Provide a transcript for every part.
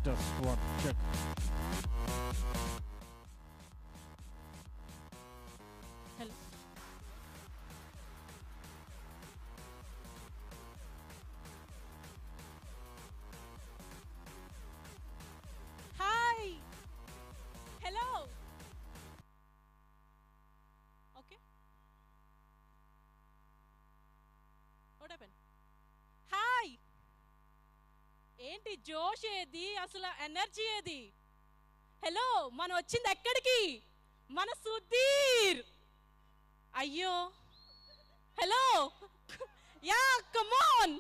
test one check. Hello hi hello okay what happen hi ఏంటి జోష్ ఏది అసలు ఎనర్జీ ఏది హలో మనం వచ్చింది ఎక్కడికి మన సుధీర్ అయ్యో హలో యా కమాన్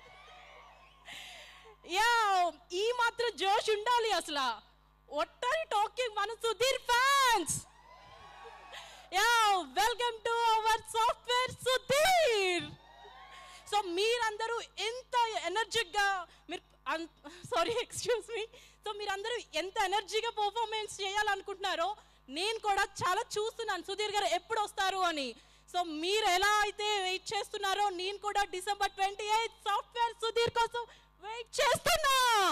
యా ఈ మాత్రం జోష్ ఉండాలి అసలు ఒట్టని టాకింగ్ మన Sudheer fans ya welcome to our software Sudheer so మీరందరూ ఎంత ఎనర్జిక్గా మీరు సారీ ఎక్స్క్యూజ్ మీ సో మీరందరూ ఎంత ఎనర్జీగా పర్ఫార్మెన్స్ చేయాలనుకుంటున్నారో నేను కూడా చాలా చూస్తున్నాను సుధీర్ గారు ఎప్పుడు వస్తారు అని సో మీరు ఎలా అయితే వెయిట్ చేస్తున్నారో నేను కూడా December twenty eighth software Sudheer కోసం వెయిట్ చేస్తున్నా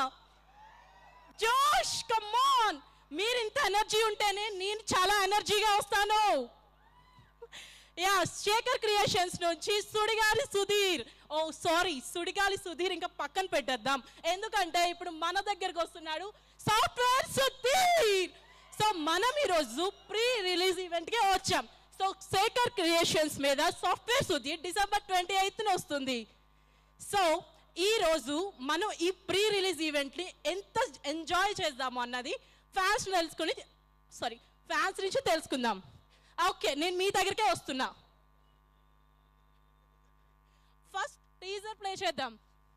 జోష్ కమాన్ మీరు ఇంత ఎనర్జీ ఉంటేనే నేను చాలా ఎనర్జీగా వస్తాను యా శేఖర్ క్రియేషన్స్ నుంచి సుడిగాలి సుధీర్ ఓ సారీ సుడిగాలి సుధీర్ ఇంకా పక్కన పెట్టేద్దాం ఎందుకంటే ఇప్పుడు మన దగ్గరకు వస్తున్నాడు సాఫ్ట్వేర్ సుధీర్ సో మనం ఈరోజు ప్రీ రిలీజ్ ఈవెంట్కి వచ్చాం సో శేఖర్ క్రియేషన్స్ మీద సాఫ్ట్వేర్ సుధీర్ డిసెంబర్ ట్వంటీ ఎయిత్న వస్తుంది సో ఈ రోజు మనం ఈ ప్రీ రిలీజ్ ఈవెంట్ని ఎంత ఎంజాయ్ చేద్దాము అన్నది ఫ్యాన్స్ తెలుసుకుని సారీ ఫ్యాన్స్ నుంచి తెలుసుకుందాం ఓకే నేను మీ దగ్గరికే వస్తున్నా ఫస్ట్ టీజర్ ప్లే చేద్దాం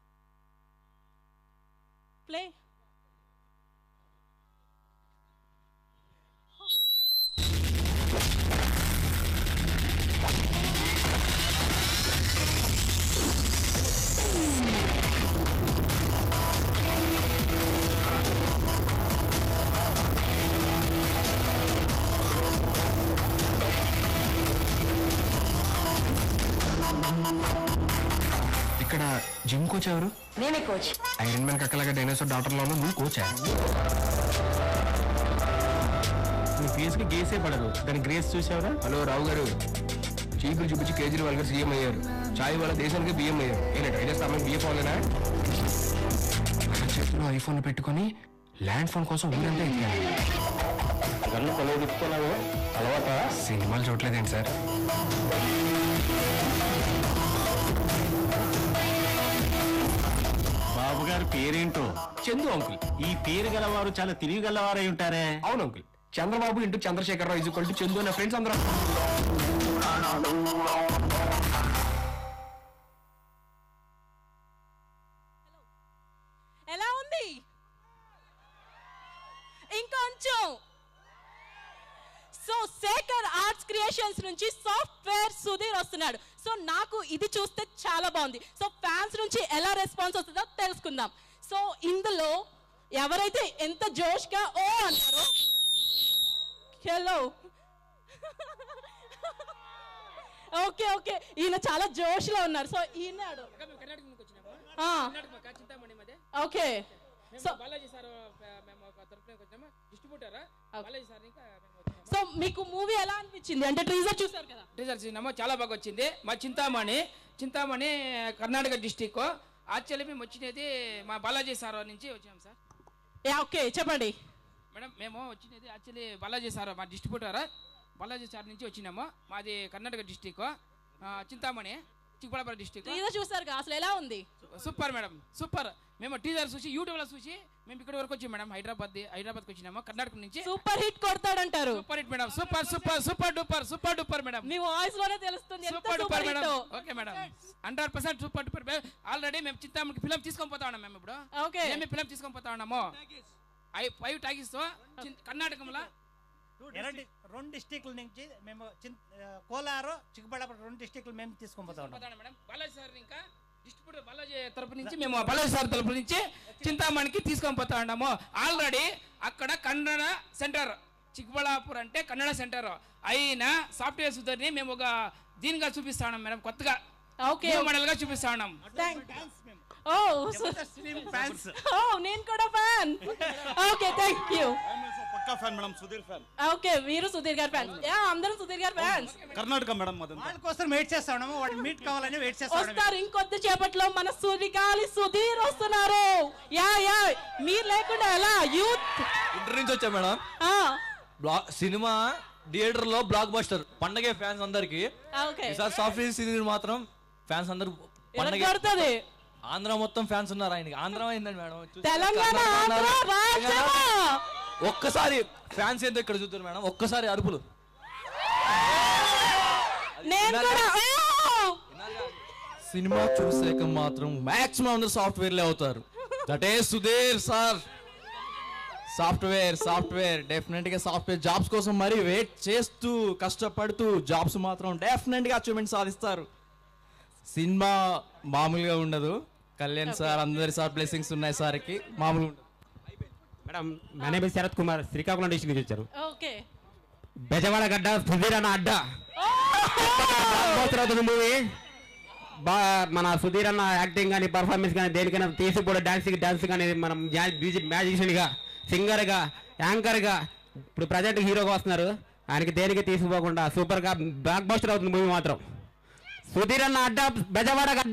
ప్లే ఇక్కడ జిమ్ కోచ్ ఎవరు నేనే కోచ్ ఐరన్ మ్యాన్ కక్కలాగా డైనోసార్ డాక్టర్లో నువ్వు కోచా నీ ఫేస్కి గేసే పడదు దాని గ్రేస్ చూసావరా హలో రావు గారు చీపులు చూపించి కేజ్రీవాల్ గారు సీఎం అయ్యారు చాయ్ వాళ్ళ దేశానికి బియ్యం అయ్యారు నేను ట్రై చేస్తా అమ్మాయి బియ్యం ఫోన్లేనా చేతిలో ఐఫోన్ పెట్టుకొని ల్యాండ్ ఫోన్ కోసం ఊరంతా ఎక్కాను గన్ను కొలవు తిప్పుకున్నావు అలవాట సినిమాలు చూడలేదేంటి సార్ బాబు గారి పేరేంటో చందు అంకుల్ ఈ పేరు గలవారు చాలా తిరిగి గలవారై ఉంటారే అవును uncle Chandrababu into Chandrasekhara Rao is equal to Chandu నా ఫ్రెండ్స్ అందరూ ఎలా ఉంది ఇంకొంచెం సో శేఖర్ ఆర్ట్స్ క్రియేషన్స్ నుంచి సాఫ్ట్వేర్ సుధీర్ వస్తున్నాడు సో నాకు ఇది చూస్తే చాలా బాగుంది సో ఫ్యాన్స్ నుంచి ఎలా రెస్పాన్స్ వస్తుందో తెలుసుకుందాం సో ఇందులో ఎవరైతే ఎంత జోష్గా ఓ అంటారో హలో ఓకే ఓకే ఈయన చాలా జోష్లో ఉన్నారు సో ఈయన అడు- కర్ణాటక నుంచి వచ్చినాము ఆ, కర్ణాటక మాకు చింతామణి మాది ఓకే మేము సో బాలాజీ సార్ ఆ, మేము ఒక తరపున వచ్చినాము డిస్ట్రిబ్యూటర్ బాలాజీ సార్ ఇంకా మేము వచ్చినాము సో మీకు మూవీ ఎలా అనిపించింది అంటే ట్రీజర్ చూసారు కదా టీచర్స్ చూసినాము చాలా బాగా వచ్చింది మా చింతామణి చింతామణి కర్ణాటక డిస్టిక్ యాక్చువల్లీ మేము వచ్చినది మా బాలాజీ సార్ నుంచి వచ్చినాం సార్ యా ఓకే చెప్పండి మేడం మేము వచ్చినది యాక్చువల్లీ బాలాజీ సార్ మా డిస్ట్రిబ్యూటర్ బాలాజీ సార్ నుంచి వచ్చినాము మాది Karnataka district Chintamani Chikkaballapur district teaser చూసారు కదా అసలు ఎలా ఉంది సూపర్ మేడం సూపర్ మేము టీజర్ చూసి యూట్యూబ్లో చూసి మేము ఇక్కడ వరకు వచ్చాం మేడం హైదరాబాద్ హైదరాబాద్కి వచ్చినాము కర్ణాటక నుంచి సూపర్ హిట్ కొడతాడంటారు super hit madam super super super duper super duper madam మీ వాయిస్ లోనే తెలుస్తుంది ఎంత super duper super madam hit okay madam hundred percent super duper already మేము చింతామణికి ఫిల్మ్ తీసుకొని పోతా ఉన్నాం మేము ఇప్పుడు ఓకే మేము ఫిల్మ్ తీసుకొని పోతా ఉన్నాము ఐ- ఫైవ్ టాకీస్ తో చిన్- కర్ణాటకలో ಎರಡು రెండు డిస్టిక్ల నుంచి మేము చిన్ ఆ, కోలారు చిక్కబళ్ళాపురం రెండు డిస్టిక్లు మేము తీసుకొని పోతా ఉన్నాం పోతా ఉన్నాం మేడం బాలాజీ సార్ ఇంకా డిస్ట్రిబ్యూటర్ బాలాజీ తరపు నుంచి మేము బాలాజీ సార్ తరపు నుంచి చింతామణికి తీసుకొని పోతా ఉన్నాము ఆల్రెడీ అక్కడ కన్నడ సెంటర్ చిక్కబళ్ళాపూర్ అంటే కన్నడ సెంటర్ అయిన సాఫ్ట్వేర్ సుధర్ని మేము ఒక దీనిగా చూపిస్తా ఉన్నాం మేడం కొత్తగా ఓకే మోడల్ గా చూపిస్తా ఉన్నాం ఓ ఫ్యాన్స్ ఓ నేను కూడా ఫ్యాన్ ఓకే థ్యాంక్ యూ పక్కా fan madam Sudheer fan okay మీరు సుధీర్ గారు ఫ్యాన్స్ యా అందరం సుధీర్ గారు ఫ్యాన్స్ కర్ణాటక మేడం అదంతా వాళ్ళ కోసం వెయిట్ చేస్తా ఉన్నాము వాడు మీట్ కావాలని వెయిట్ చేస్తా ఉన్నాము వస్తారు ఇంకొద్ది చేపట్లో మన సుడిగాలి సుధీర్ వస్తున్నారు యా యా మీరు లేకుండా ఎలా యూత్ ఇంటర్ నుంచి వచ్చా మేడం బ్లాక్ సినిమా థియేటర్ లో బ్లాక్ బస్టర్ పండగే ఫ్యాన్స్ అందరికి ఓకే ఈసారి సాఫ్ట్వేర్ సిరీస్ మాత్రం ఫ్యాన్స్ అందరు పండగ కొడుతుంది ఆంధ్ర మొత్తం ఫ్యాన్స్ ఉన్నారు ఆయనకి ఆంధ్ర అయిందండి మేడం చూస్తే తెలంగాణ కర్ణాటక ఆంధ్ర ఉన్నారు. రాజ్యమా ఒక్కసారి ఫ్యాన్స్ ఏంటో ఇక్కడ చూద్దారు మేడం ఒక్కసారి అరుపులు నేను కూడా ఓ! సినిమా చూసాక మాత్రం మాక్సిమం అందరు సాఫ్ట్వేర్లే అవుతారు that a Sudheer sir software software definite గా సాఫ్ట్వేర్ జాబ్స్ కోసం మరి వెయిట్ చేస్తూ కష్టపడుతూ జాబ్స్ మాత్రం డెఫినెట్ గా అచీవ్మెంట్ సాధిస్తారు సినిమా మామూలుగా ఉండదు కళ్యాణ్ సార్ అందరి సార్ బ్లెస్సింగ్స్ ఉన్నాయి సార్కి మామూలుగా ఉండదు మేడం నా నేమ్ శరత్ కుమార్ శ్రీకాకుళం డిస్ట్రిక్ట్ నుంచి వచ్చారు ఓకే బెజవాడ గడ్డ సుధీర్ అన్న అడ్డ అవుతుంది మూవీ బా మన సుధీర్ అన్న యాక్టింగ్ కానీ పర్ఫార్మెన్స్ కానీ దేనికైనా తీసి కూడా డాన్స్ డాన్స్ కానీ మనం మ్యాజిషియన్ గా సింగర్ గా యాంకర్ గా ఇప్పుడు ప్రజెంట్ హీరోగా వస్తున్నారు ఆయనకి దేనికి తీసుకుపోకుండా సూపర్ గా బ్లాక్ బస్టర్ అవుతుంది మూవీ మాత్రం సుధీర్ అన్న అడ్డ బెజవాడ గడ్డ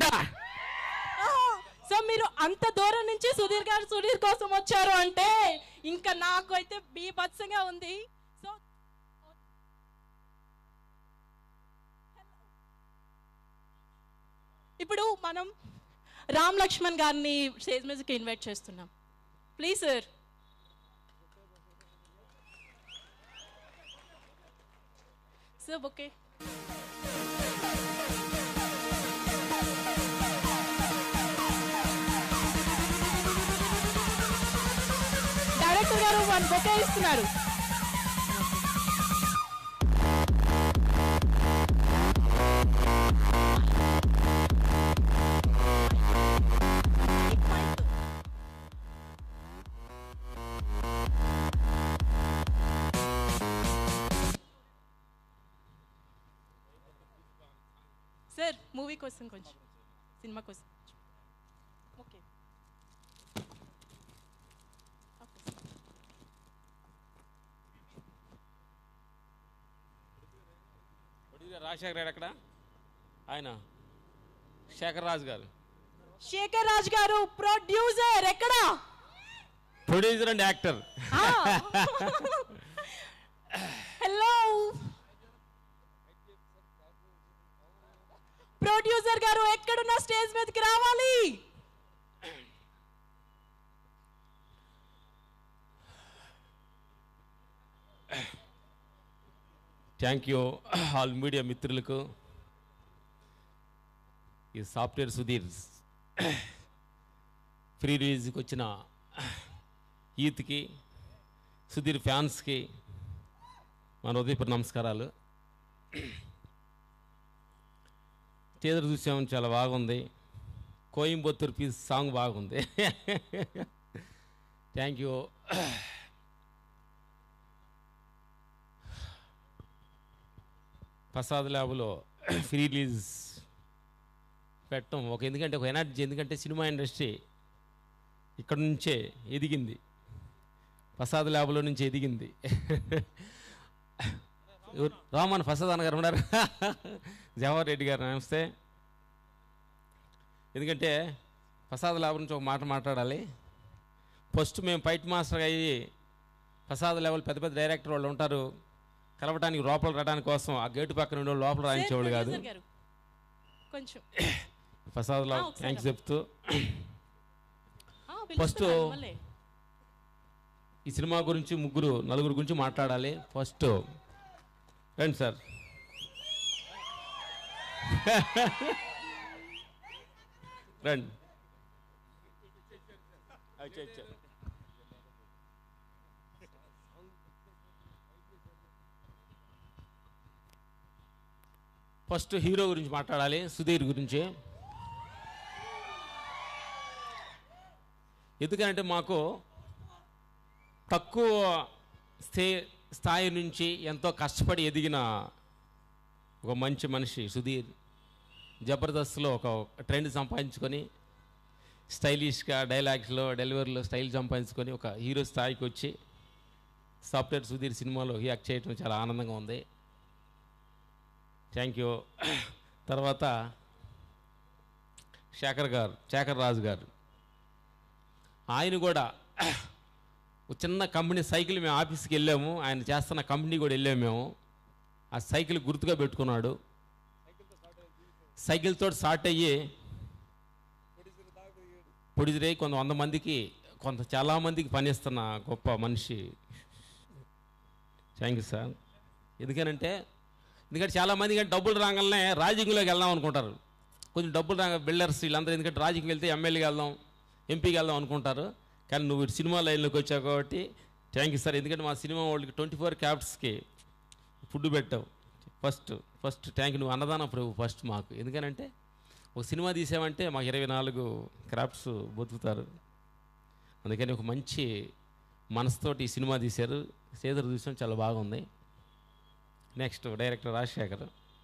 సో మీరు అంత దూరం నుంచి సుధీర్ గారు సుధీర్ కోసం వచ్చారు అంటే ఇంకా నాకు అయితే బీభత్సంగా ఉంది సో ఇప్పుడు మనం రామ్ లక్ష్మణ్ గారిని స్టేజ్ మీదకి ఇన్వైట్ చేస్తున్నాం please sir sir okay director గారు వన్ బొకే ఇస్తున్నారు సార్ మూవీ కోసం కొంచెం సినిమా కోసం ఓకే ఓకే సార్ రాజశేఖర్ గారు ఎక్కడ ఆయన శేఖర్ రాజు గారు శేఖర్ రాజ్ గారు ప్రొడ్యూసర్ ఎక్కడా producer and actor hello producer గారు ఎక్కడున్న స్టేజ్ మీదకి రావాలి థ్యాంక్ యూ ఆల్ మీడియా మిత్రులకు ఈ సాఫ్ట్వేర్ సుధీర్ ఫ్రీ రిలీజ్కి వచ్చిన ఈత్కి సుధీర్ ఫ్యాన్స్కి మన ఉదయపూర్ నమస్కారాలు టీజర్ చూసాము చాలా బాగుంది కోయంబత్తూర్ పీస్ సాంగ్ బాగుంది థ్యాంక్ యూ ప్రసాద్ ల్యాబ్లో ఫ్రీ రిలీజ్ పెట్టడం ఒక ఎందుకంటే ఒక ఎనర్జీ ఎందుకంటే సినిమా ఇండస్ట్రీ ఇక్కడ నుంచే ఎదిగింది ప్రసాద్ ల్యాబ్లో నుంచి ఎదిగింది ఎవరు? రామన్ ప్రసాద్ అన్న గారు ఉన్నారు జవహర్ రెడ్డి గారు నమస్తే ఎందుకంటే ప్రసాద్ ల్యాబ్ నుంచి ఒక మాట మాట్లాడాలి ఫస్ట్ మేము ఫైట్ మాస్టర్ అయ్యి ప్రసాద్ లెవెల్ పెద్ద పెద్ద డైరెక్టర్ వాళ్ళు ఉంటారు కలవటానికి లోపల రావడానికి కోసం ఆ గేటు పక్కన ఉండే వాళ్ళు లోపల రాయించేవాళ్ళు కాదు ప్రొడ్యూసర్ గారు కొంచెం ప్రసాద్ ఆ, లావ్ ఒకసారి థ్యాంక్స్ చెప్తూ ఆ, ఫస్ట్ పిలుస్తున్నారు మిమ్మల్ని. ఈ సినిమా గురించి ముగ్గురు నలుగురు గురించి మాట్లాడాలి ఫస్ట్ రండి సార్ రండి అచ్చా, అచ్చా. ఫస్ట్ హీరో గురించి మాట్లాడాలి సుధీర్ గురించి ఎందుకంటే మాకు తక్కువ స్థే స్థాయి నుంచి ఎంతో కష్టపడి ఎదిగిన ఒక మంచి మనిషి సుధీర్ జబర్దస్త్లో ఒక ట్రెండ్ సంపాదించుకొని స్టైలిష్గా డైలాగ్స్లో డెలివరీలో స్టైల్ సంపాదించుకొని ఒక హీరో స్థాయికి వచ్చి సాఫ్ట్వేర్ సుధీర్ సినిమాలో యాక్ట్ చేయడం చాలా ఆనందంగా ఉంది థ్యాంక్ యూ తర్వాత శేఖర్ గారు శేఖర్ రాజు గారు ఆయన కూడా ఒక చిన్న కంపెనీ సైకిల్ మేము ఆఫీస్కి వెళ్ళాము ఆయన చేస్తున్న కంపెనీ కూడా వెళ్ళాము మేము ఆ సైకిల్ గుర్తుగా పెట్టుకున్నాడు సైకిల్తో స్టార్ట్ అయ్యి పొడిదిరే కొంత వంద మందికి కొంత చాలామందికి పనిస్తున్న గొప్ప మనిషి థ్యాంక్ యూ సార్ ఎందుకనంటే ఎందుకంటే చాలామంది కానీ డబ్బులు రాగానే రాజకీయంలోకి వెళ్దాం అనుకుంటారు కొంచెం డబ్బులు రాగా బిల్డర్స్ వీళ్ళందరూ ఎందుకంటే రాజకీయం వెళ్తే ఎమ్మెల్యేకి వెళ్దాం ఎంపీకి వెళ్దాం అనుకుంటారు కానీ నువ్వు ఇటు సినిమా లైన్లోకి వచ్చావు కాబట్టి థ్యాంక్ యూ సార్ ఎందుకంటే మా సినిమా వాళ్ళకి ట్వంటీ ఫోర్ క్యాప్స్కి ఫుడ్ పెట్టావు ఫస్ట్ ఫస్ట్ థ్యాంక్ యూ నువ్వు అన్నదానం ప్రభు ఫస్ట్ మాకు ఎందుకనంటే ఒక సినిమా తీసామంటే మాకు ఇరవై నాలుగు క్రాఫ్ట్స్ బతుకుతారు అందుకని ఒక మంచి మనసుతోటి ఈ సినిమా తీశారు సేదరు చూసాం చాలా బాగుంది నెక్స్ట్ డైరెక్టర్ రాజశేఖర్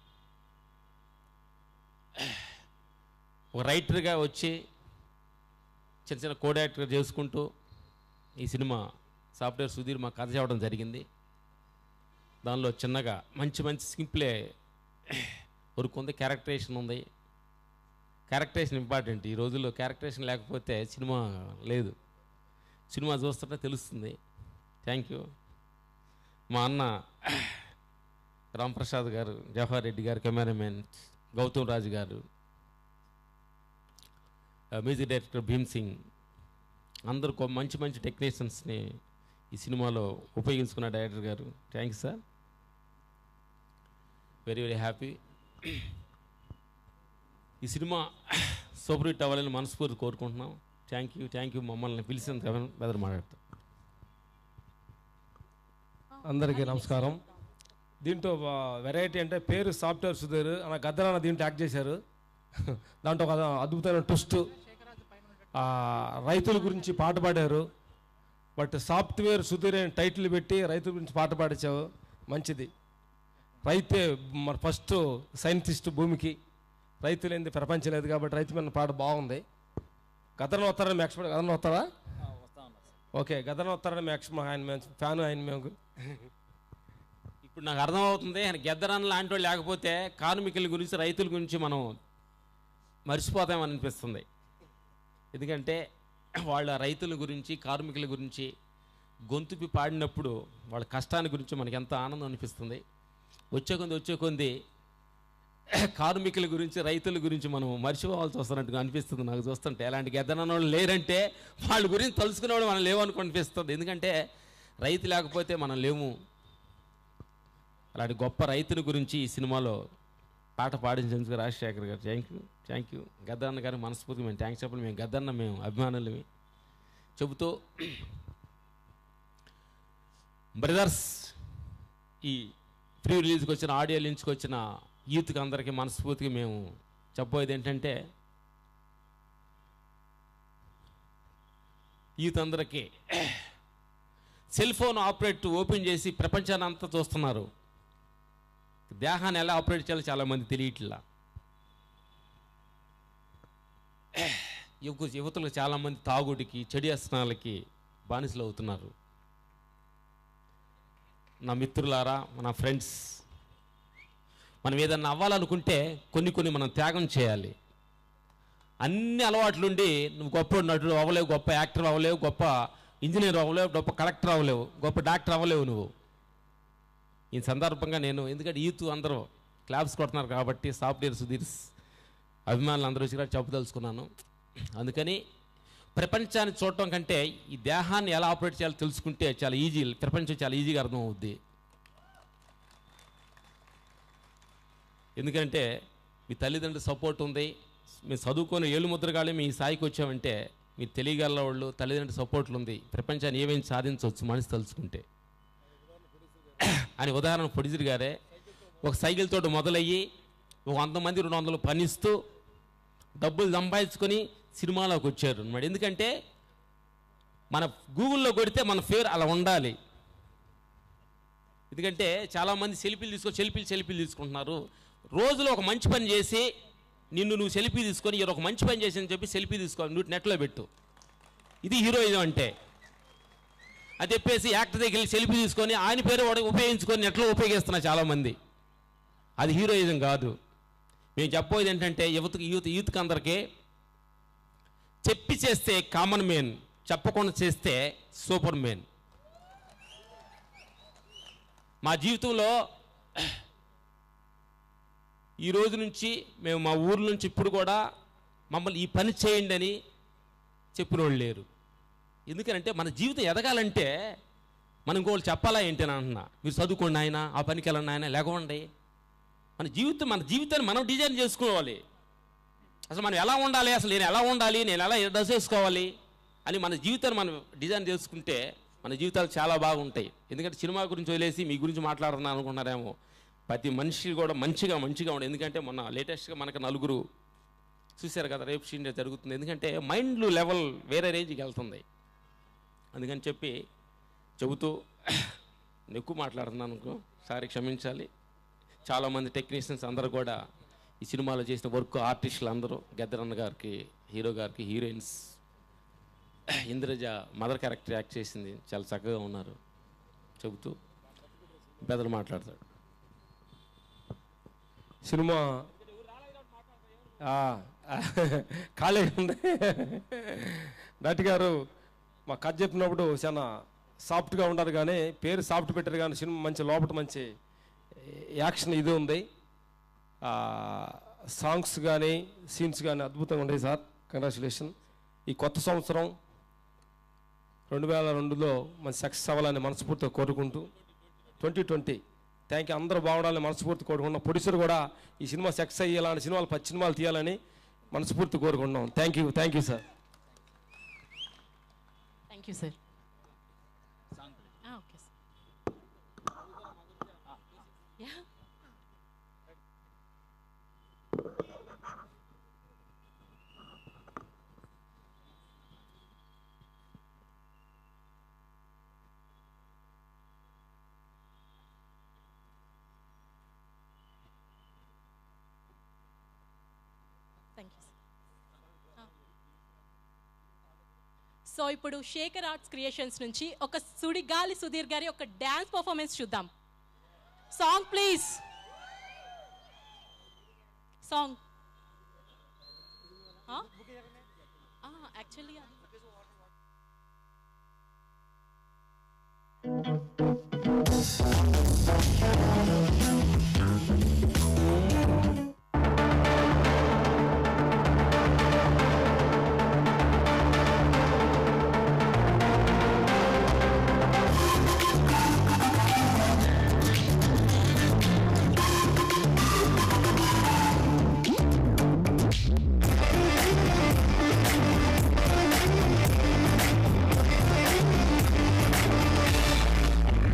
ఒక రైటర్గా వచ్చి చిన్న చిన్న కోడ్ యాక్టర్ చేసుకుంటూ ఈ సినిమా సాఫ్ట్వేర్ సుధీర్ మా కథ చెప్పడం జరిగింది దానిలో చిన్నగా మంచి మంచి సింప్లే వర్క్ ఉంది క్యారెక్టరేషన్ ఉంది క్యారెక్టరేషన్ ఇంపార్టెంట్ ఈ రోజుల్లో క్యారెక్టరేషన్ లేకపోతే సినిమా లేదు సినిమా చూస్తుంటే తెలుస్తుంది థ్యాంక్ యూ మా అన్న రాంప్రసాద్ గారు జవహర్ రెడ్డి గారు కెమెరామెన్ గౌతమ్ రాజు గారు ఆ, మ్యూజిక్ డైరెక్టర్ భీమ్ సింగ్ అందరూ కొ- మంచి మంచి టెక్నీషియన్స్ని ఈ సినిమాలో ఉపయోగించుకున్న డైరెక్టర్ గారు thank you sir very very happy ఈ సినిమా సూపర్ హిట్ అవ్వాలని మనస్ఫూర్తి కోరుకుంటున్నాం థ్యాంక్ యూ థ్యాంక్ యూ మమ్మల్ని పిలిచినందుకు బెదర్ మాట్లాడతాం అందరికీ నమస్కారం దీంట్లో వెరైటీ అంటే పేరు సాఫ్ట్వేర్ సుధీర్ అన్న గద్దరాన్న దీంట్లో యాక్ట్ చేశారు దాంట్లో ఒక అద్భుతమైన ట్విస్ట్ రైతుల గురించి పాట పాడారు బట్ సాఫ్ట్వేర్ సుధీర్ అని టైటిల్ పెట్టి రైతుల గురించి పాట పాడించావు మంచిది రైతే మన ఫస్ట్ సైంటిస్ట్ భూమికి రైతు లేనిది ప్రపంచం లేదు కాబట్టి రైతు మీద పాట బాగుంది గదరన వస్తారని మీ ఎక్స్పెక్ట్ గదరన వస్తారా ఓకే గదరన వస్తారని మీ ఎక్స్ ఆయన మేము ఫ్యాన్ ఆయన మేము ఇప్పుడు నాకు అర్థమవుతుంది ఆయన గెద్దరాన్ని లాంటి వాళ్ళు లేకపోతే కార్మికుల గురించి రైతుల గురించి మనం మర్చిపోతామని అనిపిస్తుంది ఎందుకంటే వాళ్ళ రైతుల గురించి కార్మికుల గురించి గొంతుపి పాడినప్పుడు వాళ్ళ కష్టాన్ని గురించి మనకి ఎంత ఆనందం అనిపిస్తుంది వచ్చే కొంది వచ్చే కొంది కార్మికుల గురించి రైతుల గురించి మనం మర్చిపోవాల్సి వస్తున్నట్టుగా అనిపిస్తుంది నాకు చూస్తుంటే అలాంటి గెద్దనన్న వాళ్ళు లేరంటే వాళ్ళ గురించి తలుసుకునేవాడు మనం లేవనుకో అనిపిస్తుంది ఎందుకంటే రైతు లేకపోతే మనం లేము అలాంటి గొప్ప రైతుల గురించి ఈ సినిమాలో పాట పాడించేందుకు రాజశేఖర్ గారు thank you thank you Gaddanna గారు మనస్ఫూర్తిగా మేము థ్యాంక్స్ చెప్పండి మేము గద్దన్న మేము అభిమానులమి చెబుతూ బ్రదర్స్ ఈ ప్రీ రిలీజ్కి వచ్చిన ఆడియో లించ్కి వచ్చిన యూత్కి అందరికీ మనస్ఫూర్తిగా మేము చెప్పబోయేది ఏంటంటే యూత్ అందరికీ సెల్ ఫోన్ ఆపరేట్ ఓపెన్ చేసి ప్రపంచాన్ని అంతా చూస్తున్నారు దేహాన్ని ఎలా ఆపరేట్ చేయాలో చాలామంది తెలియట్లా యువకు యువతలు చాలామంది తాగుడికి చెడు వ్యసనాలకి బానిసలు అవుతున్నారు నా మిత్రులారా నా ఫ్రెండ్స్ మనం ఏదన్నా అవ్వాలనుకుంటే కొన్ని కొన్ని మనం త్యాగం చేయాలి అన్ని అలవాట్లుండి నువ్వు గొప్ప నటుడు అవ్వలేవు గొప్ప యాక్టర్ అవ్వలేవు గొప్ప ఇంజనీర్ అవ్వలేవు గొప్ప కలెక్టర్ అవ్వలేవు గొప్ప డాక్టర్ అవ్వలేవు నువ్వు ఈ సందర్భంగా నేను ఎందుకంటే యూత్ అందరూ క్లాబ్స్ కొడుతున్నారు కాబట్టి సాఫ్ట్వేర్ సుధీర్స్ అభిమానులు అందరూ వచ్చి కూడా చెప్పదలుచుకున్నాను అందుకని ప్రపంచాన్ని చూడటం కంటే ఈ దేహాన్ని ఎలా ఆపరేట్ చేయాలో తెలుసుకుంటే చాలా ఈజీ ప్రపంచం చాలా ఈజీగా అర్థం అవుద్ది ఎందుకంటే మీ తల్లిదండ్రుల సపోర్ట్ ఉంది మీరు చదువుకొని ఏళ్ళు ముద్రగాలి మీ స్థాయికి వచ్చామంటే మీరు తెలియగల వాళ్ళు తల్లిదండ్రుల సపోర్ట్లు ఉంది ప్రపంచాన్ని ఏమేమి సాధించవచ్చు మనిషి తలుచుకుంటే అని ఉదాహరణ పొడిజిరి గారే ఒక సైకిల్ తోటి మొదలయ్యి ఒక వంద మంది రెండు వందలు పనిస్తూ డబ్బులు సంపాదించుకొని సినిమాలోకి వచ్చారు అనమాట ఎందుకంటే మన గూగుల్లో కొడితే మన పేరు అలా ఉండాలి ఎందుకంటే చాలామంది సెల్ఫీలు తీసుకో సెల్ఫీలు సెల్ఫీలు తీసుకుంటున్నారు రోజులో ఒక మంచి పని చేసి నిన్ను నువ్వు సెల్ఫీ తీసుకొని ఈరోజు ఒక మంచి పని చేసిందని చెప్పి సెల్ఫీ తీసుకోవాలి నువ్వు నెట్లో పెట్టు ఇది హీరోయిజం అంటే అది చెప్పేసి యాక్టర్ దగ్గరికి వెళ్ళి సెల్ఫీ తీసుకొని ఆయన పేరు వాడు ఉపయోగించుకొని నెట్లో ఉపయోగిస్తున్నారు చాలామంది అది హీరోయిజం కాదు మేము చెప్పబోయేది ఏంటంటే యువతకి యూత్ యూత్కి అందరికీ చెప్పి చేస్తే కామన్ మెయిన్ చెప్పకుండా చేస్తే సూపర్ మెయిన్ మా జీవితంలో ఈ రోజు నుంచి మేము మా ఊరు నుంచి ఇప్పుడు కూడా మమ్మల్ని ఈ పని చేయండి అని చెప్పిన వాళ్ళు లేరు ఎందుకంటే మన జీవితం ఎదగాలంటే మనం ఇంకోళ్ళు చెప్పాలా ఏంటి అని అంటున్నా మీరు చదువుకోండి ఆయన ఆ పనికి వెళ్ళండి ఆయన లేకపోండి మన జీవితం మన జీవితాన్ని మనం డిజైన్ చేసుకోవాలి అసలు మనం ఎలా ఉండాలి అసలు నేను ఎలా ఉండాలి నేను ఎలా డ్రెస్ వేసుకోవాలి అని మన జీవితాన్ని మనం డిజైన్ చేసుకుంటే మన జీవితాలు చాలా బాగుంటాయి ఎందుకంటే సినిమా గురించి వదిలేసి మీ గురించి మాట్లాడుతున్నాను అనుకున్నారేమో ప్రతి మనిషి కూడా మంచిగా మంచిగా ఉండే ఎందుకంటే మొన్న లేటెస్ట్గా మనకు నలుగురు చూశారు కదా రేపు షీన్ జరుగుతుంది ఎందుకంటే మైండ్ లెవెల్ వేరే రేంజ్కి వెళ్తుంది అందుకని చెప్పి చెబుతూ నేను ఎక్కువ మాట్లాడుతున్నాను అనుకో సారీ క్షమించాలి చాలామంది టెక్నీషియన్స్ అందరూ కూడా ఈ సినిమాలో చేసిన వర్క్ ఆర్టిస్టులు అందరూ గద్దరన్న గారికి హీరో గారికి heroines Indraja mother character act చేసింది చాలా చక్కగా ఉన్నారు చెబుతూ పెద్దలు మాట్లాడతాడు సినిమా ఆ, ఖాళీగా ఉంది నటి గారు మా కథ చెప్పినప్పుడు చాలా సాఫ్ట్గా ఉండదు కానీ పేరు సాఫ్ట్ పెట్టారు కానీ సినిమా మంచి లోపల మంచి యాక్షన్ ఇది ఉంది ఆ, సాంగ్స్ కానీ సీన్స్ కానీ అద్భుతంగా ఉంటాయి సార్ కంగ్రాచులేషన్ ఈ కొత్త సంవత్సరం రెండు వేల రెండులో మంచి సక్సెస్ అవ్వాలని మనస్ఫూర్తిగా కోరుకుంటూ ట్వంటీ ట్వంటీ థ్యాంక్ యూ అందరూ బాగుండాలని మనస్ఫూర్తి కోరుకుంటున్నాం ప్రొడ్యూసర్ కూడా ఈ సినిమా సక్సెస్ అయ్యి ఇలాంటి సినిమాలు పచ్చి సినిమాలు తీయాలని మనస్ఫూర్తి కోరుకుంటున్నాం thank you thank you sir thank you sir okay sir yeah thank you so ఇప్పుడు శేఖర్ ఆర్ట్స్ క్రియేషన్స్ నుంచి ఒక సుడిగాలి సుధీర్ గారి ఒక డ్యాన్స్ పర్ఫార్మెన్స్ చూద్దాం song please song actually Thank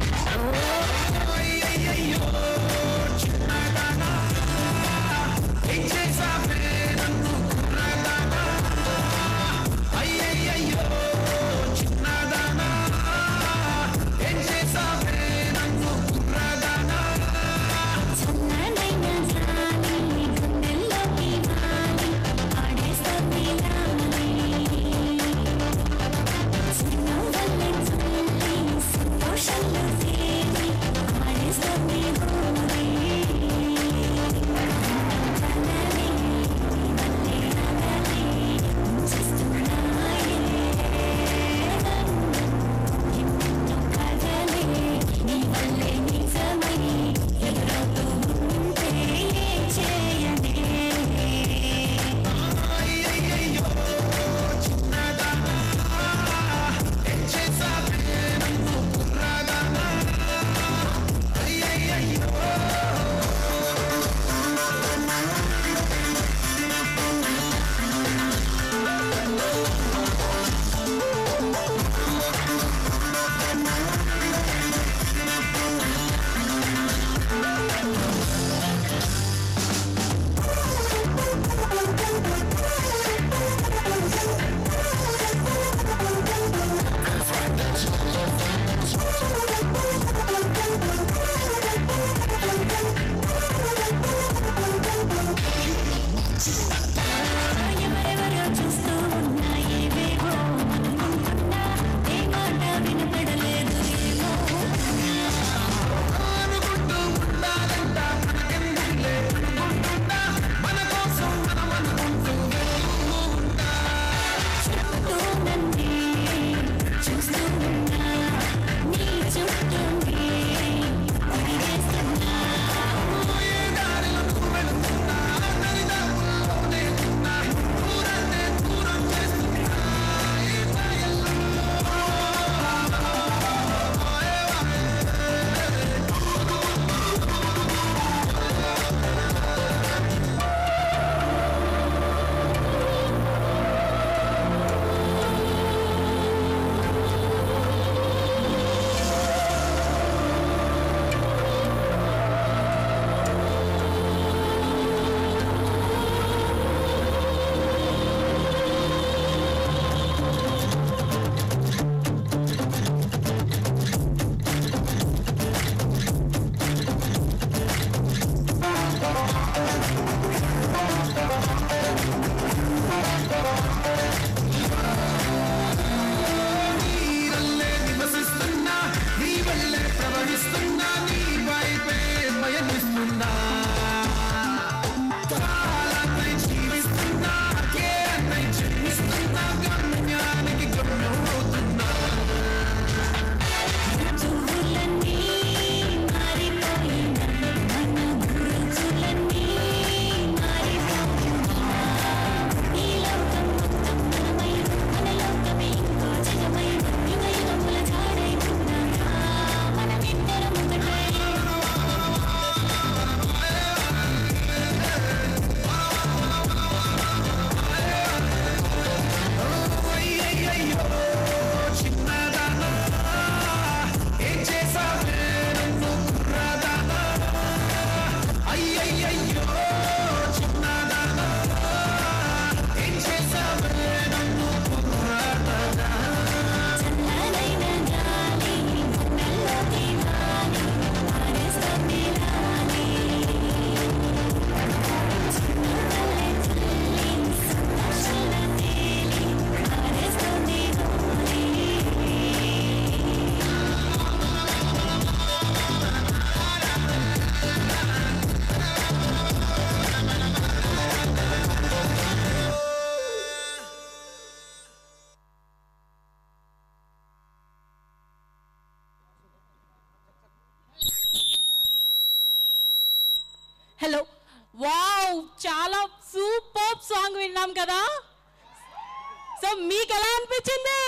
hello wow చాలా సూపర్ సాంగ్ విన్నాం కదా సో మీకు ఎలా అనిపించింది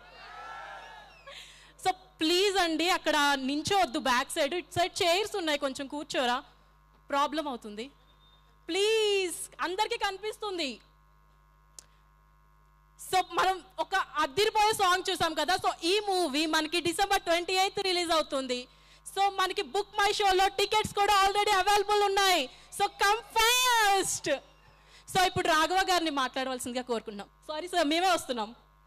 సో ప్లీజ్ అండి అక్కడ నించోవద్దు బ్యాక్ సైడ్ ఇటు సైడ్ చైర్స్ ఉన్నాయి కొంచెం కూర్చోరా ప్రాబ్లం అవుతుంది ప్లీజ్ అందరికీ కనిపిస్తుంది సో మనం ఒక అద్దిరిపోయే సాంగ్ చూసాం కదా సో ఈ మూవీ మనకి డిసెంబర్ ట్వంటీ ఎయిత్ రిలీజ్ అవుతుంది సో మనకి బుక్ మై షోలో టికెట్స్ కూడా ఆల్రెడీ అవైలబుల్ ఉన్నాయి సో కమ్ ఫాస్ట్ సో ఇప్పుడు రాఘవ గారిని మాట్లాడవలసిందిగా కోరుకున్నాం సారీ సార్ మేమే వస్తున్నాం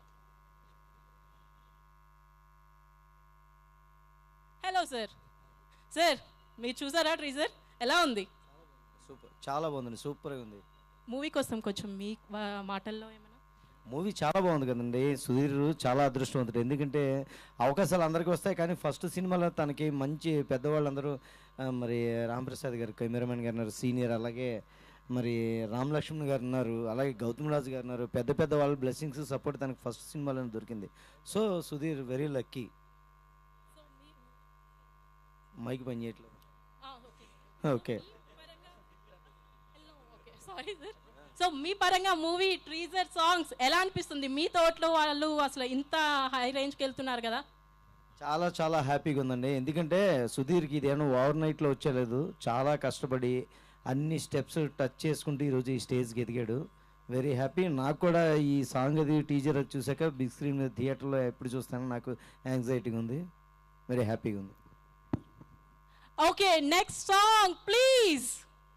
హలో సార్ సార్ మీరు చూసారా ట్రీజర్ ఎలా ఉంది సూపర్ చాలా బాగుందండి సూపర్గా ఉంది మూవీ కోసం కొంచెం మీ వా- మాటల్లో ఏమైనా మూవీ చాలా బాగుంది కదండి సుధీర్ చాలా అదృష్టవంతుడు ఎందుకంటే అవకాశాలు అందరికీ వస్తాయి కానీ ఫస్ట్ సినిమాలో తనకి మంచి పెద్దవాళ్ళందరూ ఆ, మరి రాంప్రసాద్ గారు కెమెరామెన్ గారు ఉన్నారు సీనియర్ అలాగే మరి రామ్ లక్ష్మణ్ గారు ఉన్నారు అలాగే గౌతమ్ రాజు గారు ఉన్నారు పెద్ద పెద్ద వాళ్ళ బ్లెస్సింగ్స్ సపోర్ట్ తనకి ఫస్ట్ సినిమాలోనే దొరికింది so Sudheer very lucky mike పని చేయట్లేదు ఓకే సారీ సార్ సో మీ పరంగా మూవీ ట్రీజర్ సాంగ్స్ ఎలా అనిపిస్తుంది మీ తోటలో వాళ్ళు అసలు ఇంత హై రేంజ్కి వెళ్తున్నారు కదా చాలా చాలా హ్యాపీగా ఉందండి ఎందుకంటే సుధీర్కి ఇదేమో ఓవర్ నైట్లో వచ్చేలేదు చాలా కష్టపడి అన్ని స్టెప్స్ టచ్ చేసుకుంటూ ఈరోజు ఈ స్టేజ్కి ఎదిగాడు వెరీ హ్యాపీ నాకు కూడా ఈ సాంగ్ అది టీజర్ అది చూసాక బిగ్ స్క్రీన్ మీద థియేటర్లో ఎప్పుడు చూస్తానో నాకు యాంగ్జైటీగా ఉంది వెరీ హ్యాపీగా ఉంది ఓకే నెక్స్ట్ సాంగ్ ప్లీజ్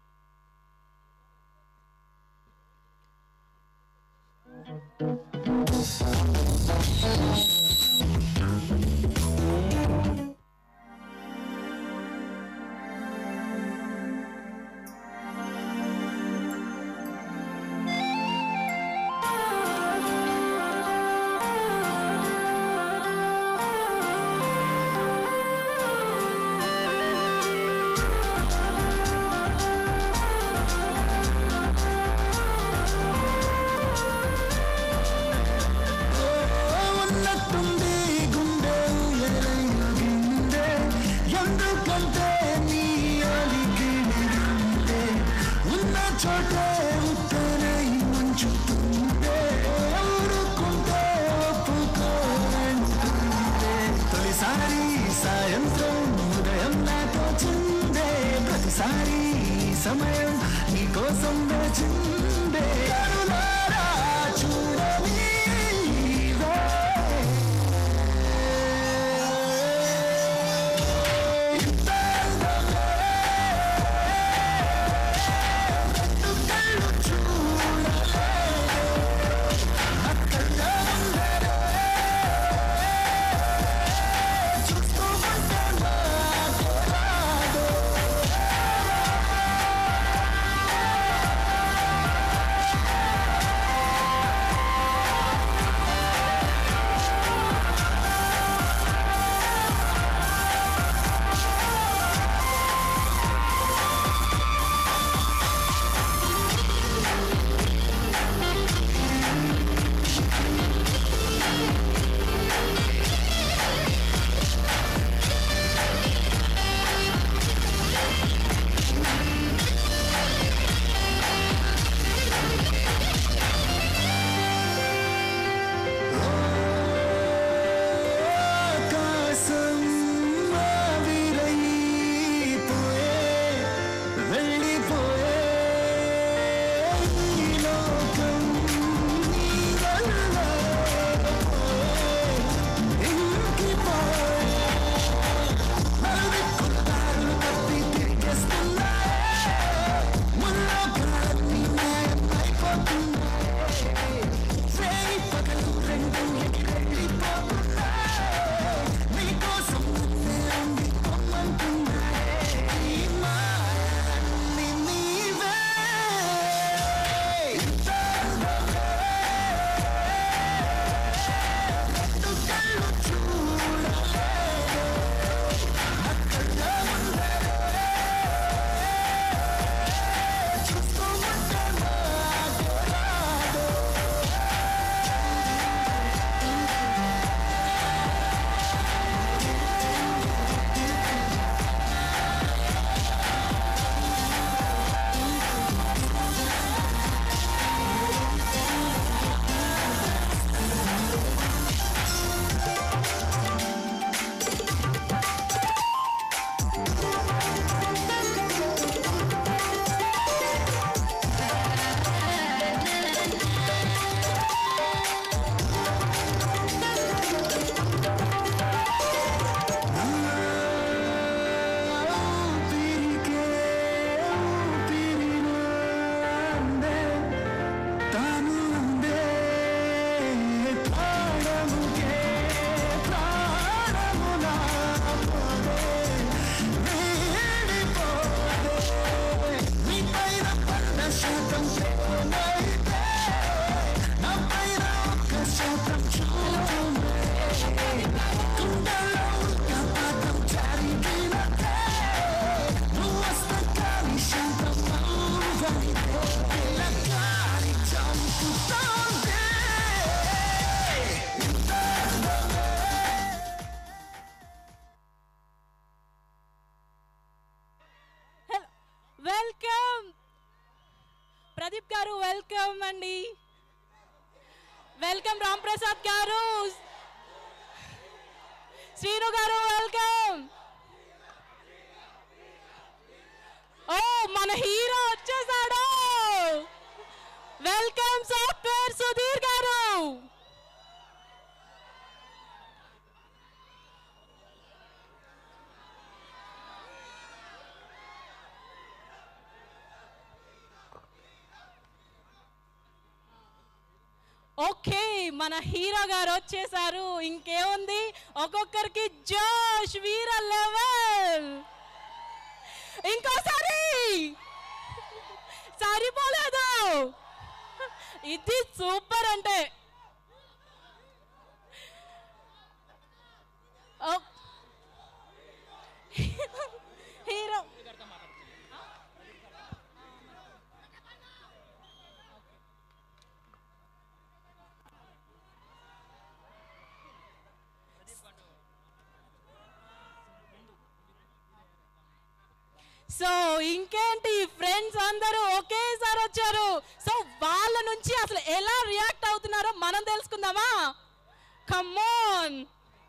ఉన్నట్టుంది గుండె ఎలైందే ఎందుకంటే నీ అలిగిలిందే ఉన్న చోటే ఉత్తరై మంచుతుందే ఊరుకుంటే ఒప్పుకోనంటుందే తొలిసారి సాయంత్రం ఉదయం నాతో చిందే ప్రతిసారి ఈ సమయం నీ కోసం వేచిందే కనులారా చూడని వెల్కమ్ ప్రదీప్ గారు వెల్కమ్ అండి వెల్కమ్ రామ్ ప్రసాద్ గారు శ్రీను గారు వెల్కమ్ ఓ మన హీరో వచ్చేసాడు వెల్కమ్ సాఫ్ట్వేర్ సుధీర్ గారు ఓకే మన హీరో గారు వచ్చేసారు ఇంకేముంది ఒక్కొక్కరికి జోష్ వీర లెవెల్ ఇంకోసారి సరిపోలేదు ఇది సూపర్ అంటే ఓ- హీరో సో ఇంకేంటి ఫ్రెండ్స్ అందరూ ఒకేసారి వచ్చారు సో వాళ్ళ నుంచి అసలు ఎలా రియాక్ట్ అవుతున్నారో మనం తెలుసుకుందామా కమ్మోన్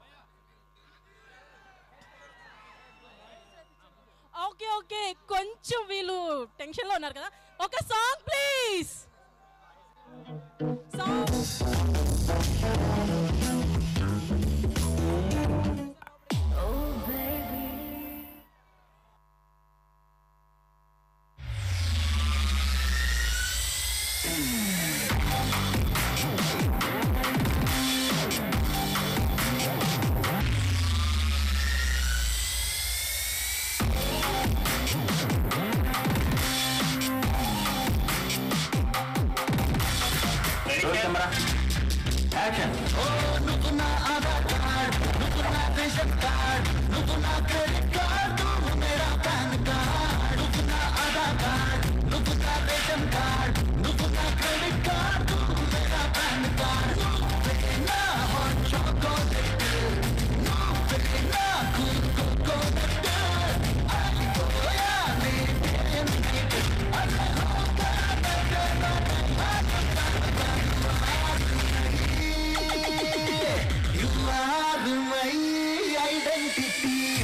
ఓకే ఓకే కొంచెం వీళ్ళు టెన్షన్లో ఉన్నారు కదా ఒక సాంగ్ ప్లీజ్ యాక్షన్ నువ్వు నా ఆధార్ కార్డ్ నువ్వు నా రేషన్ కార్డ్ నువ్వు నా క్రెడిట్ కార్డ్ నువ్వు మేరా పాన్ కార్డ్ నువ్వు నా ఆధార్ కార్డ్ నువ్వు నా రేషన్ కార్డ్ నువ్వు నా క్రెడిట్ కార్డ్ నువ్వు మేరా పాన్ కార్డ్ నువ్వే నా హాట్ చాకోలెట్ నువ్వే నా కూల్ కోకోనట్ అయిపోయా నీ You are my identity.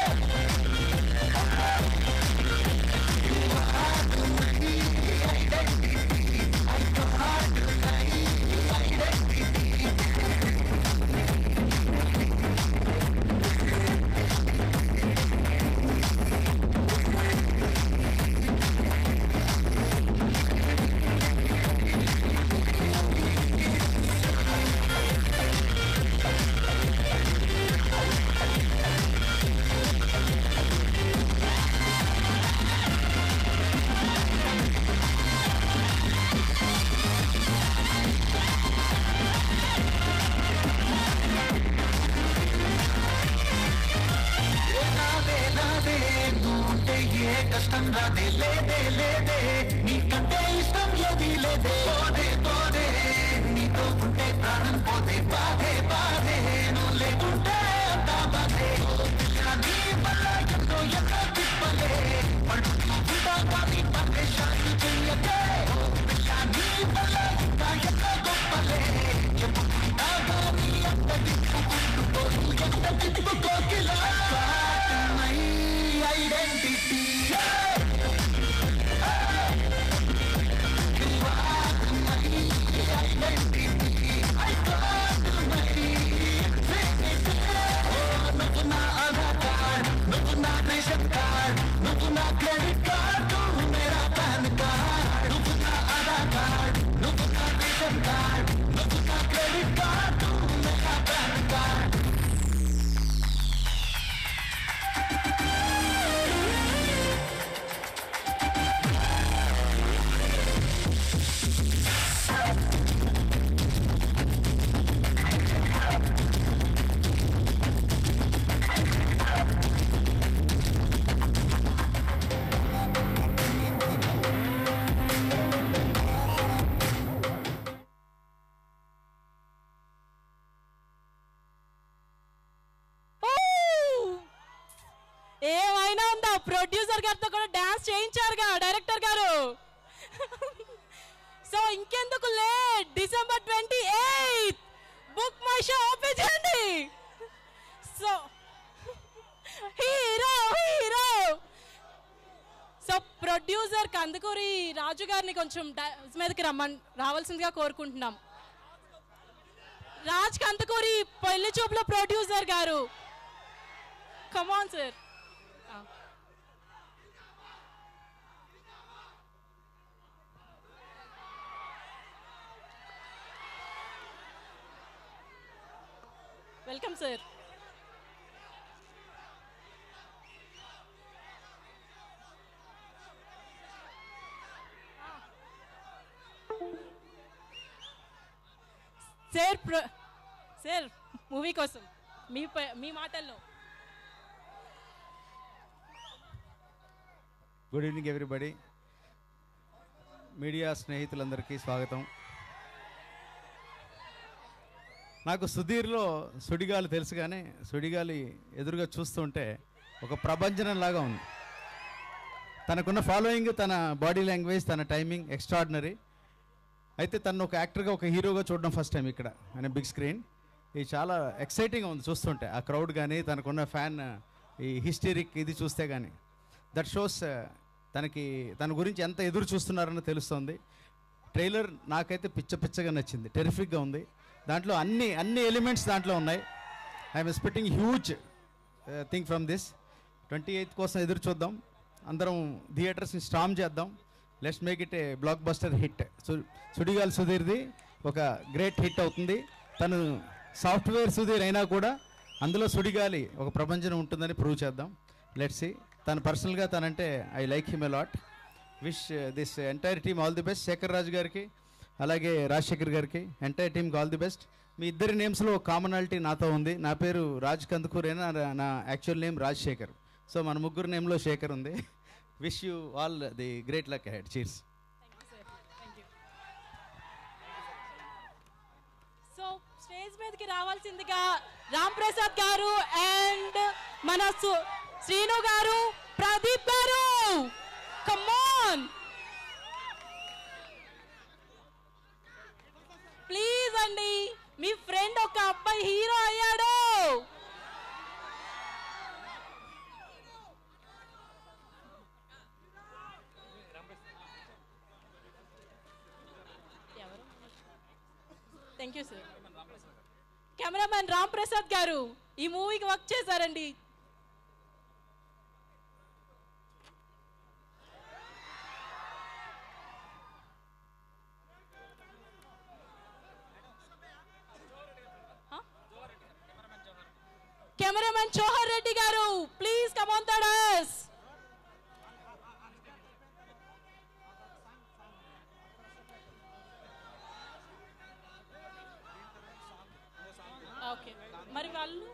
నాదే నాదే నువ్వుంటే ఏ కష్టం రాదే లేదే లేదే నీకంటే ఇష్టం ఏది లేదే పోదే పోదే నీతో ఉంటే ప్రాణం పోతే బాధే బాధే నువ్వు లేకుంటే అంతా బాధే ఓ పిల్ల నీ వల్ల ఎంతో ఎంత తిప్పలే పడుకుంటా కానీ పరేషాన్ని చెయ్యకే ఓ పిల్ల నీ వల్ల ఇంకా ఎంత గొప్పలే చెప్పుకుంటా కానీ ఎంత తిప్పుకుంటూ పోయి ఎంత తిప్పుకోకిలా మై ఐడెంటిటీ నువ్వు నా ఆధార్ కార్డ్ నువ్వు నా రేషన్ కార్డ్ నువ్వు నా క్రెడిట్ కార్డ్ నువ్వు మేరా పాన్ కార్డ్ నువ్వు నా ఆధార్ కార్డ్ నువ్వు నా రేషన్ కార్డ్ నువ్వు నా క్రెడిట్ కార్డ్ నువ్వు మేరా పాన్ కార్డ్ ఏమైనా ఉందా ప్రొడ్యూసర్ గారితో కూడా డాన్స్ చేయించారుగా డైరెక్టర్ సో ఇంకెందుకు late December twenty eighth book my show open చేయండి so hero hero so producer Kandukuri Raju గారిని కొంచెం డైస్ మీదకి రమ్మని రావాల్సిందిగా కోరుకుంటున్నాం రాజ్ కందుకూరి పెళ్లి చూపుల ప్రొడ్యూసర్ గారు come on sir welcome sir sir ప్ర సార్ మూవీ కోసం మీ ప- మీ మాటల్లో గుడ్ ఈవినింగ్ ఎవ్రీబడి మీడియా స్నేహితులందరికీ స్వాగతం నాకు సుధీర్లో సుడిగాలి తెలుసు కానీ సుడిగాలి ఎదురుగా చూస్తుంటే ఒక ప్రభంజనంలాగా ఉంది తనకున్న ఫాలోయింగ్ తన బాడీ లాంగ్వేజ్ తన టైమింగ్ ఎక్స్ట్రాడినరీ అయితే తను ఒక యాక్టర్గా ఒక హీరోగా చూడడం ఫస్ట్ టైం ఇక్కడ అనే బిగ్ స్క్రీన్ ఇది చాలా ఎక్సైటింగ్గా ఉంది చూస్తుంటే ఆ క్రౌడ్ కానీ తనకున్న ఫ్యాన్ ఈ హిస్టరిక్ ఇది చూస్తే కానీ దట్ షోస్ తనకి తన గురించి ఎంత ఎదురు చూస్తున్నారని తెలుస్తుంది ట్రైలర్ నాకైతే పిచ్చ పిచ్చగా నచ్చింది టెరిఫిక్గా ఉంది దాంట్లో అన్ని అన్ని ఎలిమెంట్స్ దాంట్లో ఉన్నాయి I'm expecting huge thing from this twenty eighth కోసం ఎదురు చూద్దాం అందరం థియేటర్స్ని స్ట్రాంగ్ చేద్దాం let's make it a blockbuster hit Sudigali సుధీర్ది ఒక గ్రేట్ హిట్ అవుతుంది తను సాఫ్ట్వేర్ సుధీర్ అయినా కూడా అందులో సుడిగాలి ఒక ప్రపంచం ఉంటుందని ప్రూవ్ చేద్దాం లెట్స్ సి తను పర్సనల్గా తనంటే I like him lot wish this entire team all the best Sekhar Raju గారికి అలాగే రాజశేఖర్ గారికి ఎంటైర్ టీమ్కి ఆల్ ది బెస్ట్ మీ ఇద్దరి నేమ్స్లో కామనాలిటీ నాతో ఉంది నా పేరు రాజ్ కందుకూరేనా నా- నా యాక్చువల్ నేమ్ రాజశేఖర్ సో మన ముగ్గురు నేమ్లో శేఖర్ ఉంది wish you all the great luck head cheers so stage మీదకి రావాల్సిందిగా రామ్ ప్రసాద్ గారు అండ్ మన సు- శ్రీను గారు ప్రదీప్ గారు కమాన్ ప్లీజ్ అండి మీ ఫ్రెండ్ ఒక అబ్బాయి హీరో అయ్యాడు thank you sir cameraman Ram Prasad గారు ఈ మూవీకి వర్క్ చేశారండి కెమెరామ్యాన్ చోహర్ రెడ్డి గారు ప్లీజ్ కమాన్ తడస్ ఓకే మరి వాళ్ళు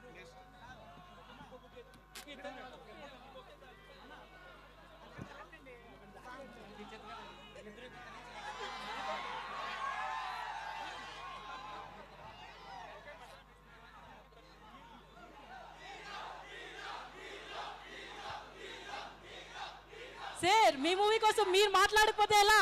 సార్ మీ మూవీ కోసం మీరు మాట్లాడకపోతే ఎలా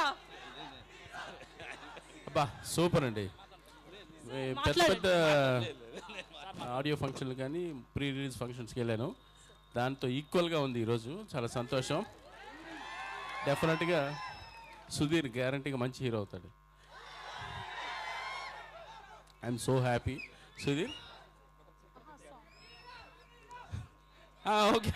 అబ్బా సూపర్ అండి ఏ, పెద్ద మాట్లాడండి. పెద్ద ఆడియో ఫంక్షన్లు కానీ ప్రీ రిలీజ్ ఫంక్షన్స్కి వెళ్ళాను దాంతో ఈక్వల్గా ఉంది ఈరోజు చాలా సంతోషం డెఫినెట్గా సుధీర్ గ్యారంటీగా మంచి హీరో అవుతాడు I'm so happy Sudheer okay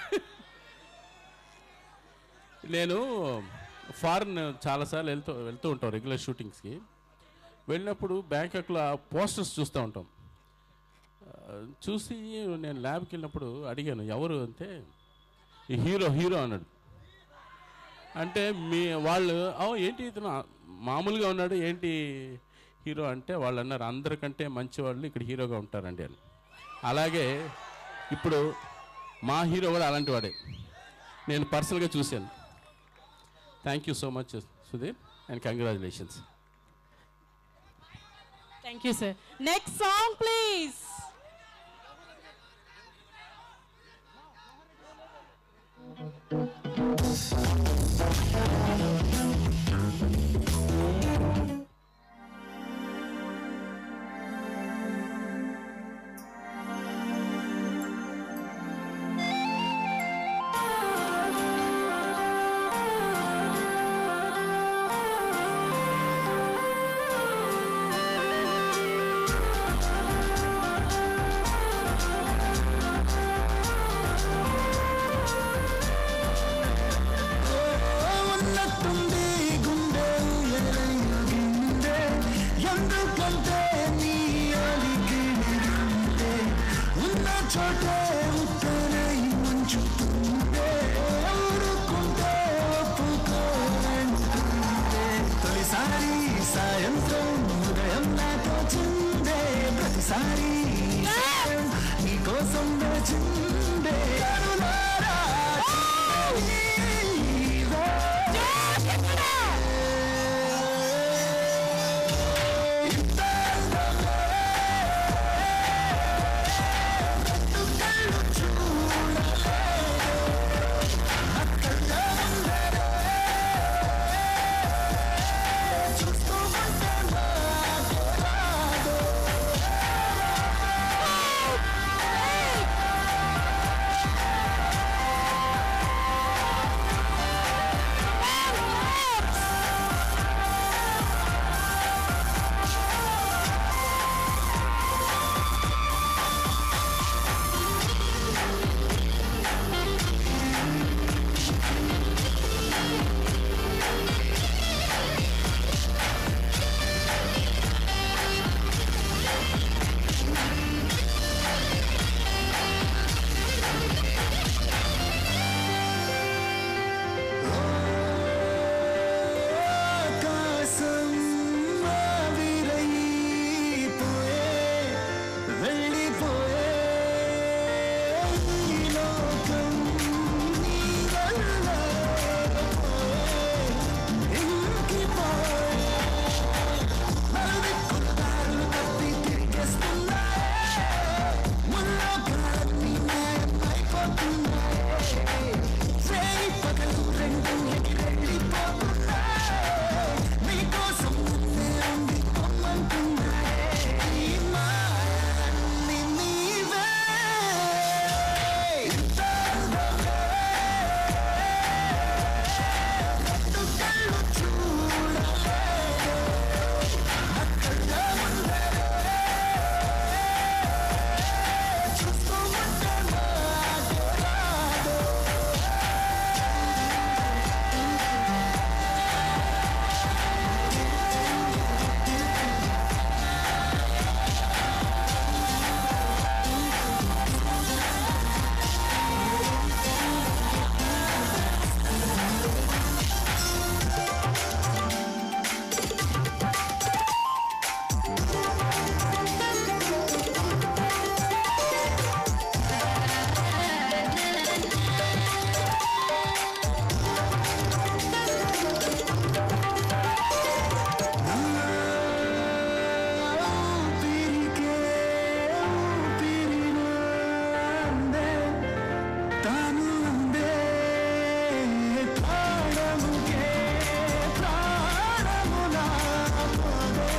నేను ఫారెన్ చాలాసార్లు వెళ్తూ వెళ్తూ ఉంటాం రెగ్యులర్ షూటింగ్స్కి వెళ్ళినప్పుడు బ్యాంకాక్లో ఆ పోస్టర్స్ చూస్తూ ఉంటాం ఆ, చూసి నేను ల్యాబ్కి వెళ్ళినప్పుడు అడిగాను ఎవరు అంటే ఈ హీరో హీరో అన్నాడు అంటే మీ వాళ్ళు "ఓ, ఏంటి ఇతను మామూలుగా ఉన్నాడు ఏంటి హీరో అంటే వాళ్ళు అన్నారు అందరికంటే మంచి వాళ్ళు ఇక్కడ హీరోగా ఉంటారండి అని అలాగే ఇప్పుడు మా హీరో కూడా అలాంటి వాడే నేను పర్సనల్గా చూశాను thank you so much Sudheer and congratulations thank you sir next song please Thank you. చోటే ఉత్తరై ముంచుతుందే ఊరుకుంటే ఒప్పుకోనంటుందే తొలిసారి సాయంత్రం ఉదయం నాతో చిందే ప్రతిసారి సాయం నీ కోసం వేచిందే కరుణారా నీవే. ఇంత అందమే కళ్ళు చూడలే అక్కడ ఉందరే చూస్తూ ఉంటే నాకు రాదు ఆకాశం ఆవిరైపోయే వెళ్ళిపోయే ఈ లోకం నీ వల్ల ఇంకిపోయే నలుదిక్కుల దారులు తప్పి తిరిగేస్తున్నాయే ముల్లోకాలన్నీ మాయమైపోతున్నాయే రేయి పగలు రెండు ఎగిరెళ్ళిపోతున్నాయే నీకోసం ముందే ఉండి పొమ్మంటున్నాయే ఈ మాయలన్నీ నీవే ఇంత అందమే రెండు కళ్ళు చూడలేదు అక్కడ ఉందరే చూస్తూ ఉంటే నాకు రాదు ఊపిరికే ఊపిరిలో అందే తాను అందే ప్రాణముకే ప్రాణమునా పోదే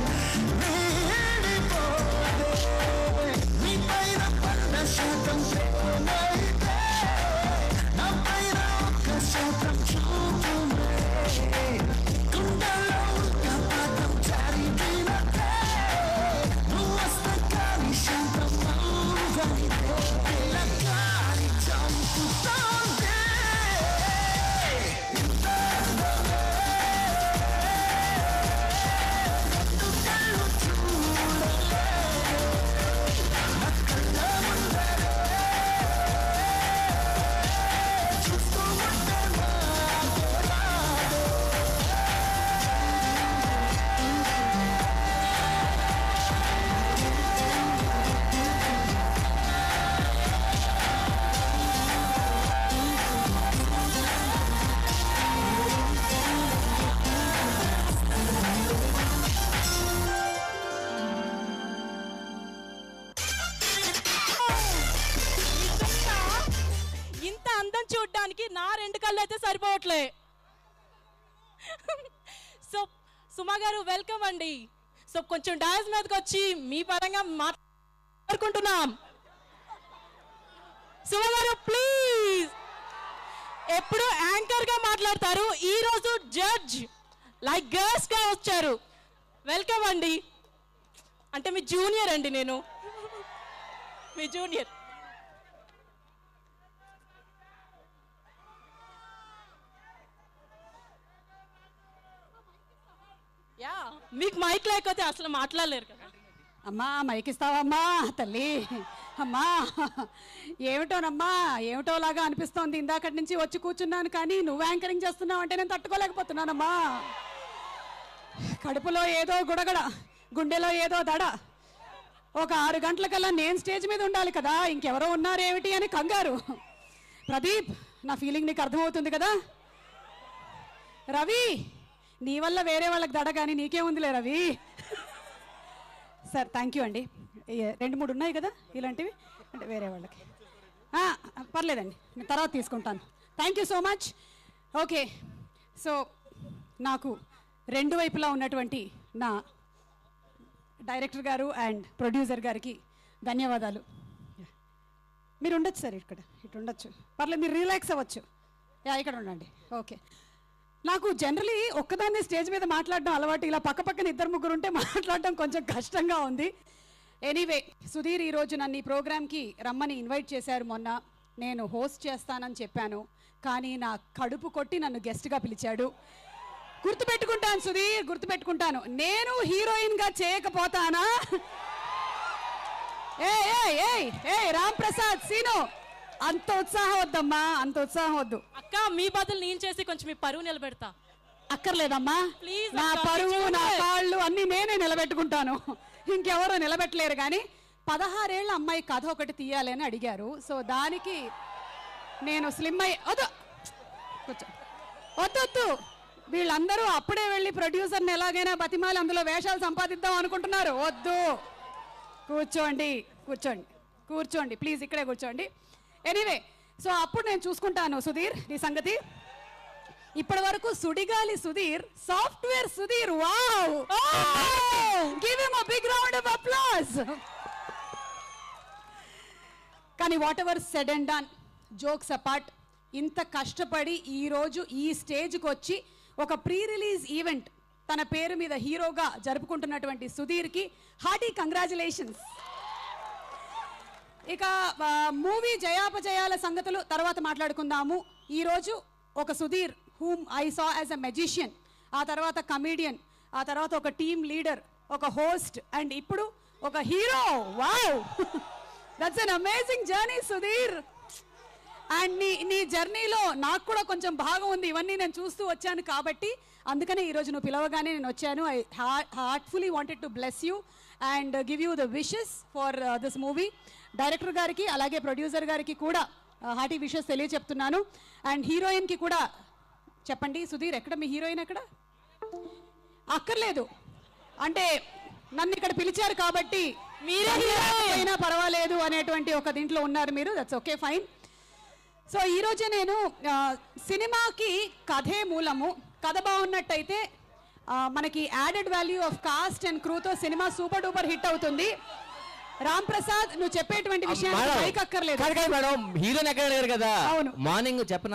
వీడిపోదే నీ పైన పడ్డ శాతం ప్రేమైతే నా పైన ఒక్క శాతం చూపునే గుండెలో ఉన్న పాఠం జరిగినట్టే నువ్వు వస్తే కానీ శాంతం అవ్వనిదే ఇలా కానీ చంపుతోంది ఇంత అందమే రెండు కళ్ళు చూడలేదు అక్కడ ఉందరే చూస్తూ ఉంటే నాకు రాదు ఇంత అందం చూడడానికి నా రెండు కళ్ళు అయితే సరిపోవట్లే సో సుమా గారు వెల్కమ్ అండి సో కొంచెం డాన్స్ మీదకి వచ్చి మీ పరంగా మాట్లాడుకుంటున్నాం సుమ గారు ప్లీజ్ ఎప్పుడు యాంకర్ గా మాట్లాడతారు ఈ రోజు జడ్జ్ లైక్ గర్ల్స్ గా వచ్చారు వెల్కమ్ అండి అంటే మీ జూనియర్ అండి నేను మీ జూనియర్ యా మీకు మైక్ లేకపోతే అసలు మాట్లాడలేరు కదా అమ్మా మైక్ ఇస్తావమ్మా తల్లి అమ్మా ఏమిటోనమ్మా ఏమిటోలాగా అనిపిస్తోంది ఇందాకటి నుంచి వచ్చి కూర్చున్నాను కానీ నువ్వు యాంకరింగ్ చేస్తున్నావు అంటే నేను తట్టుకోలేకపోతున్నానమ్మా కడుపులో ఏదో గుడగడ గుండెలో ఏదో దడ ఒక ఆరు గంటలకల్లా నేను స్టేజ్ మీద ఉండాలి కదా ఇంకెవరో ఉన్నారేమిటి అని కంగారు ప్రదీప్ నా ఫీలింగ్ నీకు అర్థమవుతుంది కదా రవి నీ వల్ల వేరే వాళ్ళకి దడ కానీ నీకేముందిలే రవి సార్ థ్యాంక్ యూ అండి ఏ- రెండు మూడు ఉన్నాయి కదా ఇలాంటివి అంటే వేరే వాళ్ళకి ఆ, పర్లేదండి నేను తర్వాత తీసుకుంటాను thank you so much okay so నాకు రెండు వైపులా ఉన్నటువంటి నా డైరెక్టర్ గారు అండ్ ప్రొడ్యూసర్ గారికి ధన్యవాదాలు మీరు ఉండొచ్చు సార్ ఇక్కడ ఇటు ఉండొచ్చు పర్లేదు మీరు రిలాక్స్ అవ్వచ్చు యా ఇక్కడ ఉండండి ఓకే నాకు జనరలీ ఒక్కదాన్ని స్టేజ్ మీద మాట్లాడడం అలవాటు ఇలా పక్క పక్కన ఇద్దరు ముగ్గురు ఉంటే మాట్లాడడం కొంచెం కష్టంగా ఉంది ఎనీవే సుధీర్ ఈరోజు నన్ను ఈ ప్రోగ్రామ్కి రమ్మని ఇన్వైట్ చేశారు మొన్న నేను హోస్ట్ చేస్తానని చెప్పాను కానీ నా కడుపు కొట్టి నన్ను గెస్ట్గా పిలిచాడు గుర్తుపెట్టుకుంటాను సుధీర్ గుర్తుపెట్టుకుంటాను నేను హీరోయిన్గా చేయకపోతానా ఏ ఏ ఏ ఏ రామ్ ప్రసాద్ సీను అంత ఉత్సాహం వద్దమ్మా అంత ఉత్సాహం వద్దు అక్క మీ బదులు నేను చేసి కొంచెం మీ పరువు నిలబెడతా అక్కర్లేదమ్మా Please నా అక్క, పరువు చూడండి. నా కాళ్ళు అన్ని నేనే నిలబెట్టుకుంటాను ఇంకెవరో నిలబెట్టలేరు కానీ పదహారేళ్ల అమ్మాయి కథ ఒకటి తీయాలి అని అడిగారు సో దానికి నేను స్లిమ్ అయ్యి వద్దు కూర్చో వద్దు వద్దు వీళ్ళందరూ అప్పుడే వెళ్ళి ప్రొడ్యూసర్ని ఎలాగైనా బతిమాలి అందులో వేషాలు సంపాదిద్దాం అనుకుంటున్నారు వద్దు కూర్చోండి కూర్చోండి కూర్చోండి ప్లీజ్ ఇక్కడే కూర్చోండి ఎనీవే సో అప్పుడు నేను చూసుకుంటాను సుధీర్ నీ సంగతి ఇప్పటి వరకు Sudigali Sudheer software Sudheer wow give him a big round of applause కానీ whatever said and done jokes apart ఇంత కష్టపడి ఈ రోజు ఈ స్టేజ్కి వచ్చి ఒక ప్రీ రిలీజ్ ఈవెంట్ తన పేరు మీద హీరోగా జరుపుకుంటున్నటువంటి సుధీర్కి హార్టీ కంగ్రాచులేషన్స్ ఇక మూవీ జయాపజయాల సంగతులు తర్వాత మాట్లాడుకుందాము ఈరోజు ఒక Sudheer whom I saw as a magician ఆ తర్వాత కమీడియన్ ఆ తర్వాత ఒక టీమ్ లీడర్ ఒక హోస్ట్ అండ్ ఇప్పుడు ఒక hero wow that's an amazing journey Sudheer and నీ నీ జర్నీలో నాకు కూడా కొంచెం భాగం ఉంది ఇవన్నీ నేను చూస్తూ వచ్చాను కాబట్టి అందుకనే ఈరోజు నువ్వు పిలవగానే నేను వచ్చాను I heartfully wanted to bless you and give you the wishes for this movie director గారికి అలాగే ప్రొడ్యూసర్ గారికి కూడా హార్టీ విషెస్ తెలియచెప్తున్నాను అండ్ హీరోయిన్కి కూడా చెప్పండి సుధీర్ ఎక్కడ మీ హీరోయిన్ ఎక్కడ అక్కర్లేదు అంటే నన్ను ఇక్కడ పిలిచారు కాబట్టి మీరే అయినా పర్వాలేదు అనేటువంటి ఒక దీంట్లో ఉన్నారు మీరు దట్స్ ఓకే ఫైన్ సో ఈరోజే నేను ఆ, సినిమాకి కథే మూలము కథ బాగున్నట్టయితే ఆ, మనకి added value of cast and క్రూతో సినిమా సూపర్ డూపర్ హిట్ అవుతుంది రామ్ ప్రసాద్ నువ్వు చెప్పేటువంటి విషయానికి మేడం, పైకి అక్కర్లేదు కాదు కాదు మేడం హీరోని ఎక్కడ అడిగారు కదా అవును. మార్నింగ్ చెప్పనా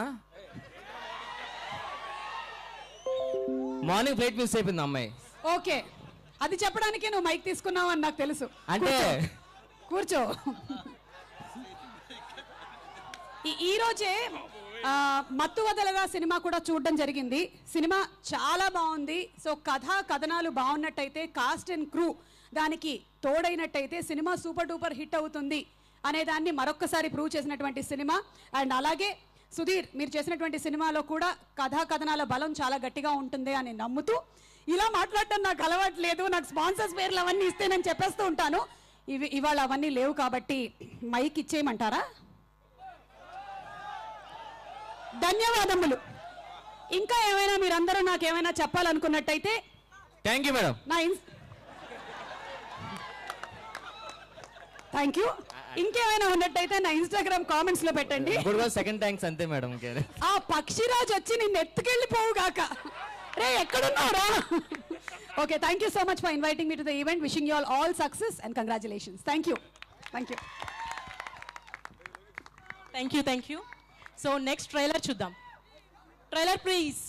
మార్నింగ్ ఫ్లైట్ మిస్ అయిపోయింది అమ్మాయి ఓకే అది చెప్పడానికి నువ్వు మైక్ తీసుకున్నావు అని నాకు తెలుసు అంటే కూర్చో. కూర్చో ఈ- ఈ రోజే ఆ, మత్తు వదలగా సినిమా కూడా చూడడం జరిగింది సినిమా చాలా బాగుంది సో కథ కథనాలు బాగున్నట్టయితే కాస్ట్ అండ్ క్రూ దానికి తోడైనట్టయితే సినిమా సూపర్ డూపర్ హిట్ అవుతుంది అనే దాన్ని మరొక్కసారి ప్రూవ్ చేసినటువంటి సినిమా అండ్ అలాగే సుధీర్ మీరు చేసినటువంటి సినిమాలో కూడా కథా కథనాల బలం చాలా గట్టిగా ఉంటుంది అని నమ్ముతూ ఇలా మాట్లాడటం నాకు అలవాటు లేదు నాకు స్పాన్సర్స్ పేర్లు అవన్నీ ఇస్తే నేను చెప్పేస్తూ ఉంటాను ఇవి ఇవాళ అవన్నీ లేవు కాబట్టి మైక్ ఇచ్చేయమంటారా ధన్యవాదములు ఇంకా ఏమైనా మీరందరూ నాకు ఏమైనా చెప్పాలనుకున్నట్టయితే థ్యాంక్ యూ మేడం నా ఇన్స్ థ్యాంక్ యూ ఇంకేమైనా ఉన్నట్టయితే నా ఇన్స్టాగ్రామ్ కామెంట్స్ లో పెట్టండి ఇప్పుడు కూడా సెకండ్ థ్యాంక్స్ అంతే మేడం ఇంకే ఆ పక్షిరాజు వచ్చి నిన్ను ఎత్తుకెళ్ళిపోవుగాక రే ఎక్కడున్నావురా okay thank you so much for inviting me to the event wishing you all all success and congratulations thank you thank you thank you thank you so next trailer చూద్దాం ట్రైలర్ ప్లీజ్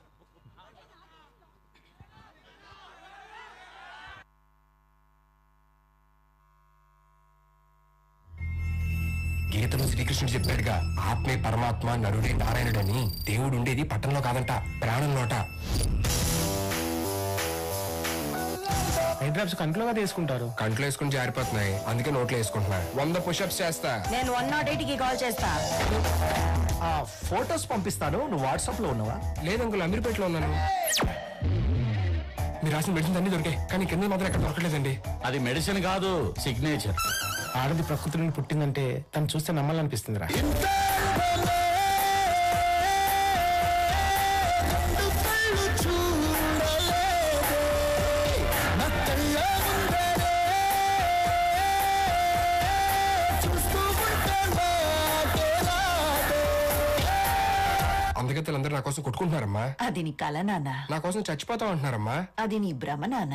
గీతలో శ్రీకృష్ణుడు చెప్పాడుగా ఆత్మే పరమాత్మ నరుడే నారాయణుడని దేవుడు ఉండేది పట్టణంలో కాదంట ప్రాణంలోట ఐ డ్రాప్స్ కంట్లోగా తీసుకుంటారు కంట్లో వేసుకుని జారిపోతున్నాయి అందుకే నోట్లో వేసుకుంటున్నా వంద పుషప్స్ చేస్తా నేను వన్ నాట్ ఎయిట్ కి కాల్ చేస్తా ఆ ఫోటోస్ పంపిస్తాను నువ్వు వాట్సాప్ లో ఉన్నావా లేదు అంకుల్ అమీర్పేటలో ఉన్నాను మీరు రాసిన మెడిసిన్స్ అన్ని దొరికాయి కానీ కింద మాత్రం ఎక్కడ దొరకలేదండి అది మెడిసిన్ కాదు సిగ్నేచర్ ఆడది ప్రకృతి నుండి పుట్టిందంటే తను చూస్తే నమ్మాలనిపిస్తుందిరా అందుకే వీళ్ళందరూ నా కోసం కొట్టుకుంటున్నారమ్మా అది నీ కల నాన్న నా కోసం చచ్చిపోతాం అంటున్నారమ్మా అది నీ భ్రమ నాన్న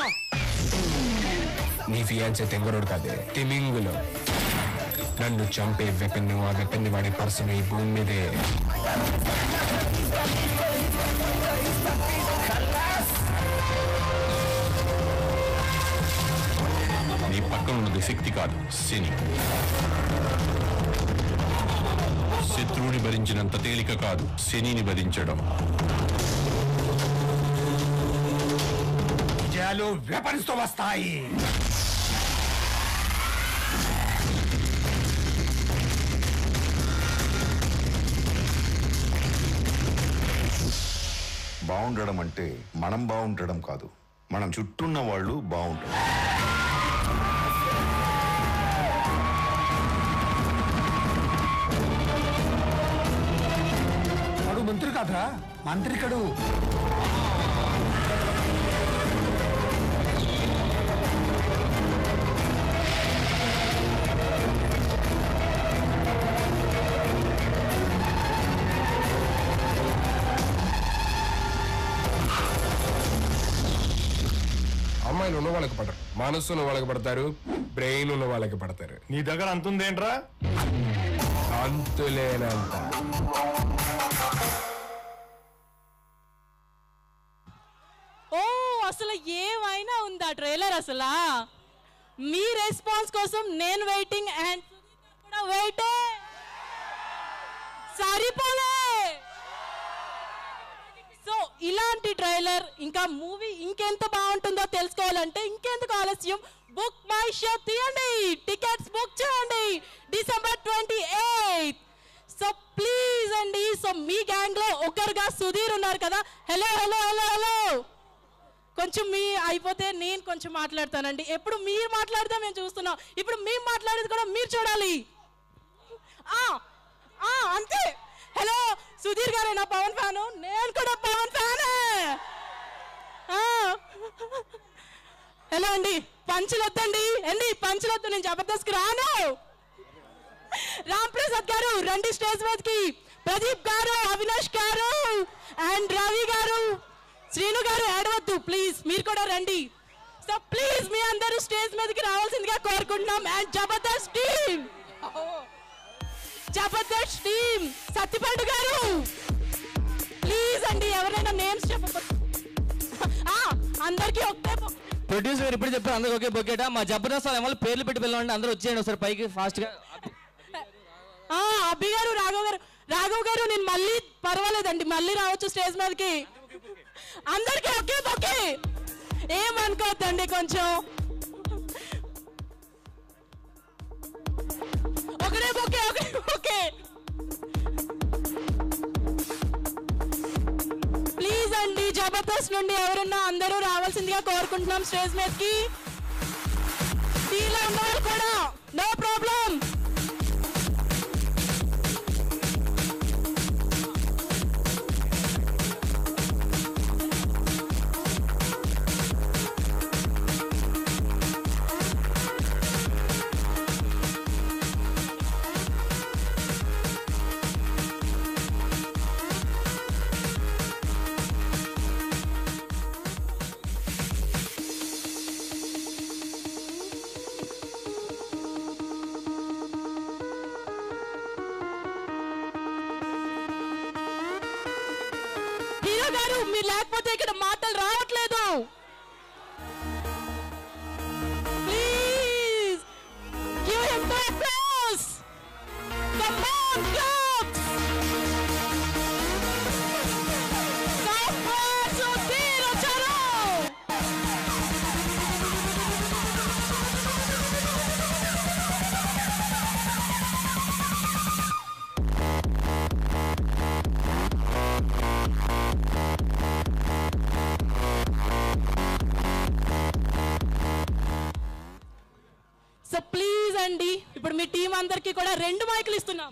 నీ ఫియాన్సే తెంగరోడు కాదే తిమింగులో నన్ను చంపే వెపన్ ఆ వెపన్ వాడే పర్సన్ ఈ భూమి మీదే నీ పక్కన ఉన్నది శక్తి కాదు శని శత్రువుని భరించినంత తేలిక కాదు శనిని భరించడం విజయాలు వెపన్స్ తో వస్తాయి బాగుండడం అంటే మనం బాగుండడం కాదు మనం చుట్టూన్న వాళ్ళు బాగుంటారు వాడు మంత్రి కాదురా మంత్రికడు అమ్మాయిలు ఉన్న వాళ్ళకి పడరు మనస్సు ఉన్న వాళ్ళకి పడతారు బ్రెయిన్ ఉన్న వాళ్ళకి పడతారు నీ దగ్గర అంతుందేంట్రా అంతులేనంత ఓ అసలు ఏమైనా ఉందా ట్రైలర్ అసలా మీ రెస్పాన్స్ కోసం నేను వెయిటింగ్ అండ్ కూడా వెయిటే సరిపోలే సో ఇలాంటి ట్రైలర్ ఇంకా మూవీ ఇంకెంత బాగుంటుందో తెలుసుకోవాలంటే ఇంకెందుకు ఆలస్యం బుక్ మై షో తీయండి టికెట్స్ బుక్ చేయండి December twenty eighth so please అండి సో మీ గ్యాంగ్ లో ఒకరుగా సుధీర్ ఉన్నారు కదా హలో హలో హలో హలో కొంచెం మీ అయిపోతే నేను కొంచెం మాట్లాడతానండి ఎప్పుడు మీరు మాట్లాడితే మేము చూస్తున్నాం ఇప్పుడు మేము మాట్లాడేది కూడా మీరు చూడాలి ఆ, ఆ, అంతే హలో సుధీర్ గారే నా పవన్ ఫ్యాను నేను కూడా పవన్ ఫ్యానే ఆ. హలో అండి పంచులు వద్దండి అండి పంచులు వద్దు నేను జబర్దస్త్ రాను రామ్ ప్రసాద్ గారు రండి స్టేజ్ మీదకి ప్రదీప్ గారు అవినాష్ గారు అండ్ రవి గారు శ్రీను గారు ఏడవద్దు ప్లీజ్ మీరు కూడా రండి సో ప్లీజ్ మీ అందరూ స్టేజ్ మీదకి రావాల్సిందిగా కోరుకుంటున్నాం and Jabardasth team Jabardasth team Satyapandu గారు ప్లీజ్ అండి ఎవరైనా నేమ్స్ చెప్పకపోతే ఆ, అందరికీ ఒకటే బొ- ప్రొడ్యూసర్ ఇప్పుడు చెప్పారు అందరూ ఒకే బొకేట మా జబర్దస్త్ వాళ్ళ ఏమో పేర్లు పెట్టి పిలవండి అందరూ వచ్చేయండి ఒకసారి పైకి ఫాస్ట్ గా ఆ, అబ్బి గారు రాఘవ్ గారు రాఘవ్ గారు నేను మళ్ళీ పర్వాలేదండి మళ్ళీ రావచ్చు స్టేజ్ మీదకి అందరికీ ఒకే ఒకే ఏమనుకోవద్దండి కొంచెం ఒకటే బొకే ఒకటే బొకే ప్లీజ్ అండి జబర్దస్త్ నుండి ఎవరున్నా అందరూ రావాల్సిందిగా కోరుకుంటున్నాం స్టేజ్ మీదకి టీలో ఉన్నవాళ్ళు కూడా నో ప్రాబ్లం హీరో గారు మీరు లేకపోతే ఇక్కడ మాటలు రావట్లేదు please give him the applause come on claps software Sudheer వచ్చారు సో ప్లీజ్ అండి ఇప్పుడు మీ టీం అందరికీ కూడా రెండు మైకులు ఇస్తున్నాం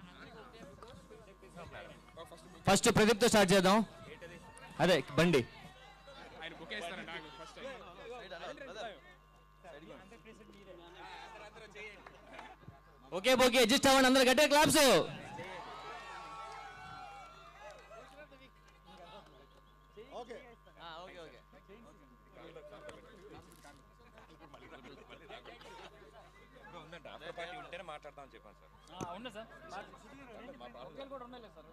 ఫస్ట్ ప్రదీప్తో స్టార్ట్ చేద్దాం అదే బండి ఓకే ఓకే అడ్జస్ట్ అవ్వండి అందరు గట్టిగా క్లాప్స్ ఉంటేనే మాట్లాడతామని చెప్పాను సార్ ఉన్నా సార్ ఒకేలు కూడా ఉన్నాయి సార్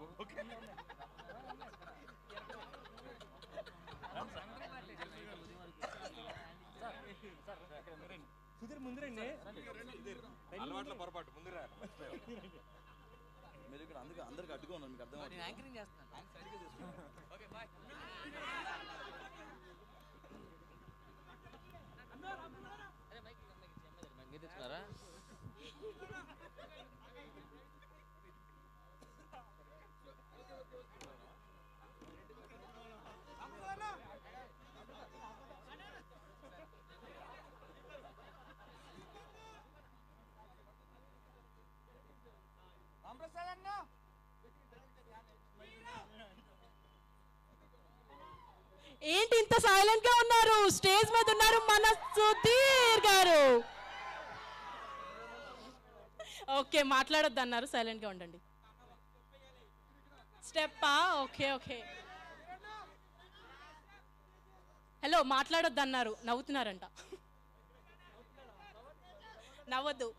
సుధీర్ ముందు రండి అలవాట్ల పొరపాటు ముందు రా మీరు ఇక్కడ అందుకే అందరికి అడ్డుగా ఉన్నారు మీకు అర్థం నేను యాంకరింగ్ చేస్తాను ఓకే బాయ్ తెచ్చుకున్నారా ఏంటి ఇంత సైలెంట్ గా ఉన్నారు స్టేజ్ మీద ఉన్నారు మన సుధీర్ గారు ఓకే మాట్లాడొద్దు అన్నారు సైలెంట్ గా ఉండండి స్టెప్పా ఓకే ఓకే హలో మాట్లాడొద్దు అన్నారు నవ్వుతున్నారంట నవ్వద్దు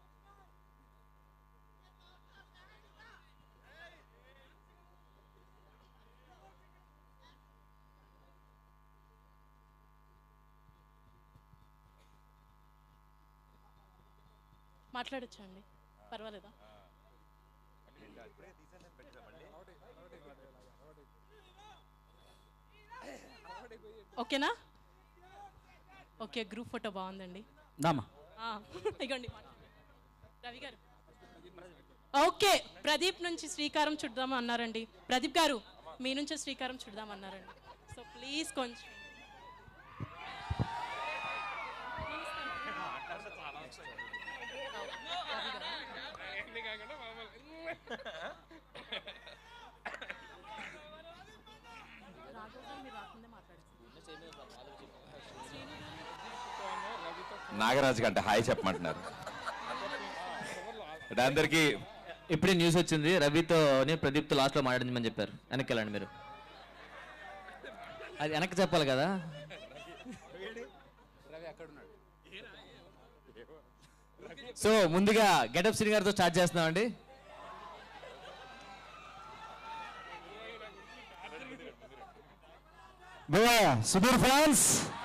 మాట్లాడొచ్చండి పర్వాలేదా ఓకేనా ఓకే గ్రూప్ ఫోటో బాగుందండి దామా ఆ, ఇగోండి రవి గారు ఓకే ప్రదీప్ నుంచి శ్రీకారం చుడదాం అన్నారండి ప్రదీప్ గారు మీ నుంచి శ్రీకారం చుడదాం అన్నారండి సో ప్లీజ్ కొంచెం నాగరాజు గంట హాయ్ చెప్పమంటున్నారు అంటే అందరికీ ఇప్పుడే న్యూస్ వచ్చింది రవితో ప్రదీప్తో లాస్ట్లో మాట్లాడించమని చెప్పారు వెనక్కి వెళ్ళండి మీరు అది వెనక్కి చెప్పాలి కదా సో ముందుగా గెటప్ శ్రీ గారితో స్టార్ట్ చేస్తున్నామండి భయ్యా సుధీర్ ఫ్యాన్స్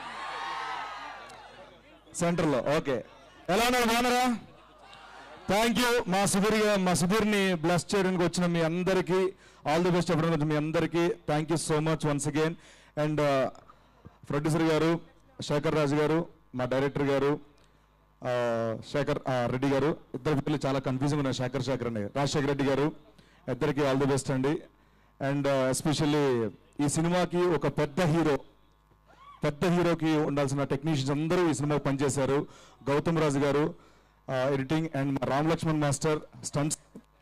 సెంటర్లో ఓకే ఎలా ఉన్నారు బాగున్నారా థ్యాంక్ యూ మా సుధీర్ గా- మా సుధీర్ని బ్లెస్ చేయడానికి వచ్చిన మీ అందరికీ ఆల్ ది బెస్ట్ చెప్పడానికి వచ్చిన మీ అందరికీ thank you so much once again and producer గారు శేఖర్ రాజు గారు మా డైరెక్టర్ గారు ఆ, శేఖర్ ఆ, రెడ్డి గారు ఇద్దరు పేర్లు చాలా కన్ఫ్యూజింగ్ ఉన్నాయి శేఖర్ శేఖర్ అండి రాజశేఖర్ రెడ్డి గారు ఇద్దరికి ఆల్ ది బెస్ట్ అండి అండ్ ఎస్పెషల్లీ ఈ సినిమాకి ఒక పెద్ద హీరో పెద్ద హీరోకి ఉండాల్సిన టెక్నీషియన్స్ అందరూ ఈ సినిమాకి పనిచేశారు గౌతమ్ రాజు గారు ఎడిటింగ్ అండ్ మా Ram Lakshman master stunts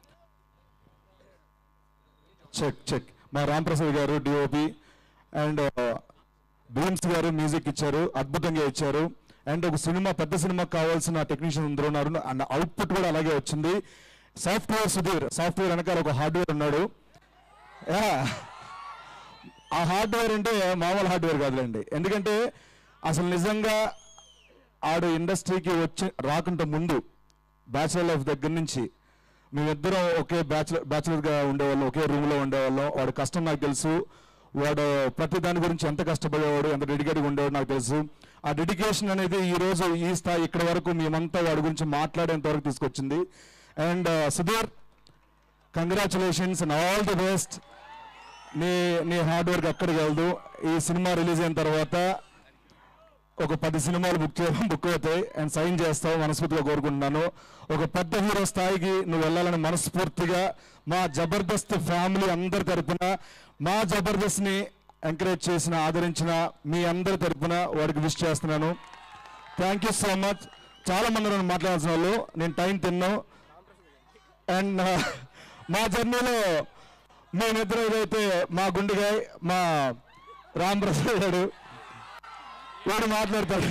check check మా రామ్ ప్రసాద్ గారు డిఓపి అండ్ భీమ్స్ గారు మ్యూజిక్ ఇచ్చారు అద్భుతంగా ఇచ్చారు అండ్ ఒక సినిమా పెద్ద సినిమాకి కావాల్సిన టెక్నీషియన్ అందరూ ఉన్నారు అండ్ అవుట్పుట్ కూడా అలాగే వచ్చింది సాఫ్ట్వేర్ సుధీర్ సాఫ్ట్వేర్ వెనకాల ఒక హార్డ్వేర్ ఉన్నాడు యా ఆ హార్డ్వేర్ అంటే మామూలు హార్డ్వేర్ కాదులేండి ఎందుకంటే అసలు నిజంగా ఆడు ఇండస్ట్రీకి వచ్చి రాకుండా ముందు బ్యాచులర్ లైఫ్ దగ్గర నుంచి మేమిద్దరం ఒకే బ్యాచులర్ బ్యాచులర్గా ఉండేవాళ్ళం ఒకే రూమ్లో ఉండేవాళ్ళం వాడు కష్టం నాకు తెలుసు వాడు ప్రతి దాని గురించి ఎంత కష్టపడేవాడు ఎంత డెడికేట్గా ఉండేవాడు నాకు తెలుసు ఆ డెడికేషన్ అనేది ఈ రోజు ఈ స్థాయి ఇక్కడ వరకు మేమంతా వాడి గురించి మాట్లాడేంత వరకు తీసుకొచ్చింది and Sudheer congratulations and all the best నీ నీ హార్డ్ వర్క్ ఎక్కడికి వెళ్దు ఈ సినిమా రిలీజ్ అయిన తర్వాత ఒక పది సినిమాలు బుక్ చే బుక్ అవుతాయి అండ్ సైన్ చేస్తావు మనస్ఫూర్తిగా కోరుకుంటున్నాను ఒక పెద్ద హీరో స్థాయికి నువ్వు వెళ్ళాలని మనస్ఫూర్తిగా మా జబర్దస్త్ ఫ్యామిలీ అందరి తరపున మా జబర్దస్త్ని ఎంకరేజ్ చేసిన ఆదరించిన మీ అందరి తరపున వాడికి విష్ చేస్తున్నాను థ్యాంక్ యూ సో మచ్ చాలా మంది ఉన్నారు మాట్లాడాల్సిన వాళ్ళు నేను టైం తిన్నాను అండ్ మా జర్నీలో మేమిద్దరు ఏదైతే మా గుండెగాయ్ మా రామ్ ప్రసాద్ గారు వాడు మాట్లాడతాడు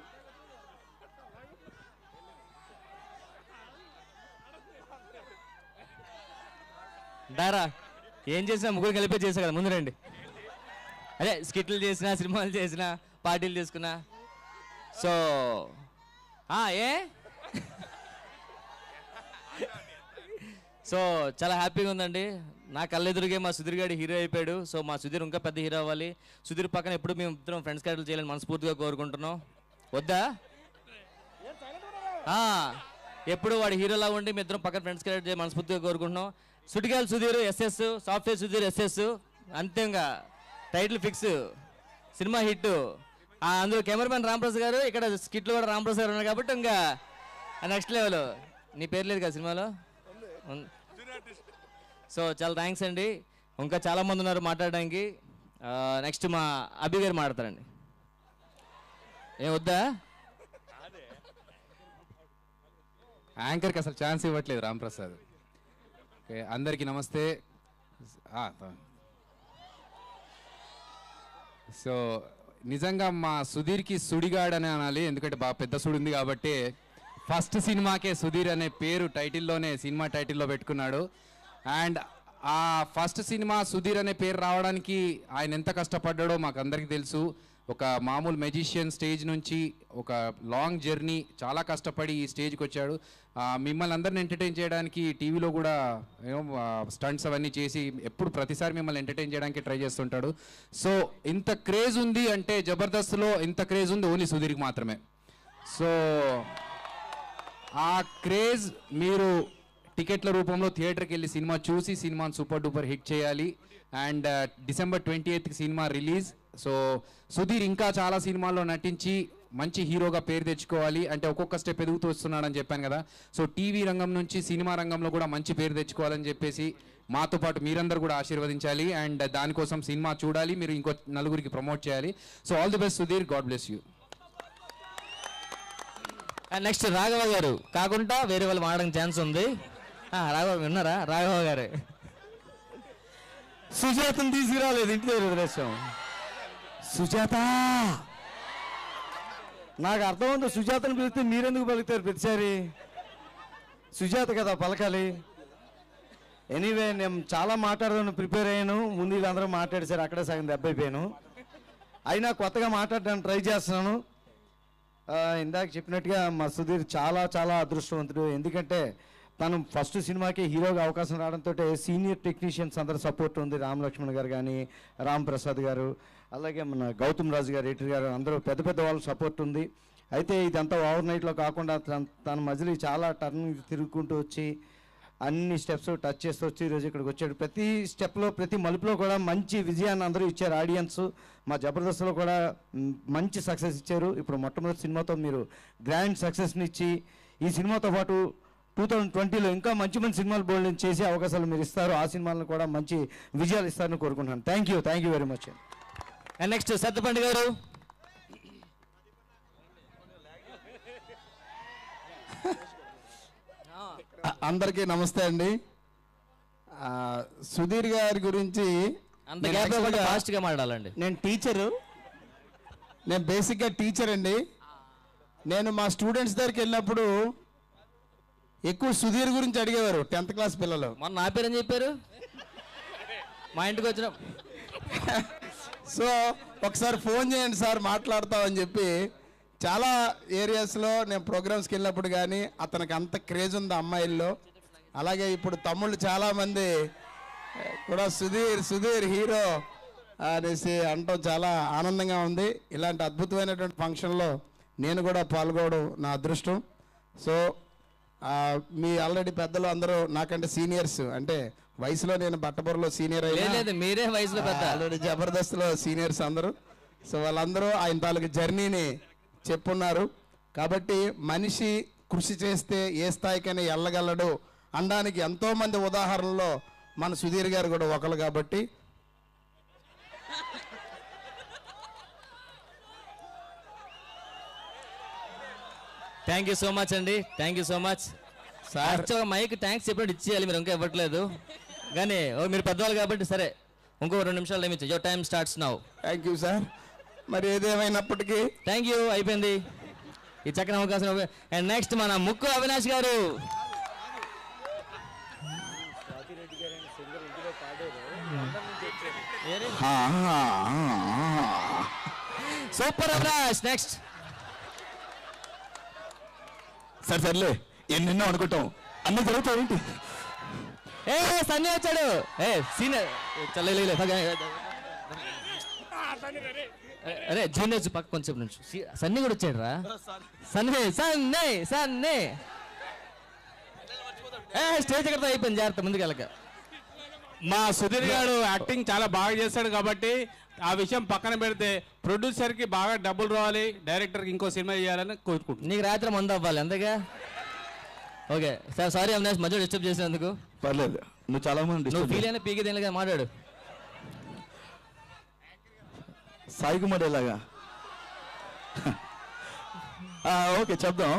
దారా ఏం చేసినా ముగ్గురు కలిపే చేసా కదా ముందు రండి అదే స్కిట్లు చేసినా సినిమాలు చేసినా పార్టీలు చేసుకున్నా సో ఆ, ఏ సో చాలా హ్యాపీగా ఉందండి నా కళ్ళెదురుగే మా సుధీర్ గారి హీరో అయిపోయాడు సో మా సుధీర్ ఇంకా పెద్ద హీరో అవ్వాలి సుధీర్ పక్కన ఎప్పుడు మేము ఇద్దరం ఫ్రెండ్స్ క్యారెక్టర్ చేయాలని మనస్ఫూర్తిగా కోరుకుంటున్నాం వద్దా ఆ, ఎప్పుడు వాడు హీరోలా ఉండి మీ ఇద్దరం పక్కన ఫ్రెండ్స్ క్యారెక్టర్ చేయాలి మనస్ఫూర్తిగా కోరుకుంటున్నాం Sudigali Sudheer SS software Sudheer SS అంతే ఇంకా టైటిల్ ఫిక్స్ సినిమా హిట్ అందులో కెమెరామెన్ రాంప్రసాద్ గారు ఇక్కడ స్కిట్లో కూడా రాంప్రసాద్ గారు ఉన్నారు కాబట్టి ఇంకా నెక్స్ట్ లెవెల్ నీ పేరు లేదు కదా సినిమాలో ఉన్- సో చాలా థ్యాంక్స్ అండి ఇంకా చాలా మంది ఉన్నారు మాట్లాడడానికి నెక్స్ట్ మా అభి గారు మాట్లాడతారండి ఏం వద్దా యాంకర్కి అసలు ఛాన్స్ ఇవ్వట్లేదు రాంప్రసాద్ ఓకే అందరికీ నమస్తే ఆ, త- సో నిజంగా మా సుధీర్కి సుడిగాడ్ అని అనాలి ఎందుకంటే బాగా పెద్ద సుడి ఉంది కాబట్టి ఫస్ట్ సినిమాకే సుధీర్ అనే పేరు టైటిల్లోనే సినిమా టైటిల్లో పెట్టుకున్నాడు అండ్ ఆ ఫస్ట్ సినిమా సుధీర్ అనే పేరు రావడానికి ఆయన ఎంత కష్టపడ్డాడో మాకు అందరికీ తెలుసు ఒక మామూలు మెజిషియన్ స్టేజ్ నుంచి ఒక లాంగ్ జర్నీ చాలా కష్టపడి ఈ స్టేజ్కి వచ్చాడు ఆ, మిమ్మల్ని అందరిని ఎంటర్టైన్ చేయడానికి టీవీలో కూడా స్టంట్స్ అవన్నీ చేసి ఎప్పుడు ప్రతిసారి మిమ్మల్ని ఎంటర్టైన్ చేయడానికి ట్రై చేస్తుంటాడు సో ఇంత క్రేజ్ ఉంది అంటే జబర్దస్త్లో ఇంత క్రేజ్ ఉంది ఓన్లీ సుధీర్కి మాత్రమే సో ఆ క్రేజ్ మీరు టికెట్ల రూపంలో థియేటర్కి వెళ్ళి సినిమా చూసి సినిమాని సూపర్ డూపర్ హిట్ చేయాలి అండ్ డిసెంబర్ ట్వంటీ ఎయిత్కి సినిమా రిలీజ్ సో సుధీర్ ఇంకా చాలా సినిమాల్లో నటించి మంచి హీరోగా పేరు తెచ్చుకోవాలి అంటే ఒక్కొక్క స్టెప్ ఎదుగుతూ వస్తున్నాడని చెప్పాను కదా సో టీవీ రంగం నుంచి సినిమా రంగంలో కూడా మంచి పేరు తెచ్చుకోవాలని చెప్పేసి మాతో పాటు మీరందరూ కూడా ఆశీర్వదించాలి అండ్ దానికోసం సినిమా చూడాలి మీరు ఇంకో నలుగురికి ప్రమోట్ చేయాలి so all the best Sudheer god bless you next Raghava గారు కాకుండా వేరే వాళ్ళు మాడడానికి ఛాన్స్ ఉంది ఆ, రాఘవ విన్నారా రాఘవ గారు సుజాతను తీసుకురాలేదు ఇంటి దగ్గర వదిలేసాం సుజాత నాకు అర్థం ఉంది సుజాతను పిలిస్తే మీరెందుకు పలుకుతారు ప్రతిసారి సుజాత కదా పలకాలి ఎనీవే నేను చాలా మాట్లాడదాను ప్రిపేర్ అయ్యాను ముందు వీళ్ళందరూ మాట్లాడేశారు అక్కడే సగం దెబ్బ అయిపోయాను అయినా కొత్తగా మాట్లాడడానికి ట్రై చేస్తున్నాను ఆ, ఇందాక చెప్పినట్టుగా మా సుధీర్ చాలా చాలా అదృష్టవంతుడు ఎందుకంటే తను ఫస్ట్ సినిమాకి హీరోగా అవకాశం రావడంతో సీనియర్ టెక్నీషియన్స్ అందరు సపోర్ట్ ఉంది రామ్ లక్ష్మణ్ గారు కానీ రామ్ ప్రసాద్ గారు అలాగే మన గౌతమ్ రాజు గారు ఎడిటర్ గారు అందరూ పెద్ద పెద్ద వాళ్ళు సపోర్ట్ ఉంది అయితే ఇదంతా ఓవర్ నైట్లో కాకుండా తన తన మధ్యలో చాలా టర్న్ తిరుగుకుంటూ వచ్చి అన్ని స్టెప్స్ టచ్ చేస్తూ వచ్చి ఈరోజు ఇక్కడికి వచ్చాడు ప్రతి స్టెప్లో ప్రతి మలుపులో కూడా మంచి విజయాన్ని అందరూ ఇచ్చారు ఆడియన్స్ మా జబర్దస్త్లో కూడా మ్, మంచి సక్సెస్ ఇచ్చారు ఇప్పుడు మొట్టమొదటి సినిమాతో మీరు గ్రాండ్ సక్సెస్ని ఇచ్చి ఈ సినిమాతో పాటు టూ థౌజండ్ ట్వంటీలో ఇంకా మంచి మంచి సినిమాలు బోల్డ్ చేసే అవకాశాలు మీరు ఇస్తారు ఆ సినిమాలను కూడా మంచి విజయాలు ఇస్తారని కోరుకుంటున్నాను thank you thank you very much and next Satyapandi గారు అందరికీ నమస్తే అండి ఆ, సుధీర్ గారి గురించి అంత నేను గ్యాప్ actually ఇవ్వకుండా గా- ఫాస్ట్గా మాట్లాడాలండి నేను టీచరు నేను బేసిక్గా టీచర్ అండి నేను మా స్టూడెంట్స్ దగ్గరికి వెళ్ళినప్పుడు ఎక్కువ సుధీర్ గురించి అడిగేవారు టెన్త్ క్లాస్ పిల్లలు మొన్న నా పేరని చెప్పారు మా ఇంటికి వచ్చిన సో ఒకసారి ఫోన్ చేయండి సార్ మాట్లాడతామని చెప్పి చాలా ఏరియాస్లో నేను ప్రోగ్రామ్స్కి వెళ్ళినప్పుడు కానీ అతనికి అంత క్రేజ్ ఉంది అమ్మాయిల్లో అలాగే ఇప్పుడు తమ్ముళ్ళు చాలామంది ఆ, కూడా సుధీర్ సుధీర్ హీరో అనేసి అనటం చాలా ఆనందంగా ఉంది ఇలాంటి అద్భుతమైనటువంటి ఫంక్షన్లో నేను కూడా పాల్గొనడం నా అదృష్టం సో ఆ, మీ ఆల్రెడీ పెద్దలు అందరూ నాకంటే సీనియర్స్ అంటే వయసులో నేను బట్టబొరలో సీనియర్ లేదు, లేదు, మీరే వయసులో పెద్ద. ఆల్రెడీ జబర్దస్త్లో సీనియర్స్ అందరూ సో వాళ్ళందరూ ఆయన తాలూకు జర్నీని చెప్పున్నారు కాబట్టి మనిషి కృషి చేస్తే ఏ స్థాయికైనా వెళ్ళగలడు అనడానికి ఎంతో మంది ఉదాహరణలో మన సుధీర్ గారు కూడా ఒకరు కాబట్టి థ్యాంక్ యూ సో మచ్ అండి thank you so much sir mike thanks చెప్పినట్టు ఇచ్చేయాలి మీరు ఇంకా ఇవ్వట్లేదు కానీ ఓ మీరు పెద్దవాళ్ళు కాబట్టి సరే ఇంకో రెండు నిమిషాలు టైం ఇచ్చి your time starts now thank you sir మరి ఏదేమైనప్పటికీ థ్యాంక్ యూ అయిపోయింది ఈ చక్కని అవకాశం అండ్ నెక్స్ట్ మన ముక్కు అవినాష్ గారు సూపర్ అవినాష్ నెక్స్ట్ సరే సర్లే ఎన్నెన్నో అనుకుంటాం అన్నీ జరుగుతాయి ఏంటి ఏ సన్నీ వచ్చాడు ఏ సీనియర్ చల్లలే అరే జూనియర్స్ పక్క కొంచెం నుంచి సి- సన్నీ కూడా వచ్చాడు రా సన్నీ సన్నీ సన్నీ ఏ స్టేజ్ ఎక్కడ అయిపోయింది జాగ్రత్త ముందుకు వెళ్ళక మా సుధీర్ గారు యాక్టింగ్ చాలా బాగా చేస్తాడు కాబట్టి ఆ విషయం పక్కన పెడితే ప్రొడ్యూసర్ కి బాగా డబ్బులు రావాలి డైరెక్టర్ కి ఇంకో సినిమా చేయాలని కోరుకుంటున్నాను నీకు రాత్రి మందు అవ్వాలి అంతేగా ఓకే సార్ సారీ అవినాష్ మధ్య డిస్టర్బ్ చేసినందుకు పర్లేదు నువ్వు చాలా మంది నువ్వు ఫీల్ అయినా పీకి దేనిగా మాట్లాడు సాయి కుమార్ ఎలాగా ఆ, ఓకే చెప్దాం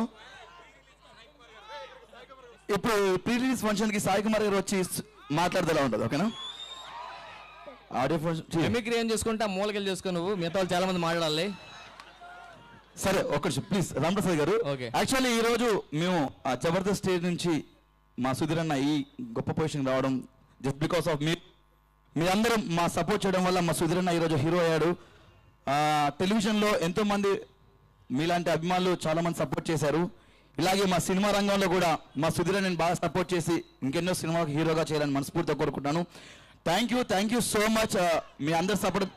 ఇప్పుడు ప్రీ రిలీజ్ ఫంక్షన్ కి సాయి కుమార్ గారు వచ్చి స్- మాట్లాడితే ఎలా ఉంటుంది ఓకేనా ఆడియో ఫంక్షన్ మిమిక్రీ ఏం చేసుకుంటే ఆ మూలకెళ్ళి చేసుకో నువ్వు మిగతా వాళ్ళు చాలా మంది మాట్లాడాలి సరే ఒక్క నిమిషం ప్లీజ్ రామప్రసాద్ గారు Okay. యాక్చువల్లీ ఈ రోజు మేము ఆ జబర్దస్త్ స్టేజ్ నుంచి మా సుధీర్ అన్న ఈ గొప్ప పొజిషన్ రావడం జస్ట్ బికాస్ ఆఫ్ మీ మీ అందరం మా సపోర్ట్ చేయడం వల్ల మా సుధీర్ అన్న ఈరోజు హీరో అయ్యాడు ఆ, టెలివిజన్లో ఎంతో మంది మీలాంటి అభిమానులు చాలా మంది సపోర్ట్ చేశారు ఇలాగే మా సినిమా రంగంలో కూడా మా సుధీర్ నేను బాగా సపోర్ట్ చేసి ఇంకెన్నో సినిమాకి హీరోగా చేయాలని మనస్ఫూర్తిగా కోరుకుంటున్నాను thank you thank you so much మీ అందరి సపోర్ట్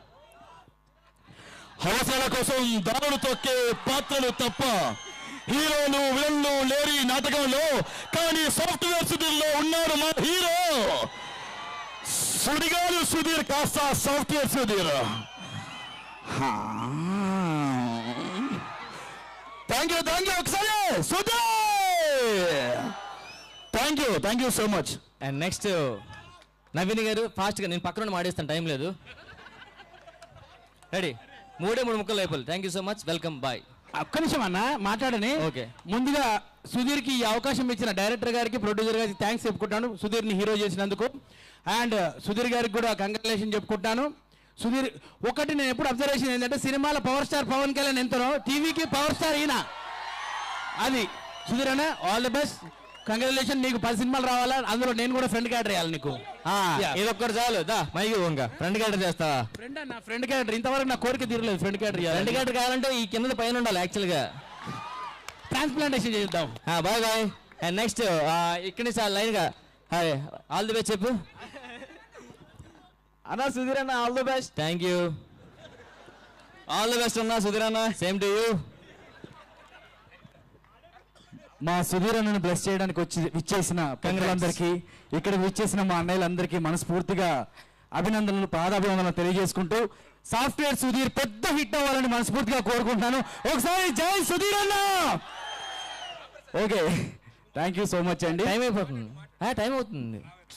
అవసరాల కోసం దారులు తొక్కే పాత్రలు తప్ప హీరోలు విలన్లు లేరు ఈ నాటకంలో కానీ సాఫ్ట్వేర్ సుధీర్లో ఉన్నాడు మా హీరో సుడిగాలు సుధీర్ కాస్త software Sudheer thank you thank you ఒకసారి Sudheer thank you thank you so much and next Naveen గారు ఫాస్ట్గా నేను పక్కన నుండి మాడేస్తాను టైం లేదు రెడీ మూడే మూడు ముక్కలు అయిపోయి thank you so much welcome boy ఒక్క నిమిషం అన్న మాట్లాడని ఓకే ముందుగా సుధీర్కి ఈ అవకాశం ఇచ్చిన డైరెక్టర్ గారికి ప్రొడ్యూసర్ గారికి థ్యాంక్స్ చెప్పుకుంటాను సుధీర్ని హీరో చేసినందుకు అండ్ సుధీర్ గారికి కూడా కంగ్రాచులేషన్ చెప్పుకుంటాను సుధీర్ ఒకటి నేను ఎప్పుడు అబ్జర్వేషన్ ఏంటంటే సినిమాల పవర్ స్టార్ పవన్ కళ్యాణ్ ఎంతనో టీవీకి పవర్ స్టార్ ఈయన అది సుధీర్ అన్న ఆల్ ది బెస్ట్ కంగ్రాచులేషన్ నీకు పది సినిమాలు రావాలా అందులో నేను కూడా ఫ్రెండ్ క్యారెక్టర్ వేయాలి నీకు Yeah. ఇది ఒక్కటి చాలు దా మైకి ఇంకా ఫ్రెండ్ క్యారెక్టర్ చేస్తావా ఫ్రెండ్ అన్న ఫ్రెండ్ క్యారెక్టర్ ఇంతవరకు నా కోరిక తీరలేదు ఫ్రెండ్ క్యారెక్టర్ ఫ్రెండ్ క్యారెక్టర్ కావాలంటే ఈ కింద పైన ఉండాలి యాక్చువల్గా ట్రాన్స్ప్లాంటేషన్ చేద్దాం బాయ్ బాయ్ అండ్ నెక్స్ట్ ఇక్కడి నుంచి లైన్గా హాయ్ ఆల్ ది బెస్ట్ చెప్పు అన్నా సుధీర్ అన్న all the best thank you all the best అన్నా సుధీర్ అన్న సేమ్ టు యూ మా సుధీర్ అన్నను బ్లెస్ చేయడానికి వచ్చి విచ్చేసిన పెద్దలందరికీ ఇక్కడ విచ్చేసిన మా అన్నయ్యలందరికీ మనస్ఫూర్తిగా అభినందనలు పాదాభివందనలు తెలియజేసుకుంటూ సాఫ్ట్వేర్ సుధీర్ పెద్ద హిట్ అవ్వాలని మనస్ఫూర్తిగా కోరుకుంటున్నాను ఒకసారి జై సుధీర్ అన్న okay thank you so much అండి టైం అయిపోతుంది టైం అవుతుంది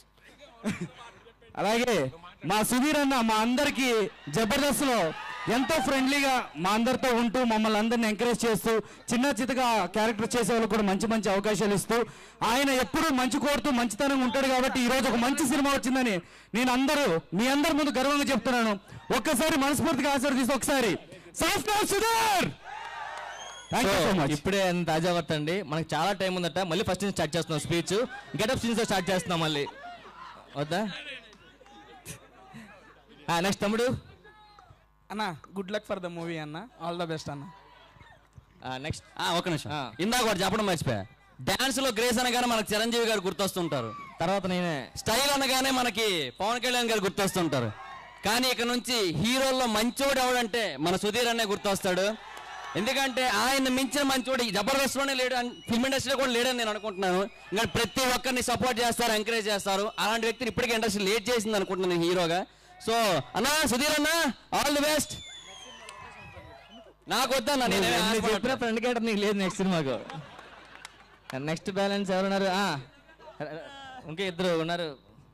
అలాగే మా సుధీర్ అన్న మా అందరికి జబర్దస్త్లో ఎంతో ఫ్రెండ్లీగా మా అందరితో ఉంటూ మమ్మల్ని అందరిని ఎంకరేజ్ చేస్తూ చిన్న చితగా క్యారెక్టర్ చేసే వాళ్ళకి కూడా మంచి మంచి అవకాశాలు ఇస్తూ ఆయన ఎప్పుడూ మంచి కోరుతూ మంచితనంగా ఉంటాడు కాబట్టి ఈ రోజు ఒక మంచి సినిమా వచ్చిందని నేను అందరూ మీ అందరి ముందు గర్వంగా చెప్తున్నాను ఒక్కసారి మనస్ఫూర్తిగా ఆశీర్వదిస్తూ ఒకసారి software Sudheer thank you so much ఇప్పుడే తాజా వార్త అండి మనకి చాలా టైం ఉందట మళ్ళీ ఫస్ట్ నుంచి స్టార్ట్ చేస్తున్నాం స్పీచ్ గెటప్ సీన్స్ స్టార్ట్ చేస్తున్నాం మళ్ళీ వద్దా నెక్స్ట్ తమ్ముడు అన్న good luck for the movie అన్న ఆల్ ద బెస్ట్ అన్న నెక్స్ట్ ఒక నిమిషం ఇందాక వాడు చెప్పడం మర్చిపోయా డాన్స్ లో గ్రేస్ అనగానే మనకు చిరంజీవి గారు గుర్తొస్తుంటారు తర్వాత నేనే స్టైల్ అనగానే మనకి పవన్ కళ్యాణ్ గారు గుర్తొస్తుంటారు కానీ ఇక నుంచి హీరోల్లో మంచోడు ఎవడంటే మన సుధీర్ అనే గుర్తొస్తాడు ఎందుకంటే ఆయన మించిన మంచోడు ఈ జబర్దస్త్లోనే లేడు ఫిల్మ్ ఇండస్ట్రీలో కూడా లేడని నేను అనుకుంటున్నాను ఇంకా ప్రతి ఒక్కరిని సపోర్ట్ చేస్తారు ఎంకరేజ్ చేస్తారు అలాంటి వ్యక్తిని ఇప్పటికే ఇండస్ట్రీ లేట్ చేసింది అనుకుంటున్నాను హీరోగా సో అన్నా సుధీర్ అన్న ఆల్ ది బెస్ట్ నాకు వద్దన్నా నేను నువ్వు చెప్పిన ఫ్రెండ్ క్యారెక్టర్ నీకు లేదు నెక్స్ట్ సినిమాకు నెక్స్ట్ బ్యాలెన్స్ ఎవరున్నారు ఆ, ఇంకా ఇద్దరు ఉన్నారు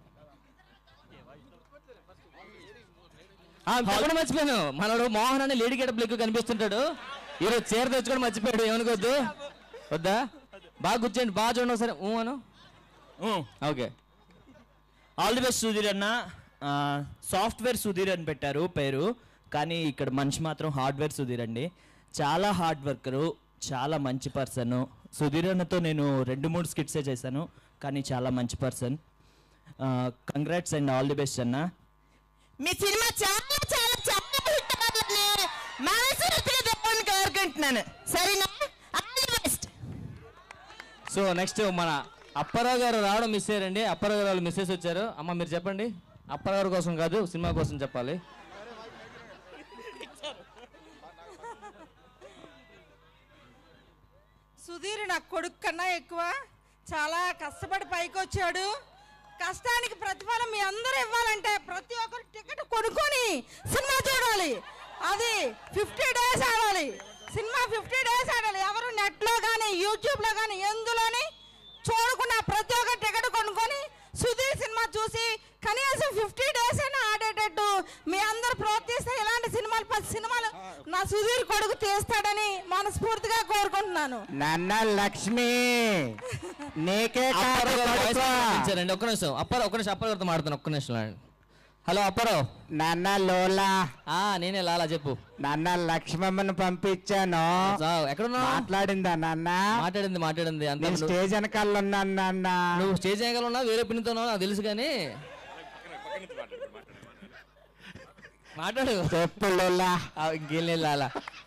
ఆ, చెప్పడం మర్చిపోయాను మనోడు మోహన్ అని లేడీ గెటప్ ఎక్కువ కనిపిస్తుంటాడు ఈరోజు చీర తెచ్చుకొని మర్చిపోయాడు ఏమనుకోద్దు వద్దా బాగా కూర్చోండి బాగా చూడండి ఒకసారి ఊ అను okay all the best Sudheer అన్న సాఫ్ట్వేర్ సుధీర్ అని పెట్టారు పేరు కానీ ఇక్కడ మనిషి మాత్రం హార్డ్వేర్ సుధీర్ అండి చాలా హార్డ్ వర్కరు చాలా మంచి పర్సన్ సుధీర్ అన్నతో నేను రెండు మూడు స్కిట్సే చేశాను కానీ చాలా మంచి person congrats and all the best అన్న మీ సినిమా చాలా చాలా చాలా హిట్ అవ్వాలని మనస్ఫూర్తిగా దేవుడిని కోరుకుంటున్నాను సరేనా all the best so next మన అప్పారావు గారు రావడం మిస్ అయ్యారండి అప్పారావు గారు వాళ్ళు మిస్సెస్ వచ్చారు అమ్మ మీరు చెప్పండి అప్పారావు గారి కోసం కాదు సినిమా కోసం చెప్పాలి సుధీర్ నా కొడుకు కన్నా ఎక్కువ చాలా కష్టపడి పైకి వచ్చాడు కష్టానికి ప్రతిఫలం మీ అందరూ ఇవ్వాలంటే ప్రతి ఒక్కరు టికెట్ కొనుక్కొని సినిమా చూడాలి అది ఫిఫ్టీ డేస్ ఆడాలి సినిమా ఫిఫ్టీ డేస్ ఆడాలి ఎవరు నెట్లో కానీ యూట్యూబ్లో కానీ ఎందులోని చూడకుండా ప్రతి ఒక్క టికెట్ కొనుక్కొని సుధీర్ సినిమా చూసి కనీసం ఫిఫ్టీ డేస్ అయినా ఆడేటట్టు మీ అందరు ప్రోత్సహిస్తే ఇలాంటి సినిమాలు పది సినిమాలు నా సుధీర్ కొడుకు తీస్తాడని మనస్ఫూర్తిగా కోరుకుంటున్నాను నాన్న లక్ష్మి నీకే అప్పారావు గారు voice కాదు పంపించారండి ఒక్క నిమిషం అప్పారావు ఒక్క నిమిషం అప్పారావు గారితో మాట్లాడుతాను ఒక్క నిమిషం ఆగండి. హలో అప్పారావు నాన్న లోలా ఆ నేనే లాలా చెప్పు నాన్న లక్ష్మమ్మను పంపించాను ఎక్కడున్నావు మాట్లాడిందా నాన్న మాట్లాడింది మాట్లాడింది అంత నేను స్టేజ్ వెనకాల ఉన్నాను నాన్న నువ్వు స్టేజ్ వెనకాల ఉన్నా వేరే పిన్నితో ఉన్నావు నాకు తెలుసు కానీ మాట్లాడు చెప్పు లోలా ఇంకేం లేదు లాలా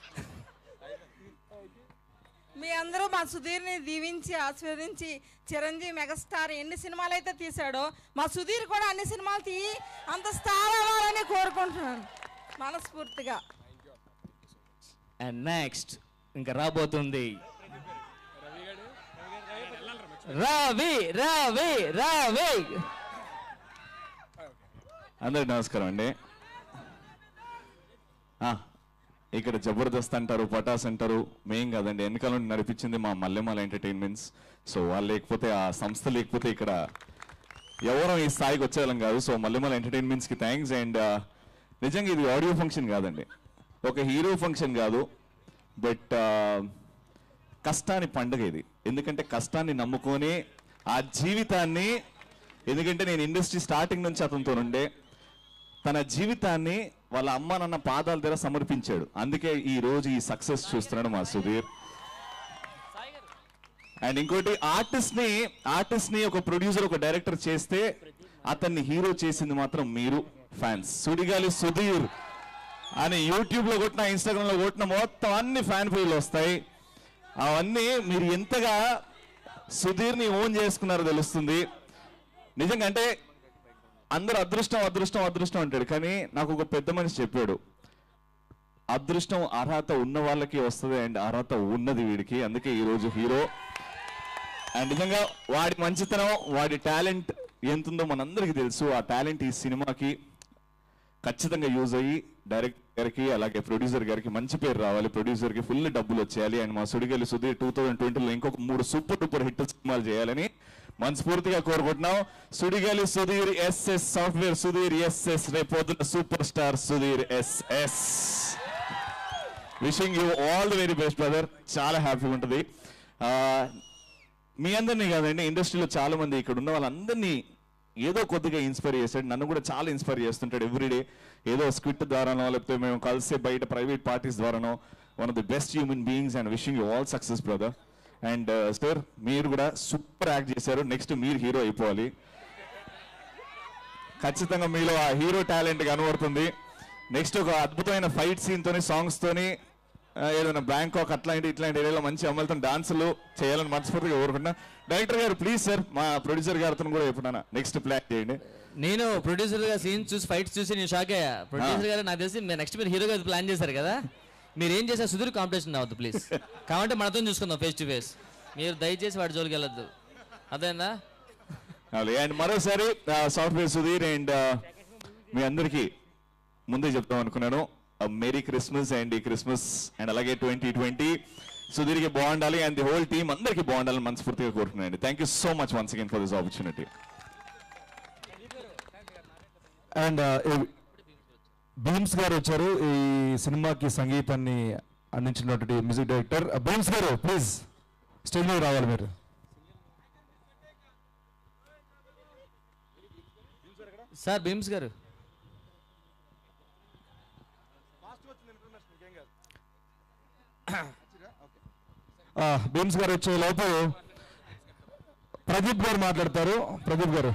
మీ అందరూ మా సుధీర్ని దీవించి ఆస్వాదించి చిరంజీవి మెగాస్టార్ ఎన్ని సినిమాలు అయితే తీశాడో మా సుధీర్ కూడా అన్ని సినిమాలు తీయి అంత స్టార్ అవ్వాలని కోరుకుంటున్నాను మనస్ఫూర్తిగా అండ్ నెక్స్ట్ ఇంకా రాబోతుంది రవి రవి రవి అందరికి నమస్కారం అండి ఆ, ఇక్కడ జబర్దస్త్ అంటారు పటాస్ అంటారు మేం కాదండి వెనకాల నుండి నడిపించింది మా మల్లెమాల ఎంటర్టైన్మెంట్స్ సో వాళ్ళు లేకపోతే ఆ సంస్థ లేకపోతే ఇక్కడ ఎవరం ఈ స్థాయికి వచ్చేవాళ్ళం కాదు సో మల్లెమాల ఎంటర్టైన్మెంట్స్కి థ్యాంక్స్ అండ్ నిజంగా ఇది ఆడియో ఫంక్షన్ కాదండి ఒక హీరో ఫంక్షన్ కాదు బట్ కష్టాన్ని పండుగ ఇది ఎందుకంటే కష్టాన్ని నమ్ముకొని ఆ జీవితాన్ని ఎందుకంటే నేను ఇండస్ట్రీ స్టార్టింగ్ నుంచి అతనితో ఉండే తన జీవితాన్ని వాళ్ళ అమ్మ నాన్న పాదాల దగ్గర సమర్పించాడు అందుకే ఈ రోజు ఈ సక్సెస్ చూస్తున్నాడు మా సుధీర్ అండ్ ఇంకోటి ఆర్టిస్ట్ ని ఆర్టిస్ట్ ని ఒక ప్రొడ్యూసర్ ఒక డైరెక్టర్ చేస్తే అతన్ని హీరో చేసింది మాత్రం మీరు ఫ్యాన్స్ సుడిగాలి సుధీర్ అని యూట్యూబ్ లో కొట్టిన ఇన్స్టాగ్రామ్ లో కొట్టిన మొత్తం అన్ని ఫ్యాన్ పేర్లు వస్తాయి అవన్నీ మీరు ఎంతగా సుధీర్ని ఓన్ చేసుకున్నారో తెలుస్తుంది నిజంగా అంటే అందరూ అదృష్టం అదృష్టం అదృష్టం అంటాడు కానీ నాకు ఒక పెద్ద మనిషి చెప్పాడు అదృష్టం అర్హత ఉన్న వాళ్ళకి వస్తుంది అండ్ అర్హత ఉన్నది వీడికి అందుకే ఈ రోజు హీరో అండ్ నిజంగా వాడి మంచితనం వాడి టాలెంట్ ఎంతుందో మనందరికీ తెలుసు ఆ టాలెంట్ ఈ సినిమాకి ఖచ్చితంగా యూజ్ అయ్యి డైరెక్టర్ గారికి అలాగే ప్రొడ్యూసర్ గారికి మంచి పేరు రావాలి ప్రొడ్యూసర్ కి ఫుల్ డబ్బులు వచ్చేయాలి అండ్ మా సుడిగలి సుధీర్ టూ థౌజండ్ ట్వంటీలో ఇంకొక మూడు సూపర్ డూపర్ హిట్ సినిమాలు చేయాలని మనస్ఫూర్తిగా కోరుకుంటున్నాం Sudigali Sudheer SS software Sudheer SS రేపొద్దున super star Sudheer SS wishing you all the very best brother చాలా హ్యాపీగా ఉంటుంది ఆ, మీ అందరినీ కాదండి ఇండస్ట్రీలో చాలా మంది ఇక్కడ ఉన్న వాళ్ళందరినీ ఏదో కొద్దిగా ఇన్స్పైర్ చేశాడు నన్ను కూడా చాలా ఇన్స్పైర్ చేస్తుంటాడు ఎవ్రీడే ఏదో స్క్విట్ ద్వారానో లేకపోతే మేము కలిసే బయట ప్రైవేట్ పార్టీస్ ద్వారానో one of the best human beings and wishing you all success brother and sir మీరు కూడా సూపర్ యాక్ట్ చేశారు నెక్స్ట్ మీరు హీరో అయిపోవాలి ఖచ్చితంగా మీలో ఆ హీరో టాలెంట్ కనబడుతుంది నెక్స్ట్ ఒక అద్భుతమైన ఫైట్ సీన్ తోని సాంగ్స్ తోని ఆ, ఏదైనా బ్యాంకాక్ అట్లాంటి ఇట్లాంటి ఏరియాలో మంచి అమలుతో డాన్సులు చేయాలని మనస్ఫూర్తిగా కోరుకుంటున్నా డైరెక్టర్ గారు ప్లీజ్ సార్ మా ప్రొడ్యూసర్ గారితో కూడా చెప్పున్నా నెక్స్ట్ ప్లాన్ చేయండి నేను ప్రొడ్యూసర్ గా సీన్ చూసి ఫైట్స్ చూసి నేను షాక్ అయ్యా ప్రొడ్యూసర్ గారు నాకు తెలిసి నెక్స్ట్ మీరు హీరోగా ప్లాన్ చేశారు కదా మీరు ఏం చేశారు సుధీర్ కాంపిటీషన్ అవ్వద్దు ప్లీజ్ కాబట్టి మనతో చూసుకుందాం ఫేస్ టు ఫేస్ మీరు దయచేసి వాడి జోలికి వెళ్ళొద్దు అదేందా అండ్ మరోసారి సాఫ్ట్వేర్ సుధీర్ అండ్ మీ అందరికీ ముందే చెప్తాం అనుకున్నాను మేరీ క్రిస్మస్ అండ్ ఈ క్రిస్మస్ అండ్ అలాగే ట్వంటీ ట్వంటీ సుధీర్కి బాగుండాలి అండ్ ది హోల్ టీమ్ అందరికీ బాగుండాలని మనస్ఫూర్తిగా కోరుకున్నాను thank you so much once again for this opportunity and Bheems గారు వచ్చారు ఈ సినిమాకి సంగీతాన్ని అందించినటువంటి మ్యూజిక్ డైరెక్టర్ భీమ్స్ గారు ప్లీజ్ స్టేజ్ మీద రావాలి మీరు సార్ భీమ్స్ గారు ఆ, భీమ్స్ గారు వచ్చే లోపు ప్రదీప్ గారు మాట్లాడతారు ప్రదీప్ గారు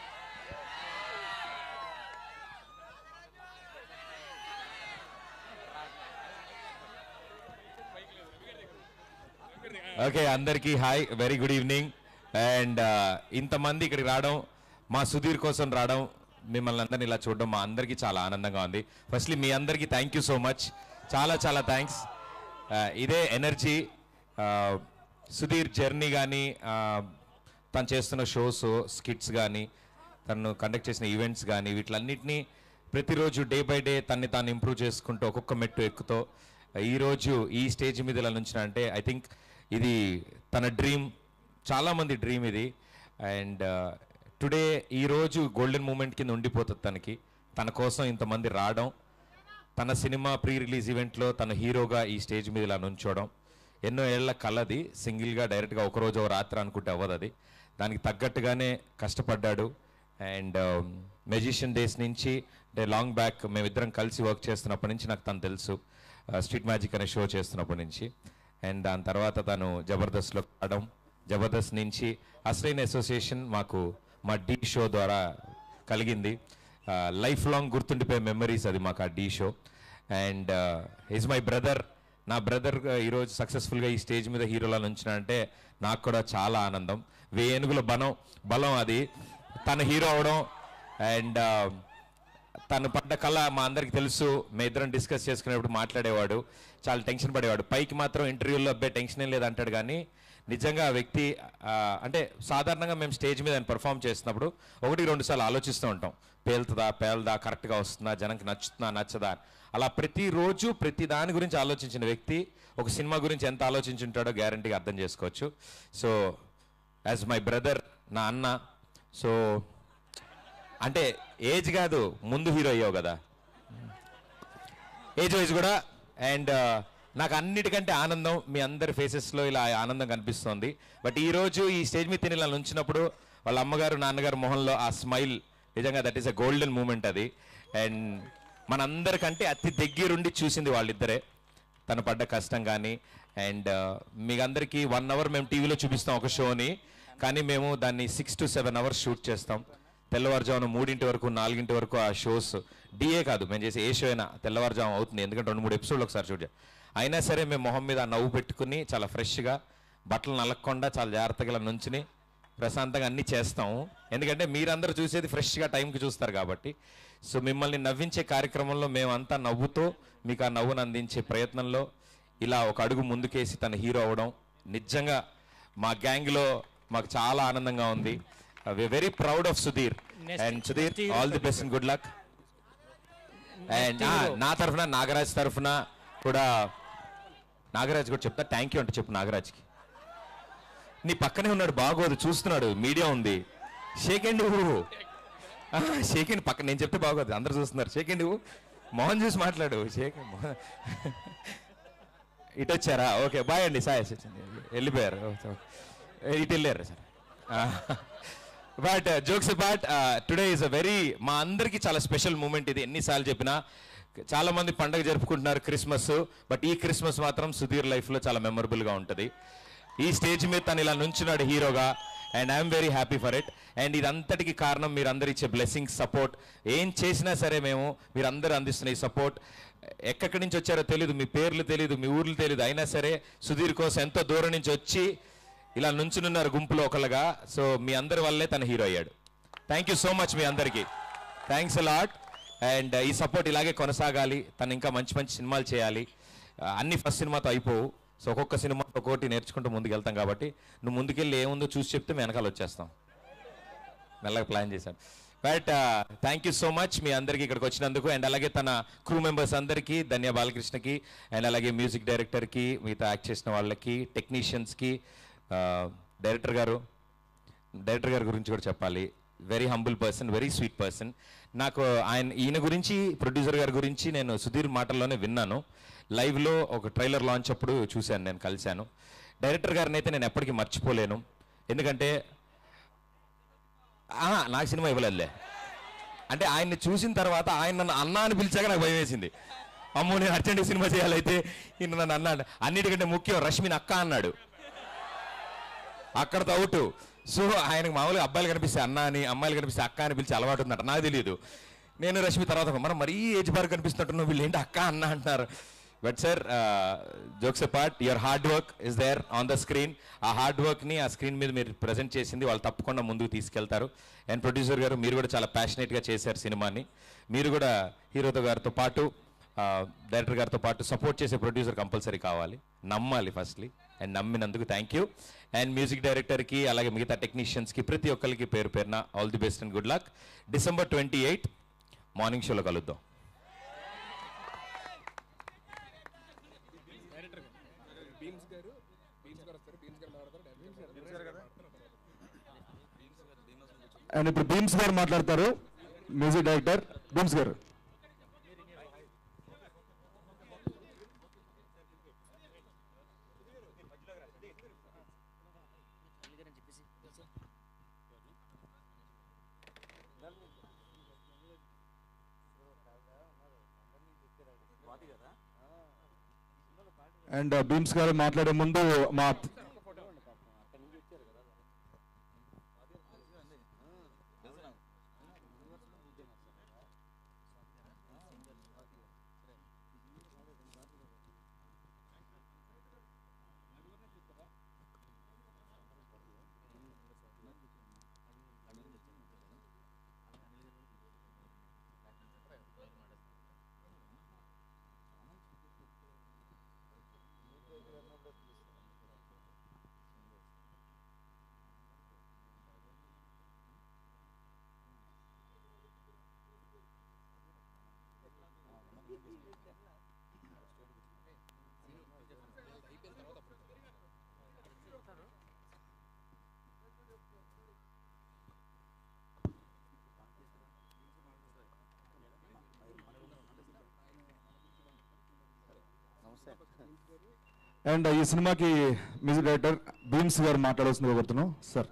ఓకే అందరికీ hi very good evening and ఇంతమంది ఇక్కడికి రావడం మా సుధీర్ కోసం రావడం మిమ్మల్ని అందరిని ఇలా చూడడం మా అందరికీ చాలా ఆనందంగా ఉంది ఫస్ట్లీ మీ అందరికీ థ్యాంక్ యూ సో మచ్ చాలా చాలా థ్యాంక్స్ ఇదే ఎనర్జీ సుధీర్ జర్నీ కానీ తను చేస్తున్న షోస్ స్కిట్స్ కానీ తను కండక్ట్ చేసిన ఈవెంట్స్ కానీ వీటిలన్నిటినీ ప్రతిరోజు డే బై డే తన్ని తాను ఇంప్రూవ్ చేసుకుంటూ ఒక్కొక్క మెట్టు ఎక్కుతూ ఈరోజు ఈ స్టేజ్ మీద ఇలా నుంచిన అంటే ఐ థింక్ ఇది తన డ్రీమ్ చాలామంది డ్రీమ్ ఇది అండ్ టుడే ఈరోజు గోల్డెన్ మూమెంట్ కింద ఉండిపోతుంది తనకి తన కోసం ఇంతమంది రావడం తన సినిమా ప్రీ రిలీజ్ ఈవెంట్లో తన హీరోగా ఈ స్టేజ్ మీద ఇలా నుంచోవడం ఎన్నో ఏళ్ల కలది సింగిల్గా డైరెక్ట్గా ఒకరోజు ఓ రాత్రి అనుకుంటే అవ్వదు అది దానికి తగ్గట్టుగానే కష్టపడ్డాడు అండ్ మెజిషియన్ డేస్ నుంచి అంటే లాంగ్ బ్యాక్ మేమిద్దరం కలిసి వర్క్ చేస్తున్నప్పటి నుంచి నాకు తను తెలుసు స్ట్రీట్ మ్యాజిక్ అనే షో చేస్తున్నప్పటి నుంచి అండ్ దాని తర్వాత తను జబర్దస్త్లో ఆడడం జబర్దస్త్ నుంచి అసలైన అసోసియేషన్ మాకు మా డీ షో ద్వారా కలిగింది లైఫ్ లాంగ్ గుర్తుండిపోయే మెమరీస్ అది మాకు ఆ the show and is my brother నా బ్రదర్ ఈరోజు సక్సెస్ఫుల్గా ఈ స్టేజ్ మీద హీరోలా నుంచిన అంటే నాకు కూడా చాలా ఆనందం వేనుగుల బలం బలం అది తన హీరో అవడం అండ్ తను పడ్డ కళ మా అందరికి తెలుసు మేము ఇద్దరం డిస్కస్ చేసుకునేప్పుడు మాట్లాడేవాడు చాలా టెన్షన్ పడేవాడు పైకి మాత్రం ఇంటర్వ్యూలో అబ్బాయి టెన్షన్ ఏం లేదు అంటాడు కానీ నిజంగా ఆ వ్యక్తి ఆ, అంటే సాధారణంగా మేము స్టేజ్ మీద ఆయన పర్ఫామ్ చేస్తున్నప్పుడు ఒకటి రెండు సార్లు ఆలోచిస్తూ ఉంటాం పేలుతుందా పేలదా కరెక్ట్గా వస్తుందా జనంకి నచ్చుతుందా నచ్చదా అని. అలా ప్రతిరోజు ప్రతి దాని గురించి ఆలోచించిన వ్యక్తి ఒక సినిమా గురించి ఎంత ఆలోచించుంటాడో గ్యారంటీగా అర్థం చేసుకోవచ్చు సో యాజ్ మై బ్రదర్ నా అన్న సో అంటే ఏజ్ కాదు ముందు హీరో అయ్యావు కదా ఏజ్ వైజ్ కూడా అండ్ నాకు అన్నిటికంటే ఆనందం మీ అందరి ఫేసెస్లో ఇలా ఆనందం కనిపిస్తోంది బట్ ఈ రోజు ఈ స్టేజ్ మీద తిని ఇలా నుంచినప్పుడు వాళ్ళ అమ్మగారు నాన్నగారు మొహంలో ఆ స్మైల్ నిజంగా that is a golden moment అది అండ్ మనందరికంటే అతి దగ్గరుండి చూసింది వాళ్ళిద్దరే తను పడ్డ కష్టం కానీ అండ్ మీకు అందరికీ వన్ అవర్ మేము టీవీలో చూపిస్తాం ఒక షోని కానీ మేము దాన్ని six to seven hours shoot చేస్తాం తెల్లవారుజామున మూడింటి వరకు నాలుగింటి వరకు ఆ షోస్ డిఏ కాదు మేము చేసే ఏ షో అయినా తెల్లవారుజాము అవుతుంది ఎందుకంటే రెండు మూడు ఎపిసోడ్లు ఒకసారి షూట్ చేయాలి అయినా సరే మేము మొహం మీద ఆ నవ్వు పెట్టుకుని చాలా ఫ్రెష్గా బట్టలు నలగకుండా చాలా జాగ్రత్తగా ఇలా నుంచుని ప్రశాంతంగా అన్నీ చేస్తాము ఎందుకంటే మీరందరూ చూసేది ఫ్రెష్గా టైంకి చూస్తారు కాబట్టి సో మిమ్మల్ని నవ్వించే కార్యక్రమంలో మేమంతా నవ్వుతూ మీకు ఆ నవ్వును అందించే ప్రయత్నంలో ఇలా ఒక అడుగు ముందుకేసి తన హీరో అవ్వడం నిజంగా మా గ్యాంగ్లో మాకు చాలా ఆనందంగా ఉంది very proud of Sudheer and Sudheer all the best and good luck and నా తరఫున నాగరాజ్ తరఫున కూడా నాగరాజ్ కూడా చెప్తా థ్యాంక్ యూ అంటే చెప్పు నాగరాజ్కి నీ పక్కనే ఉన్నాడు బాగోదు చూస్తున్నాడు మీడియా ఉంది షేక్ అండి నువ్వు షేక్ అండి పక్కన నేను చెప్తే బాగోదు అందరు చూస్తున్నారు షేక్ అండి నువ్వు మోహన్ చూసి మాట్లాడు షేక్ ఇటు వచ్చారా ఓకే బాయ్ అండి సాయ్ వెళ్ళిపోయారు ఇటు వెళ్ళారు sir but jokes apart today is a very మా అందరికీ చాలా స్పెషల్ మూమెంట్ ఇది ఎన్నిసార్లు చెప్పినా చాలా మంది పండగ జరుపుకుంటున్నారు క్రిస్మస్ బట్ ఈ క్రిస్మస్ మాత్రం సుధీర్ లైఫ్లో చాలా మెమరబుల్గా ఉంటుంది ఈ స్టేజ్ మీద తను ఇలా నుంచున్నాడు హీరోగా and I'm very happy for it and ఇదంతటికి కారణం మీరు అందరు ఇచ్చే బ్లెస్సింగ్ సపోర్ట్ ఏం చేసినా సరే మేము మీరు అందరూ అందిస్తున్న ఈ సపోర్ట్ ఎక్కడి నుంచి వచ్చారో తెలియదు మీ పేర్లు తెలియదు మీ ఊర్లు తెలియదు అయినా సరే సుధీర్ కోసం ఎంతో దూరం నుంచి వచ్చి ఇలా నుంచునున్నారు గుంపులో ఒకళ్ళగా సో మీ అందరి వల్లే తన హీరో అయ్యాడు థ్యాంక్ యూ సో మచ్ మీ అందరికీ థ్యాంక్స్ అలాట్ అండ్ ఈ సపోర్ట్ ఇలాగే కొనసాగాలి తను ఇంకా మంచి మంచి సినిమాలు చేయాలి ఆ, అన్ని ఫస్ట్ సినిమాతో అయిపోవు సో ఒక్కొక్క సినిమా ఒక్కొక్కటి నేర్చుకుంటూ ముందుకు వెళ్తాం కాబట్టి నువ్వు ముందుకెళ్ళి ఏముందో చూసి చెప్తే మేము వెనకాల వచ్చేస్తాం మెల్లగా ప్లాన్ చేశాను but thank you so much మీ అందరికీ ఇక్కడికి వచ్చినందుకు అండ్ అలాగే తన క్రూ మెంబర్స్ అందరికీ ధన్య బాలకృష్ణకి అండ్ అలాగే మ్యూజిక్ డైరెక్టర్కి మిగతా యాక్ట్ చేసిన వాళ్ళకి టెక్నీషియన్స్కి డైరెక్టర్ గారు డైరెక్టర్ గారి గురించి కూడా చెప్పాలి very humble person very sweet person నాకు ఆయన ఈయన గురించి ప్రొడ్యూసర్ గారి గురించి నేను సుధీర్ మాటల్లోనే విన్నాను లైవ్లో ఒక ట్రైలర్ లాంచ్ అప్పుడు చూశాను నేను కలిశాను డైరెక్టర్ గారిని అయితే నేను ఎప్పటికీ మర్చిపోలేను ఎందుకంటే ఆహా, నాకు సినిమా ఇవ్వలేదులే అంటే ఆయన్ని చూసిన తర్వాత ఆయన నన్ను అన్న అని పిలిచాక నాకు భయం వేసింది అమ్మో నేను అర్జెంట్ సినిమా చేయాలైతే ఈయన నన్ను అన్నాడు అన్నిటికంటే ముఖ్యం రష్మిని అక్క అన్నాడు అక్కడతో అవుట్ సో ఆయనకు మామూలుగా అబ్బాయిలు కనిపిస్తే అన్న అని అమ్మాయిలు కనిపిస్తే అక్క అని పిలిచి అలవాటు ఉందంట నాకు తెలియదు నేను రష్మి తర్వాత మనం మరీ ఏజ్ బార్ కనిపిస్తున్నట్టు వీళ్ళు ఏంటి అక్క అన్న అంటున్నారు but sir jokes part your hard work is there on the screen ఆ హార్డ్ వర్క్ని ఆ స్క్రీన్ మీద మీరు ప్రజెంట్ చేసింది వాళ్ళు తప్పకుండా ముందుకు తీసుకెళ్తారు అండ్ ప్రొడ్యూసర్ గారు మీరు కూడా చాలా ప్యాషనేట్గా చేశారు సినిమాని మీరు కూడా హీరోతో గారితో పాటు డైరెక్టర్ గారితో పాటు సపోర్ట్ చేసే ప్రొడ్యూసర్ కంపల్సరీ కావాలి నమ్మాలి ఫస్ట్లీ అండ్ నమ్మినందుకు థ్యాంక్ యూ అండ్ మ్యూజిక్ డైరెక్టర్కి అలాగే మిగతా టెక్నీషియన్స్కి ప్రతి ఒక్కరికి పేరు పేరున all the best and good luck December twenty eight morning షోలో కలుద్దాం అండ్ ఇప్పుడు భీమ్స్ గారు మాట్లాడతారు మ్యూజిక్ డైరెక్టర్ భీమ్స్ గారు అండ్ భీమ్స్ గారు మాట్లాడే ముందు మా అండ్ ఈ సినిమాకి మ్యూజిక్ డైరెక్టర్ భీమ్స్ గారు మాట్లాడాల్సింది కోరుతున్నాం సార్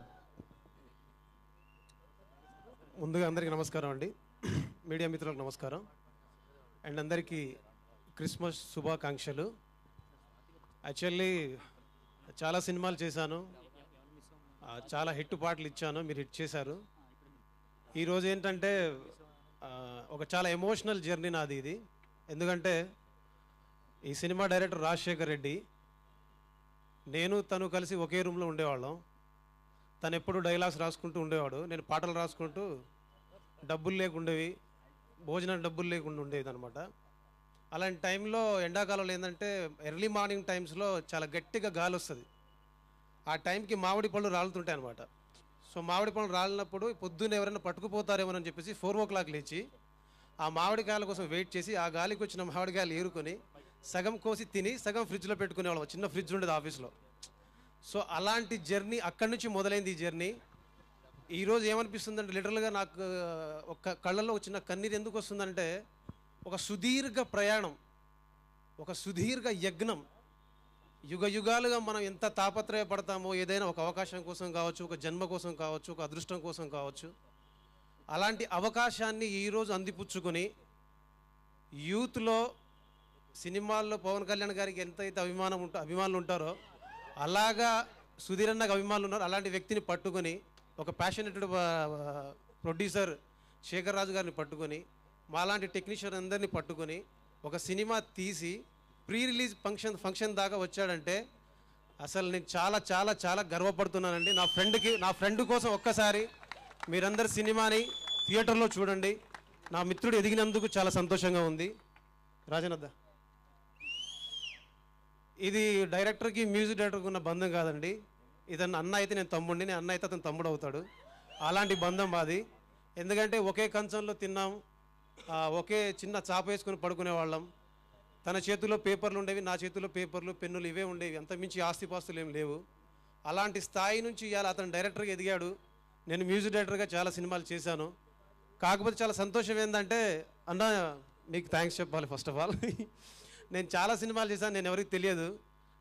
ముందుగా అందరికీ నమస్కారం అండి మీడియా మిత్రులకు నమస్కారం అండ్ అందరికీ క్రిస్మస్ శుభాకాంక్షలు యాక్చువల్లీ చాలా సినిమాలు చేశాను ఆ, చాలా హిట్ పాటలు ఇచ్చాను మీరు హిట్ చేశారు ఈరోజు ఏంటంటే ఆ, ఒక చాలా ఎమోషనల్ జర్నీ నాది ఇది ఎందుకంటే ఈ సినిమా డైరెక్టర్ రాజశేఖర్ రెడ్డి నేను తను కలిసి ఒకే రూమ్లో ఉండేవాళ్ళం తను ఎప్పుడు డైలాగ్స్ రాసుకుంటూ ఉండేవాడు నేను పాటలు రాసుకుంటూ డబ్బులు లేకుండేవి భోజనం డబ్బులు లేకుండా ఉండేది అనమాట అలాంటి టైంలో ఎండాకాలంలో ఏంటంటే ఎర్లీ మార్నింగ్ టైమ్స్లో చాలా గట్టిగా గాలి వస్తుంది ఆ టైంకి మామిడి పళ్ళు రాలుతుంటాయి అనమాట సో మామిడి పళ్ళు రాలినప్పుడు పొద్దున్న ఎవరైనా పట్టుకుపోతారేమోనని చెప్పేసి ఫోర్ ఓ క్లాక్ లేచి ఆ మామిడికాయల కోసం వెయిట్ చేసి ఆ గాలికి వచ్చిన మామిడికాయలు ఏరుకొని సగం కోసి తిని సగం ఫ్రిడ్జ్లో పెట్టుకునేవాళ్ళం చిన్న ఫ్రిడ్జ్ ఉండేది ఆఫీస్లో సో అలాంటి జర్నీ అక్కడి నుంచి మొదలైంది ఈ జర్నీ ఈరోజు ఏమనిపిస్తుందంటే లిటరల్గా నాకు ఒక కళ్ళల్లో వచ్చిన కన్నీరు ఎందుకు వస్తుందంటే ఒక సుదీర్ఘ ప్రయాణం ఒక సుదీర్ఘ యజ్ఞం యుగ యుగాలుగా మనం ఎంత తాపత్రయపడతామో ఏదైనా ఒక అవకాశం కోసం కావచ్చు ఒక జన్మ కోసం కావచ్చు ఒక అదృష్టం కోసం కావచ్చు అలాంటి అవకాశాన్ని ఈరోజు అందిపుచ్చుకొని యూత్లో సినిమాల్లో పవన్ కళ్యాణ్ గారికి ఎంతైతే అభిమానం ఉంటా అభిమానులు ఉంటారో అలాగా సుధీర్ అన్నకు అభిమానులు ఉన్నారు అలాంటి వ్యక్తిని పట్టుకొని ఒక ప్యాషనెటెడ్ ప్రొడ్యూసర్ శేఖర్ రాజు గారిని పట్టుకొని మాలాంటి టెక్నీషియన్ అందరినీ పట్టుకొని ఒక సినిమా తీసి ప్రీ రిలీజ్ ఫంక్షన్ ఫంక్షన్ దాకా వచ్చాడంటే అసలు నేను చాలా చాలా చాలా గర్వపడుతున్నానండి నా ఫ్రెండ్కి నా ఫ్రెండ్ కోసం ఒక్కసారి మీరందరు సినిమాని థియేటర్లో చూడండి నా మిత్రుడు ఎదిగినందుకు చాలా సంతోషంగా ఉంది రాజనద్ద ఇది డైరెక్టర్కి మ్యూజిక్ డైరెక్టర్కి ఉన్న బంధం కాదండి ఇతను అన్న అయితే నేను తమ్ముడిని నేను అన్న అయితే అతను తమ్ముడు అవుతాడు అలాంటి బంధం మాది ఎందుకంటే ఒకే కంచంలో తిన్నాం ఆ, ఒకే చిన్న చాప వేసుకొని పడుకునే వాళ్ళం తన చేతిలో పేపర్లు ఉండేవి నా చేతిలో పేపర్లు పెన్నులు ఇవే ఉండేవి అంత మించి ఆస్తిపాస్తులు ఏం లేవు అలాంటి స్థాయి నుంచి ఇవాళ అతను డైరెక్టర్గా ఎదిగాడు నేను మ్యూజిక్ డైరెక్టర్గా చాలా సినిమాలు చేశాను కాకపోతే చాలా సంతోషం ఏంటంటే అన్న నీకు థ్యాంక్స్ చెప్పాలి ఫస్ట్ ఆఫ్ ఆల్ నేను చాలా సినిమాలు చేశాను నేను ఎవరికి తెలియదు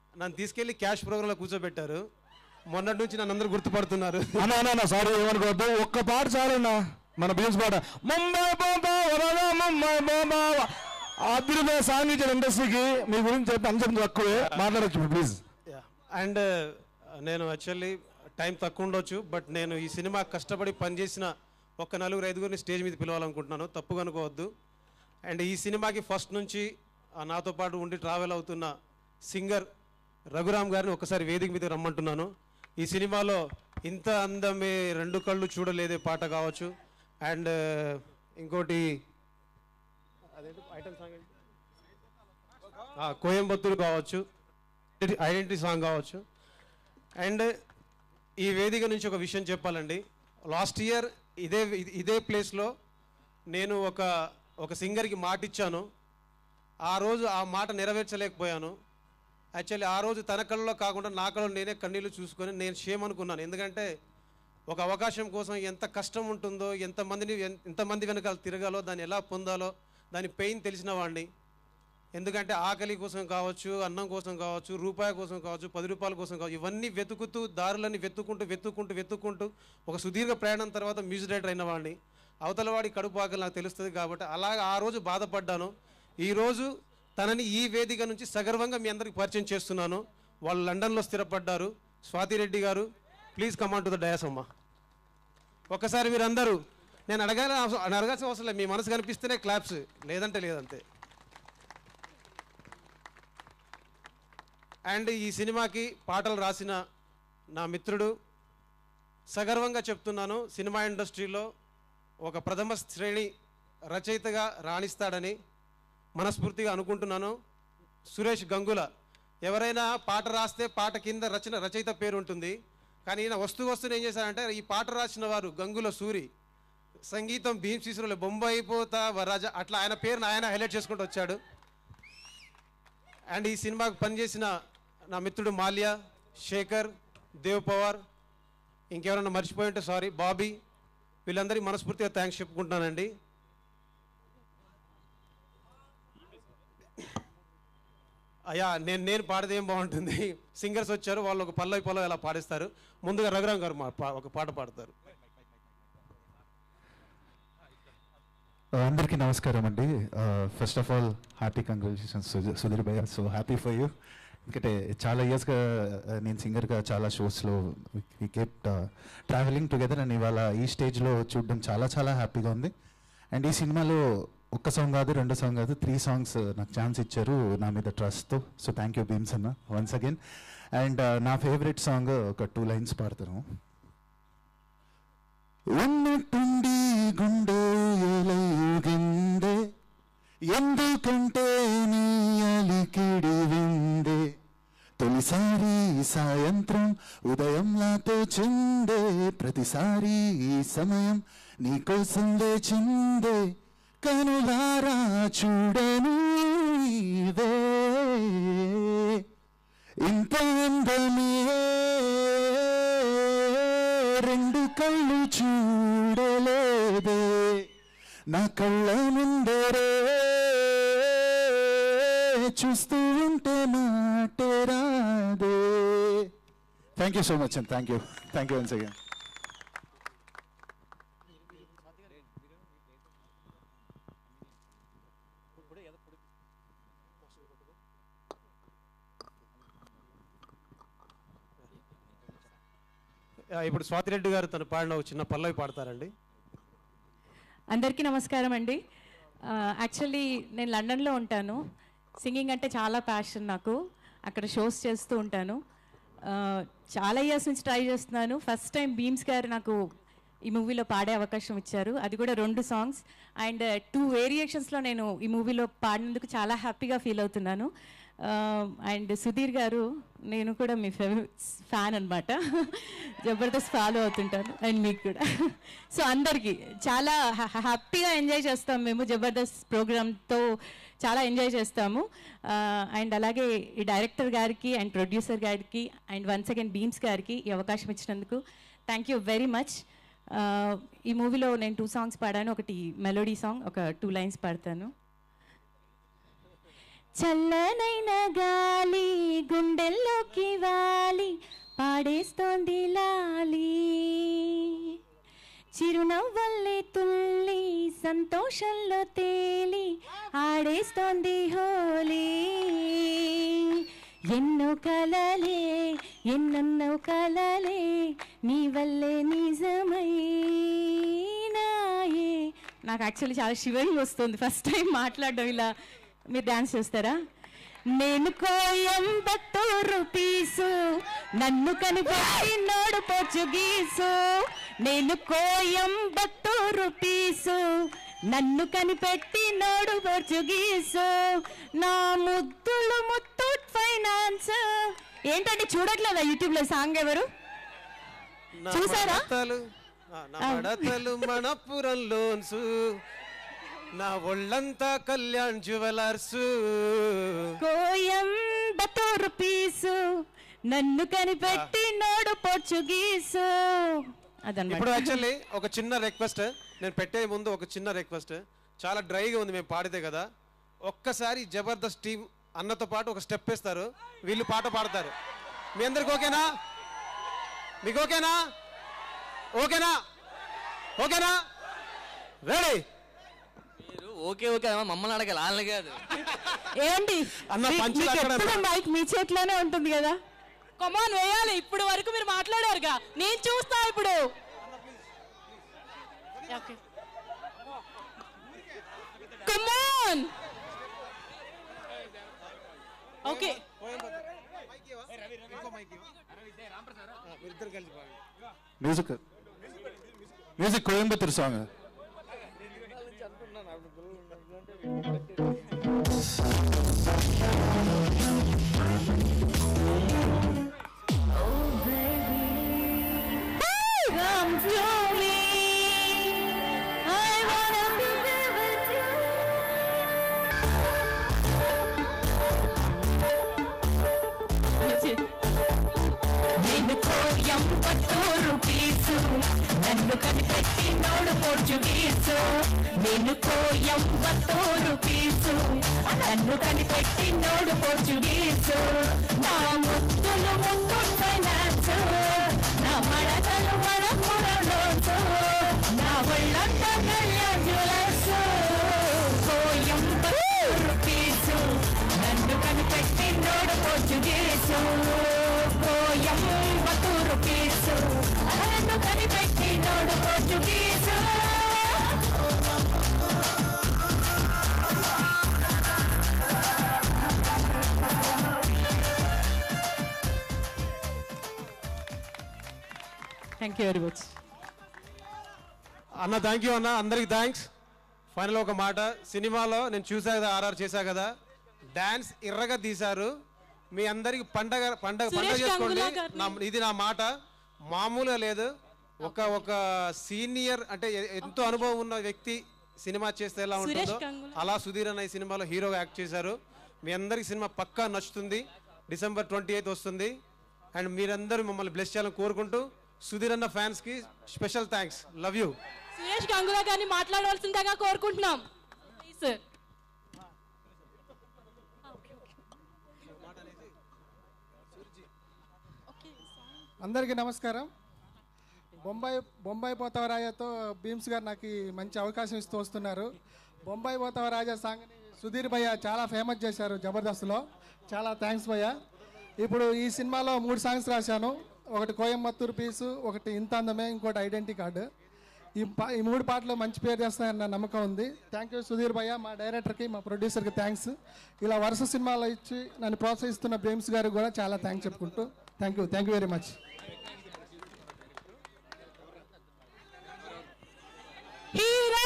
నన్ను తీసుకెళ్ళి క్యాష్ ప్రోగ్రాంలో కూర్చోబెట్టారు మొన్నటి నుంచి నన్ను అందరూ గుర్తుపడుతున్నారు అన్న అన్న, అన్న సారీ ఏమనుకోవద్దు ఒక్క పాట చాలన్నా మన బీన్స్ పాట ముంబై బాబా వరదా ముంబై బాబా అద్భుతమైన సాంగ్ ఇచ్చిన ఇండస్ట్రీకి మీ గురించి చెప్పి అంశం తక్కువే మాట్లాడచ్చు ప్లీజ్ అండ్ నేను యాక్చువల్లీ టైం తక్కువ ఉండొచ్చు బట్ నేను ఈ సినిమా కష్టపడి పనిచేసిన ఒక నలుగురు ఐదుగురిని స్టేజ్ మీద పిలవాలనుకుంటున్నాను తప్పుగా అనుకోవద్దు అండ్ ఈ సినిమాకి ఫస్ట్ నుంచి ఆ, నాతో పాటు ఉండి ట్రావెల్ అవుతున్న సింగర్ రఘురామ్ గారిని ఒకసారి వేదిక మీద రమ్మంటున్నాను ఈ సినిమాలో ఇంత అందమే రెండు కళ్ళు చూడలేదే పాట కావచ్చు అండ్ ఇంకోటి అదేంటి ఐటమ్ సాంగ్ ఏంటి? ఆ, కోయంబత్తూరు కావచ్చు ఐడెంటిటీ సాంగ్ కావచ్చు అండ్ ఈ వేదిక నుంచి ఒక విషయం చెప్పాలండి లాస్ట్ ఇయర్ ఇదే ఇదే ప్లేస్లో నేను ఒక ఒక సింగర్కి మాట ఇచ్చాను ఆ రోజు ఆ మాట నెరవేర్చలేకపోయాను యాక్చువల్లీ ఆ రోజు తన కళ్ళలో కాకుండా నా కళ్ళలో నేనే కన్నీళ్ళు చూసుకొని నేను షేమ్ అనుకున్నాను ఎందుకంటే ఒక అవకాశం కోసం ఎంత కష్టం ఉంటుందో ఎంతమందిని ఎన్- ఎంతమంది వెనకాల తిరగాలో దాన్ని ఎలా పొందాలో దాని పెయిన్ తెలిసిన వాడిని ఎందుకంటే ఆకలి కోసం కావచ్చు అన్నం కోసం కావచ్చు రూపాయి కోసం కావచ్చు పది రూపాయల కోసం కావచ్చు ఇవన్నీ వెతుకుతూ దారులన్నీ వెతుక్కుంటూ వెతుక్కుంటూ వెతుక్కుంటూ ఒక సుదీర్ఘ ప్రయాణం తర్వాత మ్యూజిక్ డైరెక్టర్ అయిన వాడిని అవతల వాడి కడుపు ఆకలి నాకు తెలుస్తుంది కాబట్టి అలాగ ఆ రోజు బాధపడ్డాను ఈరోజు తనని ఈ వేదిక నుంచి సగర్వంగా మీ అందరికి పరిచయం చేస్తున్నాను వాళ్ళు లండన్లో స్థిరపడ్డారు స్వాతిరెడ్డి గారు please come on to the dais అమ్మా ఒక్కసారి మీరందరూ నేను అడగాల అడగాల్సిన అవసరం లేదు మీ మనసు కనిపిస్తేనే క్లాప్స్ లేదంటే లేదంతే అండ్ ఈ సినిమాకి పాటలు రాసిన నా మిత్రుడు సగర్వంగా చెప్తున్నాను సినిమా ఇండస్ట్రీలో ఒక ప్రథమ శ్రేణి రచయితగా రాణిస్తాడని మనస్ఫూర్తిగా అనుకుంటున్నాను సురేష్ గంగుల ఎవరైనా పాట రాస్తే పాట కింద రచన రచయిత పేరు ఉంటుంది కానీ ఈయన వస్తూ వస్తూ ఏం చేశారంటే ఈ పాట రాసిన వారు గంగుల సూరి సంగీతం భీమ్ శిశురులు బొంబాయి పోతా వరాజ అట్లా ఆయన పేరుని ఆయన హైలైట్ చేసుకుంటూ వచ్చాడు అండ్ ఈ సినిమాకు పనిచేసిన నా మిత్రుడు మాల్యా శేఖర్ దేవ్ పవార్ ఇంకెవరైనా మర్చిపోయి ఉంటే సారీ బాబీ వీళ్ళందరికీ మనస్ఫూర్తిగా థ్యాంక్స్ చెప్పుకుంటున్నానండి అయ్యా నేను నేను పాడితే ఏం బాగుంటుంది సింగర్స్ వచ్చారు వాళ్ళు ఒక పల్లవి పల్లవి ఎలా పాడిస్తారు ముందుగా రఘురామ్ గారు మా- పా- ఒక పాట పాడతారు అందరికీ నమస్కారం అండి first of all happy congratulations Sudheer భయ్య సో హ్యాపీ ఫర్ యూ ఎందుకంటే చాలా ఇయర్స్గా నేను సింగర్గా చాలా షోస్లో we keep traveling together and ఇవాళ ఈ స్టేజ్లో చూడడం చాలా చాలా హ్యాపీగా ఉంది అండ్ ఈ సినిమాలో ఒక్క సాంగ్ కాదు రెండు సాంగ్ కాదు త్రీ సాంగ్స్ నాకు ఛాన్స్ ఇచ్చారు నా మీద ట్రస్ట్తో సో థ్యాంక్ యూ భీమ్స్ అన్న వన్స్ అగైన్ అండ్ నా ఫేవరెట్ సాంగ్ ఒక టూ లైన్స్ పాడతాను ఉన్నట్టుండి గుండె ఎలయుగిందే ఎందుకంటే నీ అలికిడి విందే తొలిసారి సాయంత్రం ఉదయంలాతో చిందే ప్రతిసారి ఈ సమయం నీకోసం లేచిందే కనులారా చూడని ఇదే ఇంత అందమే రెండు కళ్ళు చూడలేదే నా కళ్ళ ముందరే చూస్తూ ఉంటే మాటే రాదే thank you so much and thank you thank you once again ఆ, ఇప్పుడు స్వాతిరెడ్డి గారు తను పాడిన ఒక చిన్న పల్లవి పాడతారండి అందరికీ నమస్కారం అండి యాక్చువల్లీ నేను లండన్లో ఉంటాను సింగింగ్ అంటే చాలా ప్యాషన్ నాకు అక్కడ షోస్ చేస్తూ ఉంటాను ఆ, చాలా ఇయర్స్ నుంచి ట్రై చేస్తున్నాను ఫస్ట్ టైం బీమ్స్ గారు నాకు ఈ మూవీలో పాడే అవకాశం ఇచ్చారు అది కూడా రెండు సాంగ్స్ అండ్ టూ వేరియేషన్స్లో నేను ఈ మూవీలో పాడినందుకు చాలా హ్యాపీగా ఫీల్ అవుతున్నాను అండ్ సుధీర్ గారు నేను కూడా మీ ఫేవరెట్ ఫ్యాన్ అనమాట జబర్దస్త్ ఫాలో అవుతుంటాను అండ్ మీకు కూడా సో అందరికీ చాలా హ్యాపీగా ఎంజాయ్ చేస్తాం మేము జబర్దస్త్ ప్రోగ్రామ్తో చాలా ఎంజాయ్ చేస్తాము అండ్ అలాగే ఈ డైరెక్టర్ గారికి అండ్ ప్రొడ్యూసర్ గారికి అండ్ వన్స్ అగైన్ బీమ్స్ గారికి ఈ అవకాశం ఇచ్చినందుకు థ్యాంక్ యూ వెరీ మచ్ ఈ మూవీలో నేను టూ సాంగ్స్ పాడాను ఒకటి మెలోడీ సాంగ్ ఒక టూ లైన్స్ పాడతాను చల్లనైన గాలి గుండెల్లోకి వాలి పాడేస్తోంది లాలి చిరునవ్వల్లే తుల్లి సంతోషంలో తేలి ఆడేస్తోంది హోలీ ఎన్నో కలలే ఎన్నెన్నో కలలే నీ వల్లే నిజమైనాయే నాకు యాక్చువల్లీ చాలా శివరి వస్తుంది ఫస్ట్ టైం మాట్లాడడం ఇలా మీరు డాన్స్ చేస్తారా నేను కోయంబత్తూరు పీసు నన్ను కనిపెట్టి నోడు పోర్చుగీసు నేను కోయంబత్తూరు పీసు నన్ను కనిపెట్టి నోడు పోర్చుగీసు నా ముద్దులు ముత్తూట్ ఫైనాన్స్ ఏంటంటే చూడట్లేదా యూట్యూబ్ లో సాంగ్ ఎవరు నా చూసారా? మడతలు ఆ, నా ఆ. మడతలు మనపురం లోన్స్ నా ఒళ్ళంతా కళ్యాణ్ జ్యువెలర్స్ కోయంబత్తూరు పీసు నన్ను కనిపెట్టి నోడు పోర్చుగీసు అదన్నమాట ఇప్పుడు యాక్చువల్లీ ఒక చిన్న రిక్వెస్ట్ నేను పెట్టే ముందు ఒక చిన్న రిక్వెస్ట్ చాలా డ్రైగా ఉంది మేము పాడితే కదా ఒక్కసారి జబర్దస్త్ టీం అన్నతో పాటు ఒక స్టెప్ వేస్తారు వీళ్ళు పాట పాడతారు మీ అందరికి ఓకేనా మీకు ఓకేనా ఓకేనా ఓకేనా రెడీ మీరు ఓకే ఓకే అమ్మా, మమ్మల్ని అడగాలి వాళ్ళని కాదు ఏంటి అన్న, మీ- పంచులు మీకు అక్కడ ఎప్పుడు మైక్ మీ చేతిలోనే ఉంటుంది కదా కమాన్ వేయాలి ఇప్పుడు వరకు మీరు మాట్లాడారుగా నేను చూస్తా ఇప్పుడు come on okay music music Coimbatore song Come to me. I wanna be there with you. నేను కోయం పట్టూరు పీసు నన్ను కనిపెట్టి నోడు పోర్చుగీసు నేను కోయం పట్టూరు పీసు నన్ను కనిపెట్టి నోడు పోర్చుగీసు నా ముద్దులు ముద్దు ఫైనాన్స్ నా మడతలు మడపురలోసు నా ఒళ్ళంత కళ్యాణ్ జ్యువెలర్స్ కోయం పట్టూరు పీసు నన్ను కనిపెట్టి నోడు పోర్చుగీసు కోయం పట్టూరు పీసు నన్ను కనిపెట్టి నోడు Portuguese thank you very much అన్న థ్యాంక్ యూ అన్న అందరికి థ్యాంక్స్ ఫైనల్ ఒక మాట సినిమాలో నేను చూసా కదా ఆర్ఆర్ చేశా కదా డాన్స్ ఇర్రగా తీశారు మీ అందరికి పండగ పండగ పండగ సురేష్ చేసుకోండి గంగులా గారిని- నా- ఇది నా మాట మామూలుగా లేదు ఒక ఒక సీనియర్ అంటే ఎ- ఎంతో అనుభవం ఉన్న వ్యక్తి సినిమా చేస్తే ఎలా సురేష్ ఉంటుందో గంగులా. అలా సుధీర్ అన్న ఈ సినిమాలో హీరోగా యాక్ట్ చేశారు మీ అందరికి సినిమా పక్కా నచ్చుతుంది డిసెంబర్ ట్వంటీ ఎయిత్ వస్తుంది అండ్ మీరందరూ మమ్మల్ని బ్లెస్ చేయాలని కోరుకుంటూ సుధీర్ అన్న ఫ్యాన్స్కి special thanks love you Suresh Gangula గారిని మాట్లాడవలసిందిగా కోరుకుంటున్నాం ప్లీజ్ అందరికీ నమస్కారం బొంబాయి బొంబాయి పోతావ రాజాతో భీమ్స్ గారు నాకు ఈ మంచి అవకాశం ఇస్తూ వస్తున్నారు బొంబాయి పోతావ రాజా సాంగ్ని సుధీర్ భయ్య చాలా ఫేమస్ చేశారు జబర్దస్త్లో చాలా థ్యాంక్స్ భయ్య ఇప్పుడు ఈ సినిమాలో మూడు సాంగ్స్ రాశాను ఒకటి కోయంబత్తూరు పీసు ఒకటి ఇంత అందమే ఇంకోటి ఐడెంటిటీ కార్డు ఈ పా ఈ మూడు పాటలు మంచి పేరు చేస్తాయన్న నమ్మకం ఉంది థ్యాంక్ యూ సుధీర్ భయ్య మా డైరెక్టర్కి మా ప్రొడ్యూసర్కి థ్యాంక్స్ ఇలా వరుస సినిమాలు ఇచ్చి నన్ను ప్రోత్సహిస్తున్న భీమ్స్ గారికి కూడా చాలా థ్యాంక్స్ చెప్పుకుంటూ thank you thank you very much hero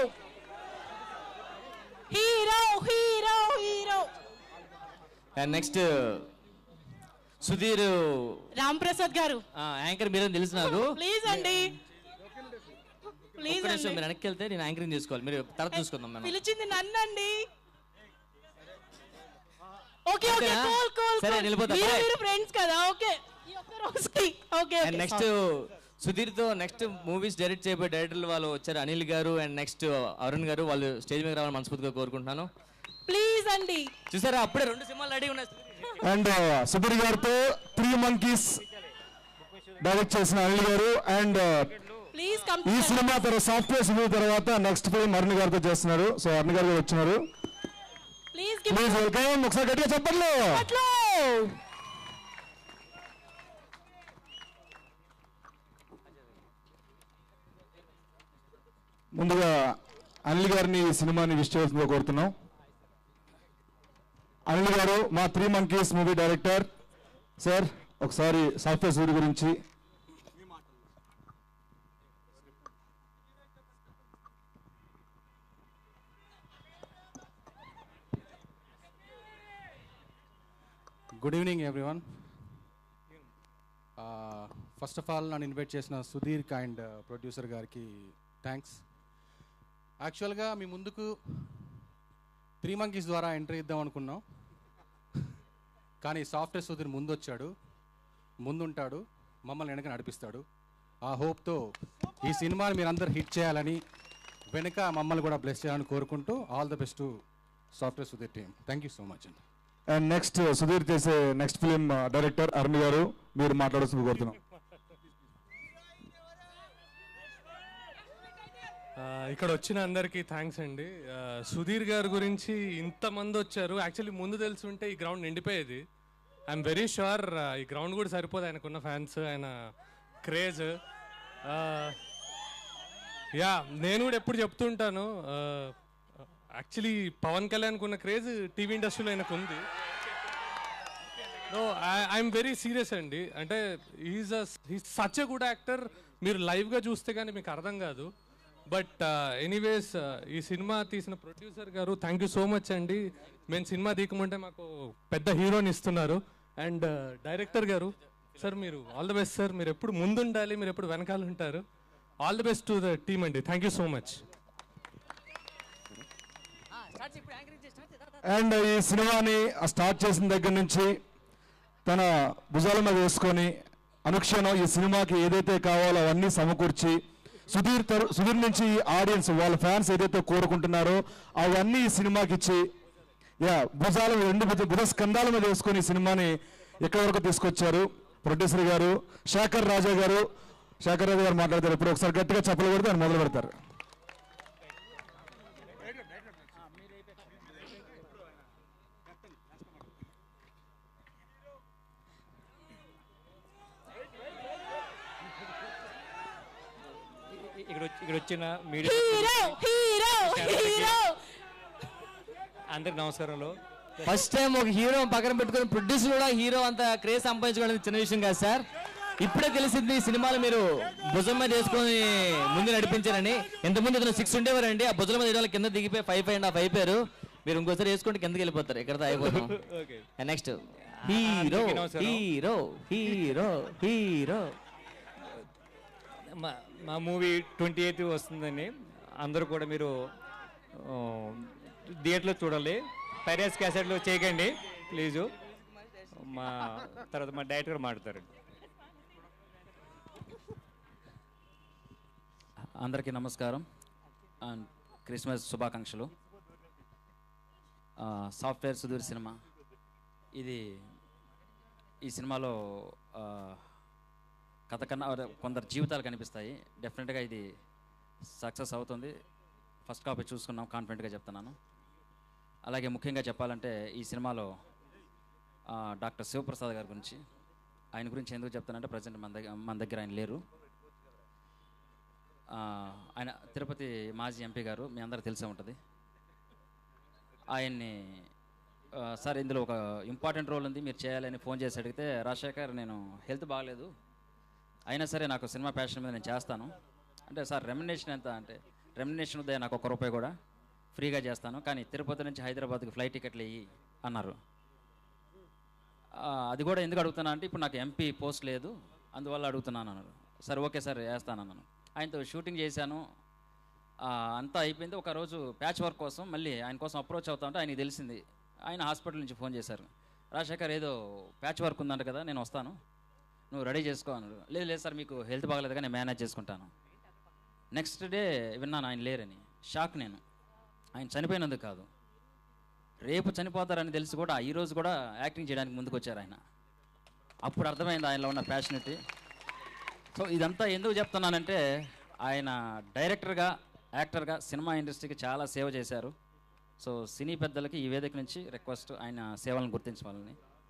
hero hero hero and next Sudheer Ram Prasad గారు యాంకర్ మీరని తెలుసు నాకు ప్లీజ్ అండి ఒక్క ప్లీజ్ నిమిషం అండి మీరు వెనక్కి వెళ్తే నేను యాంకరింగ్ చూసుకోవాలి మీరు తర్వాత చూసుకుందాం మనం పిలిచింది నన్నండి ఓకే ఓకే ఓకేనా? కూల్ కూల్ సరే, వెళ్ళిపోతా. మీరు Bye. మీరు ఫ్రెండ్స్ కదా ఓకే ఈ ఒక్క రోజుకి ఓకే అండ్ నెక్స్ట్ సుధీర్తో నెక్స్ట్ మూవీస్ డైరెక్ట్ చేయబోయే డైరెక్టర్లు వాళ్ళు వచ్చారు అనిల్ గారు అండ్ నెక్స్ట్ అరుణ్ గారు వాళ్ళు స్టేజ్ మీద రావాలని మనస్ఫూర్తిగా కోరుకుంటున్నాను ప్లీజ్ అండి చూసారా అప్పుడే రెండు సినిమాలు రెడీ ఉన్నాయి అండ్ సుధీర్ గారితో త్రీ మంకీస్ డైరెక్ట్ చేసిన అనిల్ గారు అండ్ ప్లీజ్ కమ్ ఈ సినిమా తర్వాత సాఫ్ట్వేర్ సినిమా తర్వాత నెక్స్ట్ ఫిల్మ్ అరుణ్ గారితో చేస్తున్నారు సో అరుణ్ గారు కూడా వచ్చినారు ప్లీజ్ ప్లీజ్ వెల్కమ్ ఒకసారి గట్టిగా చెప్పండి ముందుగా అనిల్ గారిని ఈ సినిమాని విష్ చేయాల్సిందిగా కోరుతున్నాం అనిల్ గారు మా three monkeys movie director sir ఒకసారి సాఫ్ట్వేర్ సూర్య గురించి good evening everyone first of all నన్ను ఇన్వైట్ చేసిన సుధీర్ అండ్ ప్రొడ్యూసర్ గారికి థ్యాంక్స్ యాక్చువల్గా మీ ముందుకు త్రీ మంకీస్ ద్వారా ఎంట్రీ ఇద్దాం అనుకున్నాం కానీ సాఫ్ట్వేర్ సుధీర్ ముందు వచ్చాడు ముందుంటాడు మమ్మల్ని వెనక నడిపిస్తాడు ఆ హోప్తో ఈ సినిమాని మీరందరూ హిట్ చేయాలని వెనుక మమ్మల్ని కూడా బ్లెస్ చేయాలని కోరుకుంటూ all the best software Sudheer team thank you so much అండి అండ్ నెక్స్ట్ సుధీర్ చేసే నెక్స్ట్ ఫిలిం డైరెక్టర్ అరుణ్ గారు మీరు మాట్లాడాల్సింది కోరుతున్నాం ఆ, ఇక్కడ వచ్చిన అందరికీ థ్యాంక్స్ అండి ఆ, సుధీర్ గారి గురించి ఇంతమంది వచ్చారు యాక్చువల్లీ ముందు తెలుసుంటే ఈ గ్రౌండ్ నిండిపోయేది ఐఎమ్ వెరీ షూర్ ఈ గ్రౌండ్ కూడా సరిపోదు ఆయనకున్న ఫ్యాన్స్ ఆయన క్రేజ్ యా నేను కూడా ఎప్పుడు చెప్తుంటాను యాక్చువల్లీ పవన్ కళ్యాణ్కి ఉన్న క్రేజ్ టీవీ ఇండస్ట్రీలో ఆయనకు ఉంది నో ఐఎమ్ వెరీ సీరియస్ అండి అంటే is he's such a good actor మీరు లైవ్గా చూస్తే కానీ మీకు అర్థం కాదు బట్ ఎనీవేస్ ఈ సినిమా తీసిన ప్రొడ్యూసర్ గారు థ్యాంక్ యూ సో మచ్ అండి మేము సినిమా తీయకముంటే మాకు పెద్ద హీరోని ఇస్తున్నారు అండ్ డైరెక్టర్ గారు సార్ మీరు ఆల్ ద బెస్ట్ సార్ మీరు ఎప్పుడు ముందుండాలి మీరు ఎప్పుడు వెనకాల ఉంటారు all the best to the team అండి thank you so much and ఈ సినిమాని స్టార్ట్ చేసిన దగ్గర నుంచి తన భుజాల మీద వేసుకొని అనుక్షణం ఈ సినిమాకి ఏదైతే కావాలో అవన్నీ సమకూర్చి సుధీర్ తరు సుధీర్ నుంచి ఆడియన్స్ వాళ్ళ ఫ్యాన్స్ ఏదైతే కోరుకుంటున్నారో అవన్నీ ఈ సినిమాకి ఇచ్చి యా భుజాల మీద, రెండు భుజ భుజ స్కంధాల మీద వేసుకొని ఈ సినిమాని ఎక్కడి వరకు తీసుకొచ్చారు ప్రొడ్యూసర్ గారు శేఖర్ రాజా గారు శేఖర్ రాజా గారు మాట్లాడతారు ఇప్పుడు ఒకసారి గట్టిగా చెప్పలు కొడితే ఆయన మొదలు పెడతారు ఇక్కడ వచ్చి- ఇక్కడ వచ్చిన మీడియా హీరో హీరో హీరో అందరికి నమస్కారాలు ఫస్ట్ టైం ఒక హీరో పక్కన పెట్టుకుని ప్రొడ్యూసర్ కూడా హీరో అంత క్రేజ్ సంపాదించుకోవడం చిన్న విషయం కాదు సార్ ఇప్పుడే తెలిసింది ఈ సినిమాలు మీరు భుజం మీద వేసుకొని ముందు నడిపించారని ఇంతకుముందు ఇతను సిక్స్ ఉండేవారండి ఆ భుజం మీద వేయడం కింద దిగిపోయి ఫైవ్ ఫైవ్ అండ్ హాఫ్ అయిపోయారు మీరు ఇంకోసారి వేసుకుంటే కిందకి వెళ్ళిపోతారు ఇక్కడ అయిపోతాం Okay. నెక్స్ట్ హీరో అందరికీ నమస్కారం. హీరో హీరో హీరో మా మా మూవీ ట్వంటీ ఎయిత్ వస్తుందండి అందరూ కూడా మీరు ఆ, థియేటర్లో చూడాలి పైరస్ క్యాసెట్లు చేయకండి ప్లీజు మా తర్వాత మా డైరెక్టర్ మాట్లాడతారండి అందరికీ నమస్కారం అండ్ క్రిస్మస్ శుభాకాంక్షలు ఆ, సాఫ్ట్వేర్ సుధీర్ సినిమా ఇది ఈ సినిమాలో ఆ, కథ కన్నా అదే కొందరు జీవితాలు కనిపిస్తాయి డెఫినెట్గా ఇది సక్సెస్ అవుతుంది ఫస్ట్ కాపీ చూసుకున్నాం కాన్ఫిడెంట్గా చెప్తున్నాను అలాగే ముఖ్యంగా చెప్పాలంటే ఈ సినిమాలో ఆ, డాక్టర్ శివప్రసాద్ గారి గురించి ఆయన గురించి ఎందుకు చెప్తానంటే ప్రజెంట్ మన దగ్గర మన దగ్గర ఆయన లేరు ఆ, ఆయన తిరుపతి మాజీ ఎంపీ గారు మీ అందరూ తెలిసే ఉంటుంది ఆయన్ని ఆ, సార్ ఇందులో ఒక ఇంపార్టెంట్ రోల్ ఉంది మీరు చేయాలని ఫోన్ చేసి అడిగితే రాజశేఖర్ నేను హెల్త్ బాగాలేదు అయినా సరే నాకు సినిమా ప్యాషన్ మీద నేను చేస్తాను అంటే సార్ రెమ్యునేషన్ ఎంత అంటే రెమ్యునేషన్ ఉదయం నాకు ఒక రూపాయి కూడా ఫ్రీగా చేస్తాను కానీ తిరుపతి నుంచి హైదరాబాద్కి ఫ్లైట్ టికెట్లు ఇయ్యి అన్నారు ఆ, అది కూడా ఎందుకు అడుగుతున్నా అంటే ఇప్పుడు నాకు ఎంపీ పోస్ట్ లేదు అందువల్ల అడుగుతున్నాను అన్నారు సరే ఓకే సార్ వేస్తాను అన్నాను ఆయనతో షూటింగ్ చేశాను ఆ, అంతా అయిపోయింది ఒక రోజు ప్యాచ్ వర్క్ కోసం మళ్ళీ ఆయన కోసం అప్రోచ్ అవుతా ఉంటే ఆయనకి తెలిసింది ఆయన హాస్పిటల్ నుంచి ఫోన్ చేశారు రాజశేఖర్ ఏదో ప్యాచ్ వర్క్ ఉందంట కదా నేను వస్తాను నువ్వు రెడీ చేసుకో అన్నాడు లేదు లేదు సార్ మీకు హెల్త్ బాగలేదు కానీ నేను మేనేజ్ చేసుకుంటాను నెక్స్ట్ డే విన్నాను ఆయన లేరని షాక్ నేను ఆయన చనిపోయినందుకు కాదు రేపు చనిపోతారని తెలిసి కూడా ఈ రోజు కూడా యాక్టింగ్ చేయడానికి ముందుకు వచ్చారు ఆయన అప్పుడు అర్థమైంది ఆయనలో ఉన్న ప్యాషనిటీ సో ఇదంతా ఎందుకు చెప్తున్నానంటే ఆయన డైరెక్టర్గా యాక్టర్గా సినిమా ఇండస్ట్రీకి చాలా సేవ చేశారు సో సినీ పెద్దలకి ఈ వేదిక నుంచి రిక్వెస్ట్ ఆయన సేవలను గుర్తించవాలని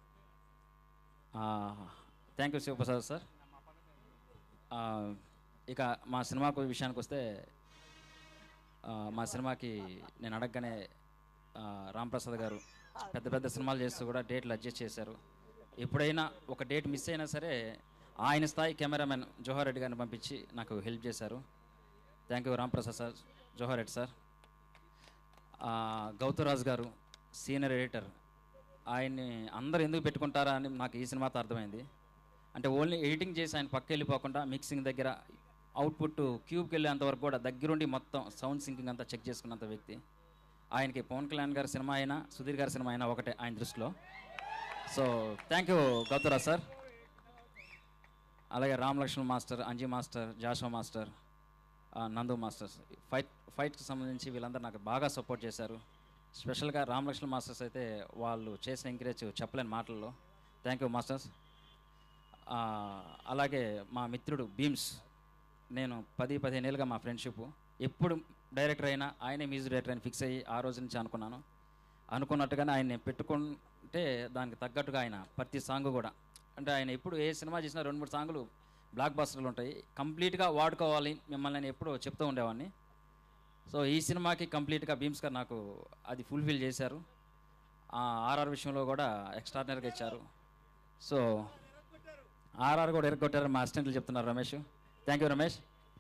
థ్యాంక్ యూ శివప్రసాద్ సార్ ఆ, ఇక మా సినిమాకు విషయానికి వస్తే ఆ, మా సినిమాకి నేను అడగగానే ఆ, రామ్ ప్రసాద్ గారు పెద్ద పెద్ద సినిమాలు చేస్తూ కూడా డేట్లు అడ్జస్ట్ చేశారు ఎప్పుడైనా ఒక డేట్ మిస్ అయినా సరే ఆయన స్థాయి కెమెరామెన్ జోహార్ రెడ్డి గారిని పంపించి నాకు హెల్ప్ చేశారు thank you Ram Prasad sir Johar Reddy sir ఆ, గౌతరాజ్ గారు సీనియర్ ఎడిటర్ ఆయన్ని అందరు ఎందుకు పెట్టుకుంటారా అని నాకు ఈ సినిమాతో అర్థమైంది అంటే ఓన్లీ ఎడిటింగ్ చేసి ఆయన పక్క వెళ్ళిపోకుండా మిక్సింగ్ దగ్గర అవుట్పుట్ క్యూబ్కి వెళ్ళేంత వరకు కూడా దగ్గరుండి మొత్తం సౌండ్ సింకింగ్ అంతా చెక్ చేసుకున్నంత వ్యక్తి ఆయనకి పవన్ కళ్యాణ్ గారి సినిమా అయినా సుధీర్ గారి సినిమా అయినా ఒకటే ఆయన దృష్టిలో so thank you Gowtharaj sir అలాగే Ram Lakshman master Anji master Jasho master ఆ, నందు మాస్టర్స్ ఫైట్ ఫైట్కి సంబంధించి వీళ్ళందరూ నాకు బాగా సపోర్ట్ చేశారు స్పెషల్గా రామ్ లక్ష్మణ్ మాస్టర్స్ అయితే వాళ్ళు చేసిన ఎంకరేజ్ చెప్పలేని మాటల్లో థ్యాంక్ యూ మాస్టర్స్ ఆ, అలాగే మా మిత్రుడు భీమ్స్ నేను పది పదిహేను ఏళ్ళుగా మా ఫ్రెండ్షిప్ ఎప్పుడు డైరెక్టర్ అయినా ఆయనే మ్యూజిక్ డైరెక్టర్ అని ఫిక్స్ అయ్యి ఆ రోజు నుంచి అనుకున్నాను అనుకున్నట్టుగానే ఆయన పెట్టుకుంటే దానికి తగ్గట్టుగా ఆయన ప్రతి సాంగ్ కూడా అంటే ఆయన ఎప్పుడు ఏ సినిమా చేసినా రెండు మూడు సాంగులు బ్లాక్ బస్టర్లు ఉంటాయి కంప్లీట్గా వాడుకోవాలి మిమ్మల్ని నేను ఎప్పుడూ చెప్తూ ఉండేవాడిని సో ఈ సినిమాకి కంప్లీట్గా భీమ్స్ గారు నాకు అది ఫుల్ఫిల్ చేశారు ఆర్ఆర్ విషయంలో కూడా ఎక్స్ట్రాడినరీగా ఇచ్చారు సో ఆర్ఆర్ కూడా ఎరగొట్టారు మా అసిస్టెంట్లు చెప్తున్నారు Ramesh thank you Ramesh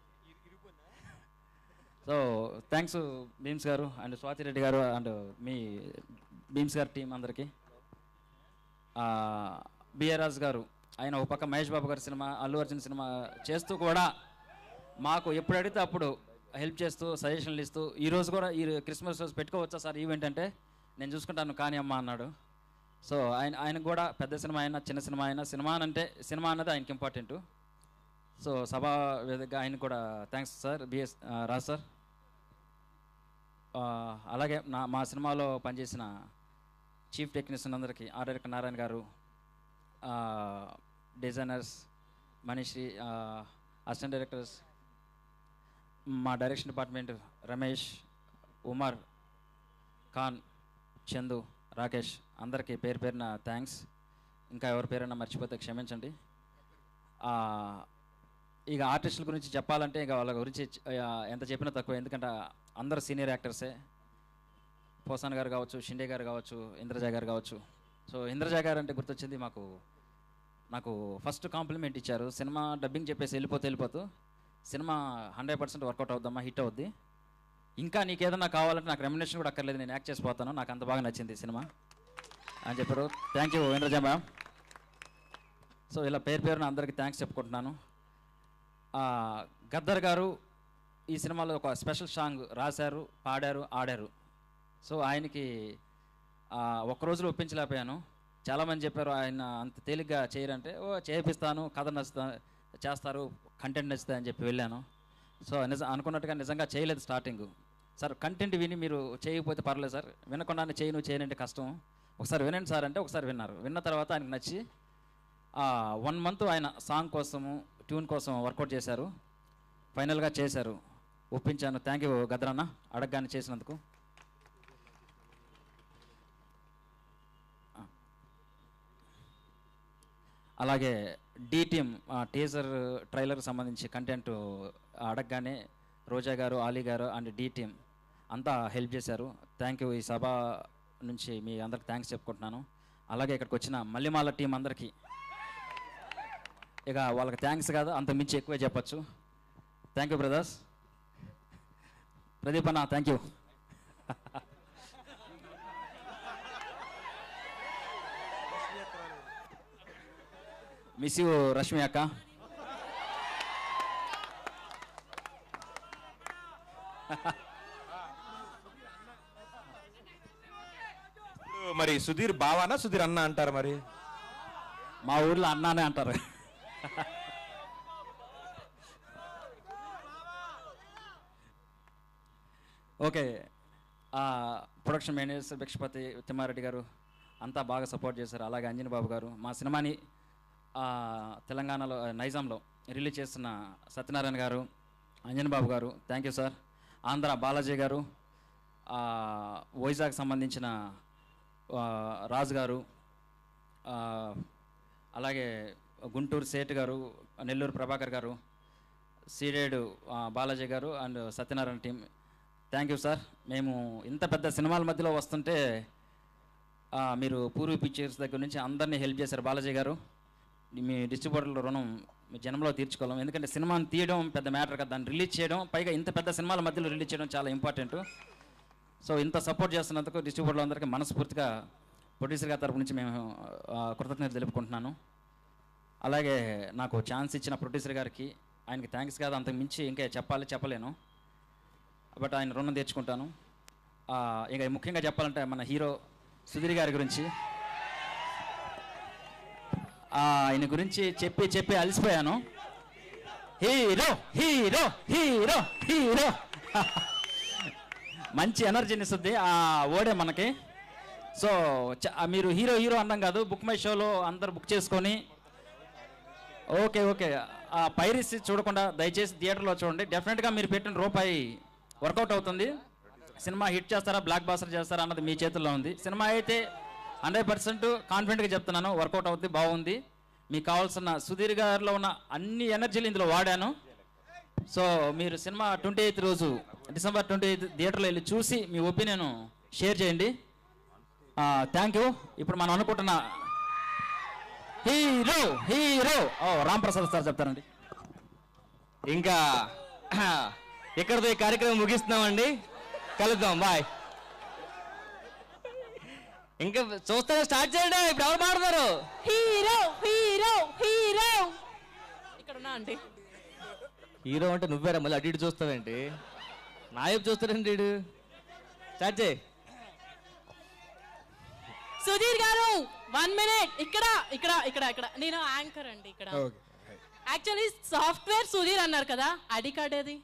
so thanks Bheems గారు అండ్ స్వాతి రెడ్డి గారు అండ్ మీ భీమ్స్ గారు టీం అందరికీ బిఆర్ రాజు గారు ఆయన ఒక పక్క మహేష్ బాబు గారి సినిమా అల్లు అర్జున్ సినిమా చేస్తూ కూడా మాకు ఎప్పుడు అడిగితే అప్పుడు హెల్ప్ చేస్తూ సజెషన్లు ఇస్తూ ఈ రోజు కూడా ఈ క్రిస్మస్ రోజు పెట్టుకోవచ్చా సార్ ఈవెంట్ అంటే నేను చూసుకుంటాను కానీ అమ్మ అన్నాడు సో ఆయన ఆయనకు కూడా పెద్ద సినిమా అయినా చిన్న సినిమా అయినా సినిమా అంటే సినిమా అన్నది ఆయనకి ఇంపార్టెంట్ సో సభా వేదికగా ఆయన కూడా thanks sir BS Raj sir ఆ, అలాగే నా మా సినిమాలో పనిచేసిన చీఫ్ టెక్నీషియన్ అందరికీ ఆర్ఆర్ నారాయణ గారు ఆ, డిజైనర్స్ మనీషి అసిస్టెంట్ డైరెక్టర్స్ మా డైరెక్షన్ డిపార్ట్మెంట్ రమేష్ ఉమర్ ఖాన్ చందు రాకేష్ అందరికీ పేరు పేరున థ్యాంక్స్ ఇంకా ఎవరి పేరైనా మర్చిపోతే క్షమించండి ఆ, ఇక ఆర్టిస్టుల గురించి చెప్పాలంటే ఇక వాళ్ళ గురించి ఆ, ఎంత చెప్పినా తక్కువ ఎందుకంటే అందరు సీనియర్ యాక్టర్సే పోసాన్ గారు కావచ్చు షిండే గారు కావచ్చు ఇంద్రజా గారు కావచ్చు సో ఇంద్రజా గారు అంటే గుర్తొచ్చింది మాకు నాకు ఫస్ట్ కాంప్లిమెంట్ ఇచ్చారు సినిమా డబ్బింగ్ చెప్పేసి వెళ్ళిపోతే వెళ్ళిపోతూ సినిమా హండ్రెడ్ పర్సెంట్ వర్కౌట్ అవుద్దమ్మా హిట్ అవుద్ది ఇంకా నీకు ఏదైనా కావాలంటే నాకు రెమ్యునేషన్ కూడా అక్కర్లేదు నేను యాక్ట్ చేసిపోతాను నాకు అంత బాగా నచ్చింది ఈ సినిమా అని చెప్పారు thank you Indraja ma'am so ఇలా పేరు పేరున అందరికీ థ్యాంక్స్ చెప్పుకుంటున్నాను ఆ, గద్దర్ గారు ఈ సినిమాలో ఒక స్పెషల్ సాంగ్ రాశారు పాడారు ఆడారు సో ఆయనకి ఆ, ఒక్క రోజులో ఒప్పించలేకపోయాను చాలామంది చెప్పారు ఆయన అంత తేలిగ్గా చేయరంటే ఓ చేపిస్తాను కథ నచ్చుతా చేస్తారు కంటెంట్ నచ్చుతా అని చెప్పి వెళ్ళాను సో నిజం అనుకున్నట్టుగా నిజంగా చేయలేదు స్టార్టింగ్ సార్ కంటెంట్ విని మీరు చేయకపోతే పర్లేదు సార్ వినకుండానే చేయను చేయనంటే కష్టం ఒకసారి వినండి సార్ అంటే ఒకసారి విన్నారు విన్న తర్వాత ఆయనకు నచ్చి వన్ మంత్ ఆయన సాంగ్ కోసము ట్యూన్ కోసం వర్కౌట్ చేశారు ఫైనల్గా చేశారు ఒప్పించాను థ్యాంక్ యూ గద్రన్న అడగగానే చేసినందుకు అలాగే డి టీమ్ టీజర్ ట్రైలర్ సంబంధించి కంటెంట్ అడగగానే రోజా గారు ఆలీ గారు అండ్ డి టీమ్ అంతా హెల్ప్ చేశారు థ్యాంక్ యూ ఈ సభ నుంచి మీ అందరికి థ్యాంక్స్ చెప్పుకుంటున్నాను అలాగే ఇక్కడికి వచ్చిన మల్లిమాల టీం అందరికీ ఇక వాళ్ళకి థ్యాంక్స్ కాదు అంత మించి ఎక్కువే చెప్పచ్చు థ్యాంక్ యూ బ్రదర్స్ ప్రదీప్ అన్న thank you miss you Rashmi అక్క మరి సుధీర్ బావానా సుధీర్ అన్న అంటారు మరి మా ఊర్లో అన్నానే అంటారు ఓకే ఆ, ప్రొడక్షన్ మేనేజర్ భిక్షపతి తిమ్మారెడ్డి గారు అంతా బాగా సపోర్ట్ చేశారు అలాగే అంజని బాబు గారు మా సినిమాని ఆ, తెలంగాణలో ఆ, నైజాంలో రిలీజ్ చేస్తున్న సత్యనారాయణ గారు అంజన్ బాబు గారు thank you sir Andhra Balaji గారు ఆ, వైజాగ్ సంబంధించిన ఆ, రాజు గారు ఆ, అలాగే గుంటూరు సేట్ గారు నెల్లూరు ప్రభాకర్ గారు సీడేడు ఆ, బాలాజీ గారు and Satyanarayana team thank you sir మేము ఇంత పెద్ద సినిమాల మధ్యలో వస్తుంటే ఆ, మీరు పూర్వీ పిక్చర్స్ దగ్గర నుంచి అందరినీ హెల్ప్ చేశారు బాలాజీ గారు మీ డిస్ట్రిబ్యూటర్ల రుణం మీ జన్మలో తీర్చుకోలేం ఎందుకంటే సినిమాని తీయడం పెద్ద మ్యాటర్ కదా దాన్ని రిలీజ్ చేయడం పైగా ఇంత పెద్ద సినిమాల మధ్యలో రిలీజ్ చేయడం చాలా ఇంపార్టెంట్ సో ఇంత సపోర్ట్ చేస్తున్నందుకు డిస్ట్రిబ్యూటర్లు అందరికీ మనస్ఫూర్తిగా ప్రొడ్యూసర్ గారి తరపు నుంచి మేము ఆ, కృతజ్ఞతలు తెలుపుకుంటున్నాను అలాగే నాకు ఛాన్స్ ఇచ్చిన ప్రొడ్యూసర్ గారికి ఆయనకి థ్యాంక్స్ కాదు అంతకు మించి ఇంకా చెప్పాలి చెప్పలేను బట్ ఆయన రుణం తీర్చుకుంటాను ఆ, ఇక ముఖ్యంగా చెప్పాలంటే మన హీరో సుధీర్ గారి గురించి ఆ, ఆయన గురించి చెప్పి చెప్పి అలసిపోయాను హీరో హీరో హీరో హీరో మంచి ఎనర్జీని ఇస్తుంది ఆ ఓడే మనకి సో చ- ఆ మీరు హీరో హీరో అన్నాం కాదు బుక్ మై షోలో అందరు బుక్ చేసుకొని ఓకే ఓకే ఆ పైరసీ చూడకుండా దయచేసి థియేటర్లో చూడండి డెఫినెట్గా మీరు పెట్టిన రూపాయి వర్కౌట్ అవుతుంది సినిమా హిట్ చేస్తారా బ్లాక్ బాస్టర్ చేస్తారా అన్నది మీ చేతుల్లో ఉంది సినిమా అయితే హండ్రెడ్ పర్సెంట్ కాన్ఫిడెంట్గా చెప్తున్నాను వర్కౌట్ అవుతుంది బాగుంది మీకు కావాల్సిన సుధీర్ గారిలో ఉన్న అన్ని ఎనర్జీలు ఇందులో వాడాను సో మీరు సినిమా ట్వంటీ ఎయిత్ రోజు డిసెంబర్ ట్వంటీ ఎయిత్ థియేటర్లో వెళ్ళి చూసి మీ ఒపీనియన్ షేర్ చేయండి థ్యాంక్ యూ ఇప్పుడు మనం అనుకుంటున్న హీరో హీరో ఓ రామ్ ప్రసాద్ సార్ చెప్తారండి ఇంకా ఇక్కడతో ఈ కార్యక్రమం ముగిస్తున్నామండి కలుద్దాం బాయ్ ఇంకా చూస్తారా స్టార్ట్ చేయండి ఇప్పుడు ఎవరు పాడుతున్నారు హీరో హీరో హీరో ఇక్కడ ఉన్నా అండి హీరో అంటే నువ్వేరా మళ్ళీ అటు ఇటు చూస్తావేంటి నా వైపు చూస్తాడండి వీడు స్టార్ట్ చేయి సుధీర్ గారు వన్ మినిట్ ఇక్కడ ఇక్కడ ఇక్కడ ఇక్కడ నేను యాంకర్ అండి ఇక్కడ యాక్చువల్లీ సాఫ్ట్వేర్ సుధీర్ అన్నారు కదా ఐడి కార్డ్ ఏది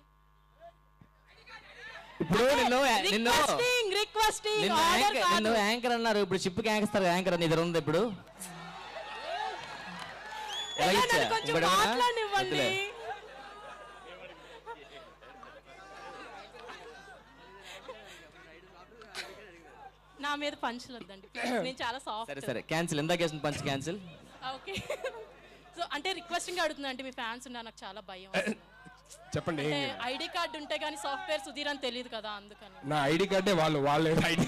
ఇప్పుడు నిన్ను నిన్ను రిక్వెస్టింగ్ రిక్వెస్టింగ్ నిన్ను ఆర్డర్ యాంకర్ నిన్ను కాదు యాంకర్ అన్నారు ఇప్పుడు షిప్కి యాంకర్ యాంకర్ అని ఇద్దరు ఉంది ఇప్పుడు ఎలా ఎలా ఇచ్చా? నన్ను కొంచెం ఇంకోటి ఏమన్నా? మాట్లాడనివ్వండి వద్దులే. నా మీద పంచులు వద్దండి నేను చాలా సాఫ్ట్ సరే సరే క్యాన్సిల్ ఇందాక వేసిన పంచ్ క్యాన్సిల్ ఓకే సో అంటే రిక్వెస్టింగ్ అడుగుతున్నా అంటే మీ ఫ్యాన్స్ ఉన్నా నాకు చాలా భయం చెప్పండి అంటే ఐడి కార్డు ఉంటే కానీ సాఫ్ట్వేర్ సుధీర్ అని తెలియదు కదా అందుకని నా ఐడి కార్డే వాళ్ళు వాళ్ళ ఐడి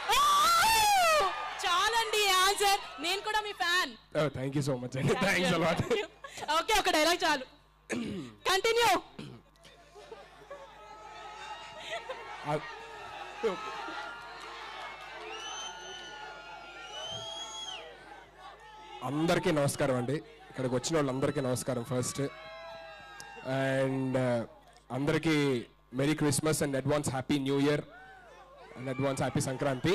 చాలండి ఆన్సర్ నేను కూడా మీ fan thank you so much అండి థ్యాంక్స్ అలాట్ ఓకే ఒక డైలాగ్ చాలు కంటిన్యూ అందరికీ నమస్కారం అండి ఇక్కడికి వచ్చిన వాళ్ళందరికీ నమస్కారం ఫస్ట్ అండ్ అందరికీ merry Christmas and advance happy new year and advance happy Sankranti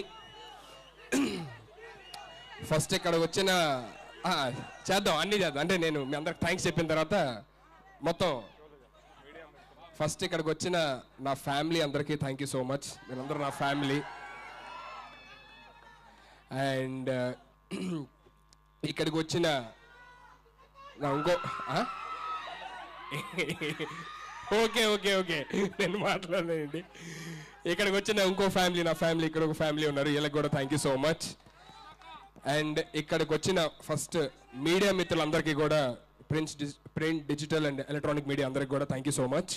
first ఇక్కడికి వచ్చిన ఆ, చేద్దాం అన్నీ చేద్దాం అంటే నేను మీ అందరికి థ్యాంక్స్ చెప్పిన తర్వాత మొత్తం ఫస్ట్ ఇక్కడికి వచ్చిన నా ఫ్యామిలీ అందరికీ థ్యాంక్ యూ సో మచ్ మీరందరూ నా ఫ్యామిలీ అండ్ ఇక్కడికి వచ్చిన నా ఇంకో ఆ? ఓకే ఓకే ఓకే నేను మాట్లాడలేండి ఇక్కడికి వచ్చిన ఇంకో ఫ్యామిలీ నా ఫ్యామిలీ ఇక్కడ ఒక ఫ్యామిలీ ఉన్నారు వీళ్ళకి కూడా thank you so much and ఇక్కడికి వచ్చిన ఫస్ట్ మీడియా మిత్రులందరికీ కూడా print print digital and electronic media అందరికి కూడా థ్యాంక్ యూ సో మచ్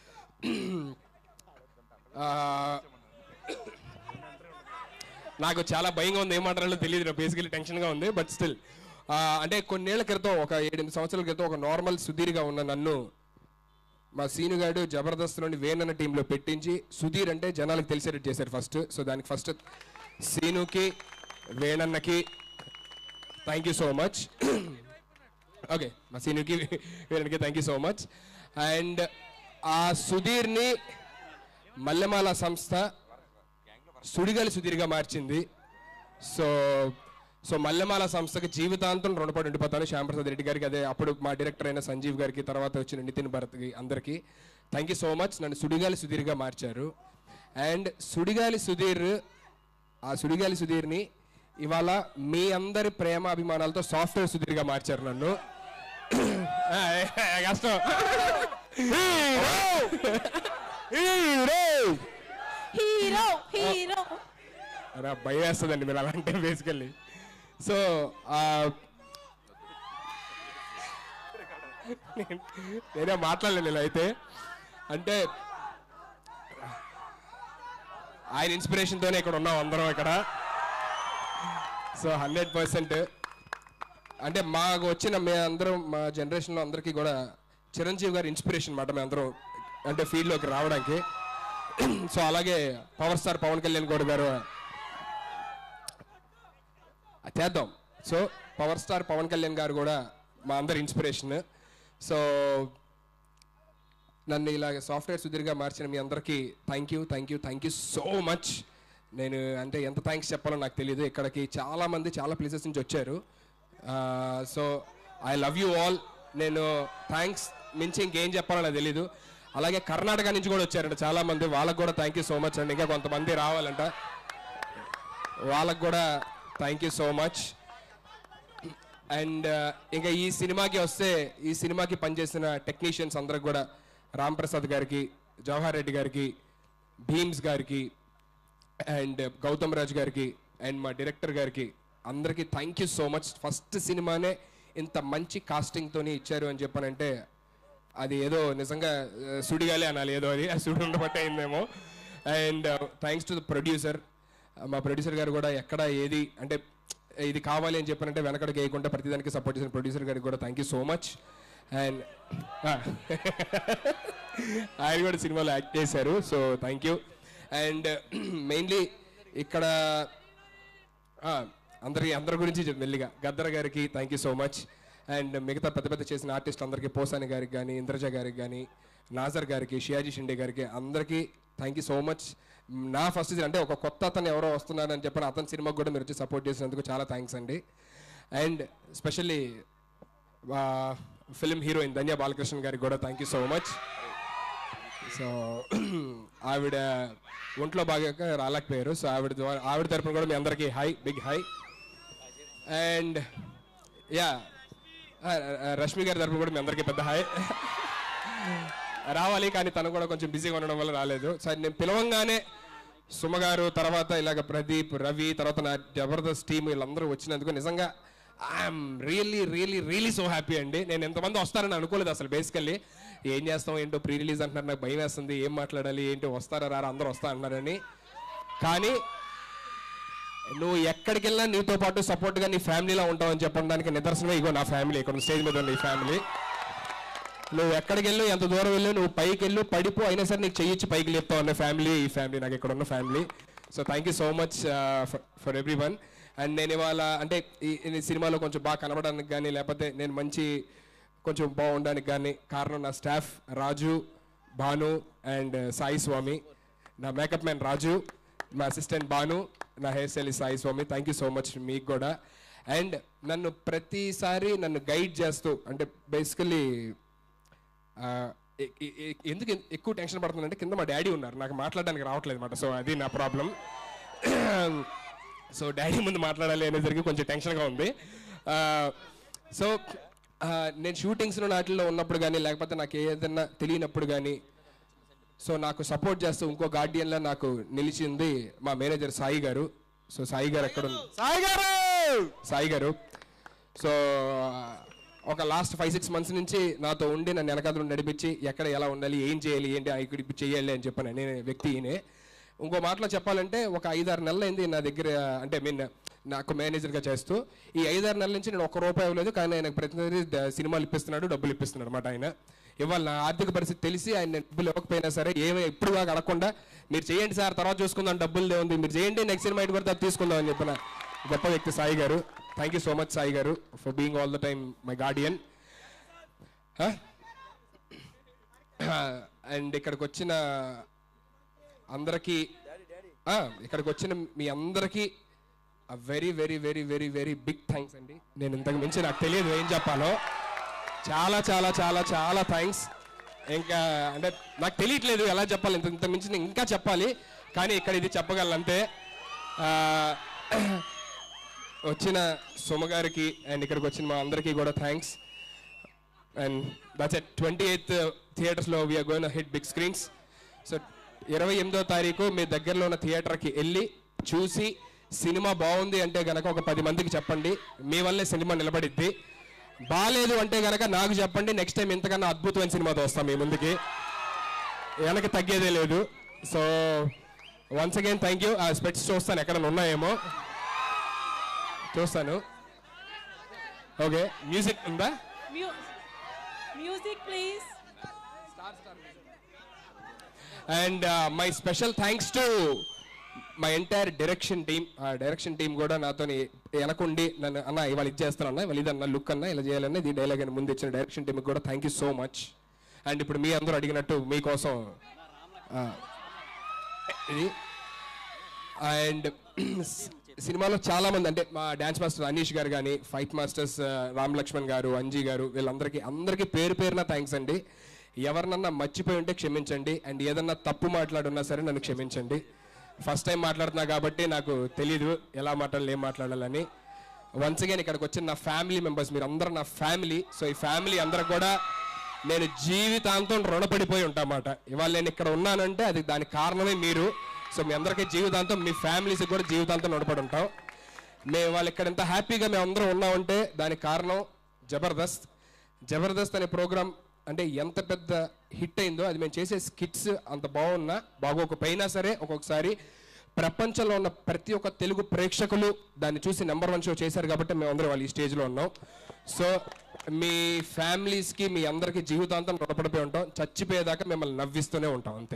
నాకు చాలా భయంగా ఉంది ఏం మాట్లాడాలో తెలియదు నాకు బేసికలీ టెన్షన్గా ఉంది బట్ స్టిల్ అంటే కొన్నేళ్ల క్రితం ఒక ఏడెనిమిది సంవత్సరాల క్రితం ఒక నార్మల్ సుధీర్గా ఉన్న నన్ను మా సీనుగాడు జబర్దస్త్ నుండి వేన్ అన్న టీంలో పెట్టించి సుధీర్ అంటే జనాలకు తెలిసేటట్టు చేశారు ఫస్ట్ సో దానికి ఫస్ట్ సీనుకి వేణన్నకి thank you so much okay మా సీనుకి వేణన్నకి thank you so much and ఆ సుధీర్ని మల్లెమాల సంస్థ సుడిగాలి సుధీర్గా మార్చింది సో సో మల్లెమాల సంస్థకి జీవితాంతం రుణపడి ఉండిపోతాను శ్యాంప్రసాద్ రెడ్డి గారికి అదే అప్పుడు మా డైరెక్టర్ అయిన సంజీవ్ గారికి తర్వాత వచ్చిన నితిన్ భరత్కి అందరికీ థ్యాంక్ యూ సో మచ్ నన్ను సుడిగాలి సుధీర్గా మార్చారు అండ్ సుడిగాలి సుధీర్ ఆ సుడిగాలి సుధీర్ని ఇవాళ మీ అందరి ప్రేమ అభిమానాలతో సాఫ్ట్వేర్ సుధీర్గా మార్చారు నన్ను ఆ, ఏ, ఏ, కష్టం హీరో హీరో అరే భయం వేస్తుందండి మీరు అలా అంటే బేసికల్లీ సో నేనే మాట్లాడలేదు ఇలా అయితే అంటే ఆయన ఇన్స్పిరేషన్తోనే ఇక్కడ ఉన్నాం అందరం ఇక్కడ సో హండ్రెడ్ పర్సెంట్ అంటే మాకు వచ్చిన మే అందరం మా జనరేషన్లో అందరికీ కూడా చిరంజీవి గారి ఇన్స్పిరేషన్ మాట మేము అందరం అంటే ఫీల్డ్లోకి రావడానికి సో అలాగే పవర్ స్టార్ పవన్ కళ్యాణ్ గౌడ్ గారు చేద్దాం so power star Pavan Kalyan గారు కూడా మా అందరి ఇన్స్పిరేషన్ సో నన్ను ఇలాగ సాఫ్ట్వేర్ సుధీర్గా మార్చిన మీ అందరికీ thank you thank you thank you so much నేను అంటే ఎంత థ్యాంక్స్ చెప్పాలో నాకు తెలియదు ఇక్కడికి చాలా మంది చాలా ప్లేసెస్ నుంచి వచ్చారు so I love you all నేను థ్యాంక్స్ మించి ఇంకేం చెప్పాలో నాకు తెలీదు అలాగే కర్ణాటక నుంచి కూడా వచ్చారంట చాలా మంది వాళ్ళకి కూడా థ్యాంక్ యూ సో మచ్ అండి ఇంకా కొంతమంది రావాలంట వాళ్ళకు కూడా thank you so much and ఇంకా ఈ సినిమాకి వస్తే ఈ సినిమాకి పనిచేసిన టెక్నీషియన్స్ అందరికి కూడా రామ్ ప్రసాద్ గారికి జవహర్ రెడ్డి గారికి భీమ్స్ గారికి అండ్ గౌతమ్ రాజ్ గారికి అండ్ మా డైరెక్టర్ గారికి అందరికీ thank you so much first సినిమానే ఇంత మంచి కాస్టింగ్తోని ఇచ్చారు అని చెప్పానంటే అది ఏదో నిజంగా ఆ, సుడిగాలి అనాలి ఏదో అది ఆ సుడి ఉండబట్టే అయిందేమో and thanks to the producer మా ప్రొడ్యూసర్ గారు కూడా ఎక్కడ ఏది అంటే ఇది కావాలి అని చెప్పానంటే వెనకడికి వేయకుండా ప్రతిదానికి సపోర్ట్ చేసిన ప్రొడ్యూసర్ గారికి కూడా thank you so much and ఆయన కూడా సినిమాలో యాక్ట్ చేశారు so thank you and mainly ఇక్కడ ఆ, అందరి అందరి గురించి చెప్పు మెల్లిగా గద్దర్ గారికి thank you so much and మిగతా పెద్ద పెద్ద చేసిన ఆర్టిస్ట్ అందరికీ పోసాని గారికి కానీ ఇంద్రజ గారికి కానీ నాజర్ గారికి షియాజీ షిండే గారికి అందరికీ థ్యాంక్ యూ సో మచ్ నా ఫస్ట్ అంటే ఒక కొత్త అతను ఎవరో వస్తున్నారని చెప్పిన అతని సినిమాకి కూడా మీరు వచ్చి సపోర్ట్ చేసినందుకు చాలా థ్యాంక్స్ అండి and specially film heroine Dhanya Balakrishna గారికి కూడా thank you so much so ఆవిడ ఒంట్లో బాగా రాలేకపోయారు సో ఆవిడ ద్వారా ఆవిడ తరపున కూడా మీ అందరికీ hi big hi and ya Rashmi గారి తరపున కూడా మీ అందరికీ పెద్ద హాయ్ రావాలి కానీ తను కూడా కొంచెం బిజీగా ఉండడం వల్ల రాలేదు సరే నేను పిలవంగానే సుమ గారు తర్వాత ఇలాగ ప్రదీప్ రవి తర్వాత నా జబర్దస్త్ టీం వీళ్ళందరూ వచ్చినందుకు నిజంగా I'm really really really so happy అండి నేను ఎంతమంది వస్తారని అనుకోలేదు అసలు బేసికల్లీ ఏం చేస్తాం ఏంటో ప్రీ రిలీజ్ అంటున్నారు నాకు భయం వేస్తుంది ఏం మాట్లాడాలి ఏంటో వస్తారా రారా అందరూ వస్తా అన్నారని కానీ నువ్వు ఎక్కడికి వెళ్ళినా నీతో పాటు సపోర్ట్గా నీ ఫ్యామిలీలో ఉంటావు అని చెప్పడానికి నిదర్శనమే ఇగో నా ఫ్యామిలీ ఇక్కడ స్టేజ్ మీద ఉన్న ఈ ఫ్యామిలీ నువ్వు ఎక్కడికి వెళ్ళు ఎంత దూరం వెళ్ళు నువ్వు పైకి వెళ్ళు పడిపో అయినా సరే నీకు చెయ్యొచ్చి పైకి లేపుతావు అన్న ఫ్యామిలీ ఈ ఫ్యామిలీ నాకు ఇక్కడ ఉన్న family so thank you so much for everyone and నేను ఇవాళ అంటే ఈ ఈ సినిమాలో కొంచెం బాగా కనబడడానికి కానీ లేకపోతే నేను మంచి కొంచెం బాగుండడానికి కానీ కారణం నా స్టాఫ్ రాజు భాను అండ్ సాయి స్వామి నా మేకప్ మ్యాన్ రాజు మా అసిస్టెంట్ భాను నా hair style Sai Swami thank you so much మీకు కూడా అండ్ నన్ను ప్రతిసారి నన్ను గైడ్ చేస్తూ అంటే బేసికలీ ఎందుకు ఎ- ఎక్కువ టెన్షన్ పడుతుందంటే కింద మా డాడీ ఉన్నారు నాకు మాట్లాడడానికి రావట్లేదు అనమాట సో అది నా ప్రాబ్లం సో డాడీ ముందు మాట్లాడాలి అనేసరికి కొంచెం టెన్షన్గా ఉంది సో నేను షూటింగ్స్లో నాటిల్లో ఉన్నప్పుడు కానీ లేకపోతే నాకు ఏదైనా తెలియనప్పుడు కానీ సో నాకు సపోర్ట్ చేస్తూ ఇంకో గార్డియన్లా నాకు నిలిచింది మా మేనేజర్ సాయి గారు సో సాయి గారు ఎక్కడ ఉంది సాయి గారు సాయి గారు సో ఒక లాస్ట్ ఫైవ్ సిక్స్ మంత్స్ నుంచి నాతో ఉండి నన్ను వెనకాల నడిపించి ఎక్కడ ఎలా ఉండాలి ఏం చేయాలి ఏంటి ఆ ఇక్కడ ఇప్పుడు చేయాలి అని చెప్పాను నేను వ్యక్తి ఈయనే ఇంకో మాటలో చెప్పాలంటే ఒక ఐదారు నెలలు అయింది నా దగ్గర అంటే మీన్ నాకు మేనేజర్గా చేస్తూ ఈ ఐదారు నెలల నుంచి నేను ఒక్క రూపాయి ఇవ్వలేదు కానీ ఆయనకు ప్రతినిధి ద- సినిమాలు ఇప్పిస్తున్నాడు డబ్బులు ఇప్పిస్తున్నాడు అనమాట ఆయన ఇవాళ నా ఆర్థిక పరిస్థితి తెలిసి ఆయన డబ్బులు ఇవ్వకపోయినా సరే ఏమి ఎప్పుడు దాకా అడగకుండా మీరు చేయండి సార్ తర్వాత చూసుకుందాం డబ్బులు ఉంది మీరు చేయండి నెక్స్ట్ సినిమా ఇటు పడితే అది తీసుకుందాం అని చెప్పిన గొప్ప వ్యక్తి సాయి గారు thank you so much Sai గారు for being all the time my guardian and ఇక్కడికి వచ్చిన అందరికీ ఆ, ఇక్కడికి వచ్చిన మీ అందరికీ very very very very very big thanks అండి నేను ఇంతకు మించి నాకు తెలియదు ఏం చెప్పాలో చాలా చాలా చాలా చాలా థ్యాంక్స్ ఇంకా అంటే నాకు తెలియట్లేదు ఎలా చెప్పాలి ఇంత ఇంత మించి నేను ఇంకా చెప్పాలి కానీ ఇక్కడ ఇది చెప్పగలను అంతే ఆ, వచ్చిన సుమ గారికి అండ్ ఇక్కడికి వచ్చిన మా అందరికీ కూడా thanks and that's at twenty eighth థియేటర్స్లో we're going hit big screens so ఇరవై ఎనిమిదో తారీఖు మీ దగ్గరలో ఉన్న థియేటర్కి వెళ్ళి చూసి సినిమా బాగుంది అంటే గనక ఒక పది మందికి చెప్పండి మీ వల్లే సినిమా నిలబడిద్ది బాగాలేదు అంటే గనక నాకు చెప్పండి నెక్స్ట్ టైం ఇంతకన్నా అద్భుతమైన సినిమాతో వస్తాం మీ ముందుకి వెనక తగ్గేదే లేదు so once again thank you ఆ స్పెట్స్ చూస్తాను ఎక్కడ ఉన్నాయేమో చూస్తాను ఓకే మ్యూజిక్ ఉందా music please and my special thanks to my entire direction team ఆ డైరెక్షన్ టీం కూడా నాతో వెనకుండి నన్ను అన్న ఇవాళ ఇది చేస్తానన్నా ఇవాళ ఇదన్న లుక్ అన్న ఇలా చేయాలన్నా ఇది డైలాగ్ అని ముందు ఇచ్చిన డైరెక్షన్ టీంకి కూడా thank you so much and ఇప్పుడు మీ అందరూ అడిగినట్టు మీకోసం ఆ, ఇది అండ్ సినిమాలో చాలా మంది అంటే మా డాన్స్ మాస్టర్ అనీష్ గారు కానీ ఫైట్ మాస్టర్స్ ఆ, రామ్ లక్ష్మణ్ గారు అంజీ గారు వీళ్ళందరికీ అందరికీ పేరు పేరున థ్యాంక్స్ అండి ఎవరినన్నా మర్చిపోయి ఉంటే క్షమించండి అండ్ ఏదన్నా తప్పు మాట్లాడున్నా సరే నన్ను క్షమించండి ఫస్ట్ టైం మాట్లాడుతున్నా కాబట్టి నాకు తెలీదు ఎలా మాట్లాడాలి ఏం మాట్లాడాలని వన్స్ అగైన్ ఇక్కడికి వచ్చిన నా ఫ్యామిలీ మెంబర్స్ మీరు అందరూ నా ఫ్యామిలీ సో ఈ ఫ్యామిలీ అందరూ కూడా నేను జీవితాంతం రుణపడిపోయి ఉంటామాట ఇవాళ నేను ఇక్కడ ఉన్నానంటే అది దానికి కారణమే మీరు సో మీ అందరికీ జీవితాంతం మీ ఫ్యామిలీస్కి కూడా జీవితాంతం రుణపడి ఉంటాం మేము వాళ్ళు ఇక్కడ ఎంత హ్యాపీగా మేము అందరం ఉన్నామంటే దానికి కారణం జబర్దస్త్ జబర్దస్త్ అనే ప్రోగ్రామ్ అంటే ఎంత పెద్ద హిట్ అయిందో అది మేము చేసే స్కిట్స్ అంత బాగున్నా బాగోకపోయినా సరే ఒక్కొక్కసారి ప్రపంచంలో ఉన్న ప్రతి ఒక్క తెలుగు ప్రేక్షకులు దాన్ని చూసి నెంబర్ వన్ షో చేశారు కాబట్టి మేము అందరం వాళ్ళు ఈ స్టేజ్లో ఉన్నాం సో మీ ఫ్యామిలీస్కి మీ అందరికీ జీవితాంతం రుణపడిపోయి ఉంటాం చచ్చిపోయేదాకా మిమ్మల్ని నవ్విస్తూనే ఉంటాం అంతే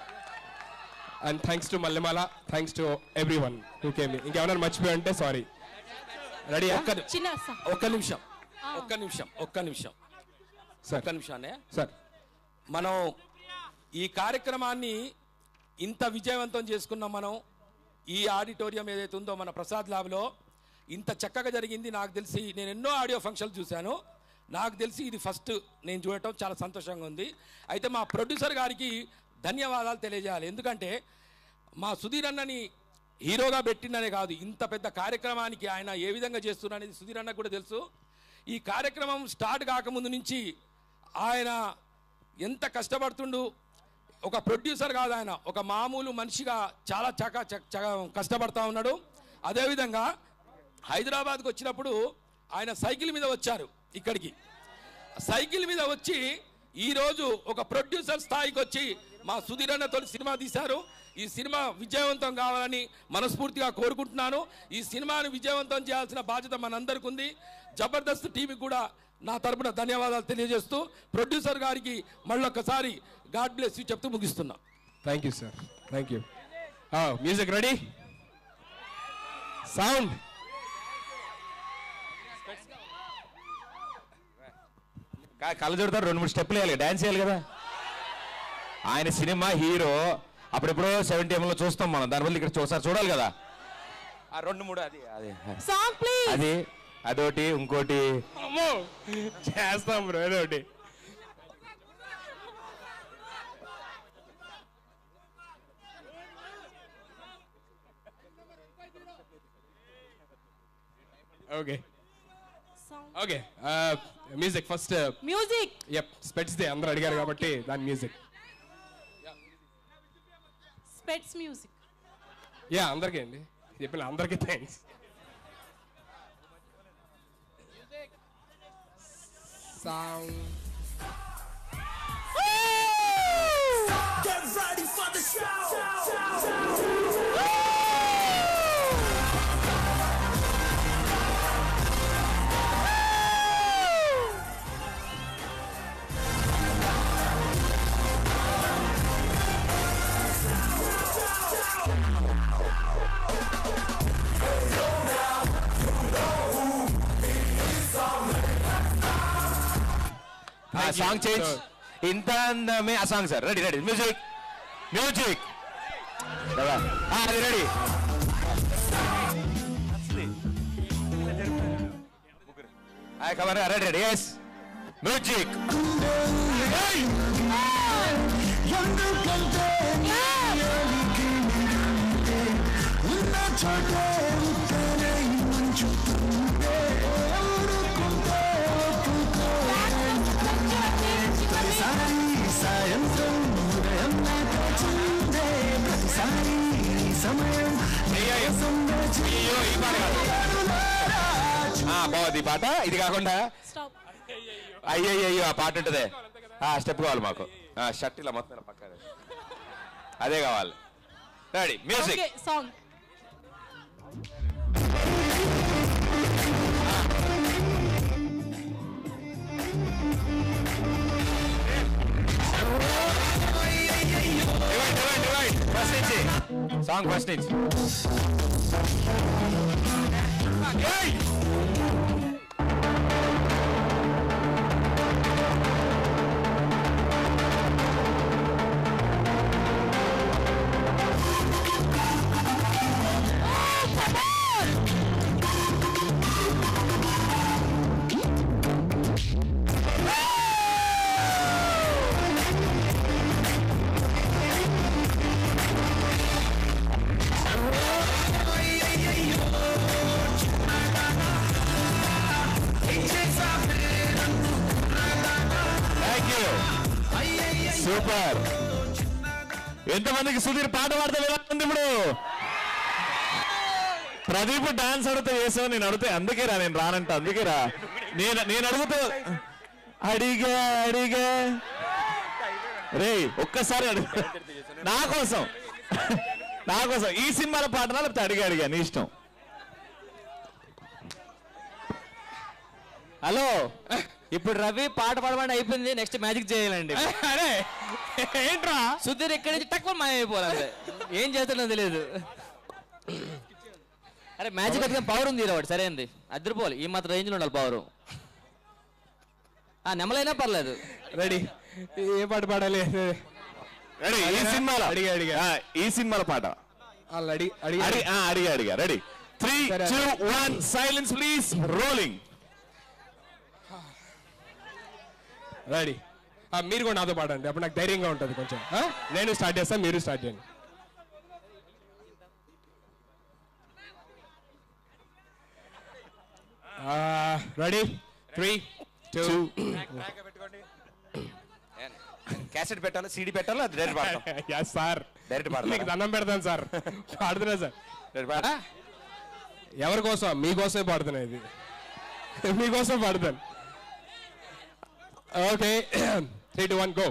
and thanks to Mallemala thanks to everyone okay ఇంకేమైనా మర్చిపోయి ఉంటే సారీ రెడీ ఒక్క చిన్న స- ఒక్క నిమిషం ఒక్క నిమిషం ఒక్క నిమిషం ఒక్క నిమిషాన్ని సార్ మనం ఈ కార్యక్రమాన్ని ఇంత విజయవంతం చేసుకున్నాం మనం ఈ ఆడిటోరియం ఏదైతే ఉందో మన ప్రసాద్ ల్యాబ్లో ఇంత చక్కగా జరిగింది నాకు తెలిసి నేను ఎన్నో ఆడియో ఫంక్షన్లు చూశాను నాకు తెలిసి ఇది ఫస్ట్ నేను చూడటం చాలా సంతోషంగా ఉంది అయితే మా ప్రొడ్యూసర్ గారికి ధన్యవాదాలు తెలియజేయాలి ఎందుకంటే మా సుధీర్ అన్నని హీరోగా పెట్టిందనే కాదు ఇంత పెద్ద కార్యక్రమానికి ఆయన ఏ విధంగా చేస్తున్నారనేది సుధీర్ అన్నకు కూడా తెలుసు ఈ కార్యక్రమం స్టార్ట్ కాకముందు నుంచి ఆయన ఎంత కష్టపడుతుండు ఒక ప్రొడ్యూసర్ కాదు ఆయన ఒక మామూలు మనిషిగా చాలా చక చక- చక కష్టపడతా ఉన్నాడు అదేవిధంగా హైదరాబాద్కి వచ్చినప్పుడు ఆయన సైకిల్ మీద వచ్చారు ఇక్కడికి సైకిల్ మీద వచ్చి ఈరోజు ఒక ప్రొడ్యూసర్ స్థాయికి వచ్చి మా సుధీర్ అన్న తొలి సినిమా తీశారు ఈ సినిమా విజయవంతం కావాలని మనస్ఫూర్తిగా కోరుకుంటున్నాను ఈ సినిమాను విజయవంతం చేయాల్సిన బాధ్యత మనందరికీ ఉంది జబర్దస్త్ టీవీకి కూడా నా తరపున ధన్యవాదాలు తెలియజేస్తూ ప్రొడ్యూసర్ గారికి మళ్ళొక్కసారి గాడ్ బ్లెస్ యూ చెప్తూ ముగిస్తున్నా thank you sir thank you music ready sound కళ్ళు చూడతారు రెండు మూడు స్టెప్లు వేయాలి డాన్స్ చేయాలి కదా ఆయన సినిమా హీరో అప్పుడెప్పుడో సెవెంటీ ఎంలో చూస్తాం మనం దానివల్ల ఇక్కడ ఒకసారి చూడాలి కదా ఆ రెండు మూడు అది అది సాంగ్ ప్లీజ్ అది అదొకటి ఇంకోటి అమ్మో చేస్తాం బ్రో ఏదో ఒకటి okay okay music first music yup స్పెట్స్ దే అందరూ అడిగారు కాబట్టి దాని మ్యూజిక్ స్పెట్స్ మ్యూజిక్ యా అందరికీ అండి చెప్పిన అందరికీ thanks sound Get ready for the show. ఆ సాంగ్ చేంజ్ ఇంత అందమే ఆ song sir ready ready music music అది రెడీ కమర్ రెడీ రెడీ ఎస్ మ్యూజిక్ ఎందుకంటే నీ ఎలికి నిండే ఉన్న చోటే ఉంటేనే ఈ మంచు తుంటే ఊరుకుంటే ఒప్పుకో ప్రతిసారి సాయంత్రం ఉదయం నాకు చిందే ప్రతిసారి ఈ సమయం కోసం వేచి ఆ, బాగుంది ఈ పాట ఇది కాకుండా అయ్యయ్యో ఆ పాట ఉంటుందే ఆ స్టెప్ కావాలి మాకు ఆ షర్ట్ ఇలా మొత్తం ఇలా పక్కన అదే కావాలి ready music okay song first నుంచి సాంగ్ ఫస్ట్ నుంచి థ్యాంక్ యూ సూపర్ ఎంతమందికి సుధీర్ పాట పాడితే ఎలా ఉంది ఇప్పుడు ప్రదీప్ డాన్స్ అడిగితే వేసావు నేను అడిగితే అందుకే రా నేను రానంట అందుకే రా నేను నేను అడుగుతూ అడిగా అడిగా రే ఒక్కసారి అడుగు నా కోసం నా కోసం ఈ సినిమాల పాటనా లేకపోతే అడిగా అడిగా నీ ఇష్టం హలో ఇప్పుడు రవి పాట పాడమని అయిపోయింది నెక్స్ట్ మ్యాజిక్ చేయాలండి అరే ఏంట్రా సుధీర్ ఎక్కడి నుంచి తక్కువ మాయమైపోవాలి ఏం చేస్తాడో తెలియదు అరే మ్యాజిక్ అయితే పవర్ ఉంది వాడు సరైనది అద్దరిపోవాలి ఈ మాత్రం రేంజ్లో ఉండాలి పవర్ ఆ నెమలైనా పర్లేదు రెడీ ఏ పాట పాడాలి రెడీ ఈ సినిమాలో అడిగా అడిగా ఆ, ఈ సినిమాల పాట వాళ్ళు అడి అడిగా అడి- ఆ, అడిగా అడిగా రెడీ త్రీ సరే. Two one silence please rolling ready మీరు కూడా నాతో పాడండి అప్పుడు నాకు ధైర్యంగా ఉంటుంది కొంచెం ఆ? నేను స్టార్ట్ చేస్తాను మీరు స్టార్ట్ చేయండి రెడీ త్రీ టూ క్యాసెట్ పెట్టాలా సీడీ పెట్టాలా అది డైరెక్ట్ పాడతాం ఎస్ సార్ డైరెక్ట్ మీకు పాడతాం దండం పెడతాను సార్ పాడుతున్నా సార్ ఎవరి కోసం మీకోసమే పాడుతున్నా ఇది మీకోసం పాడుతాను okay three two one go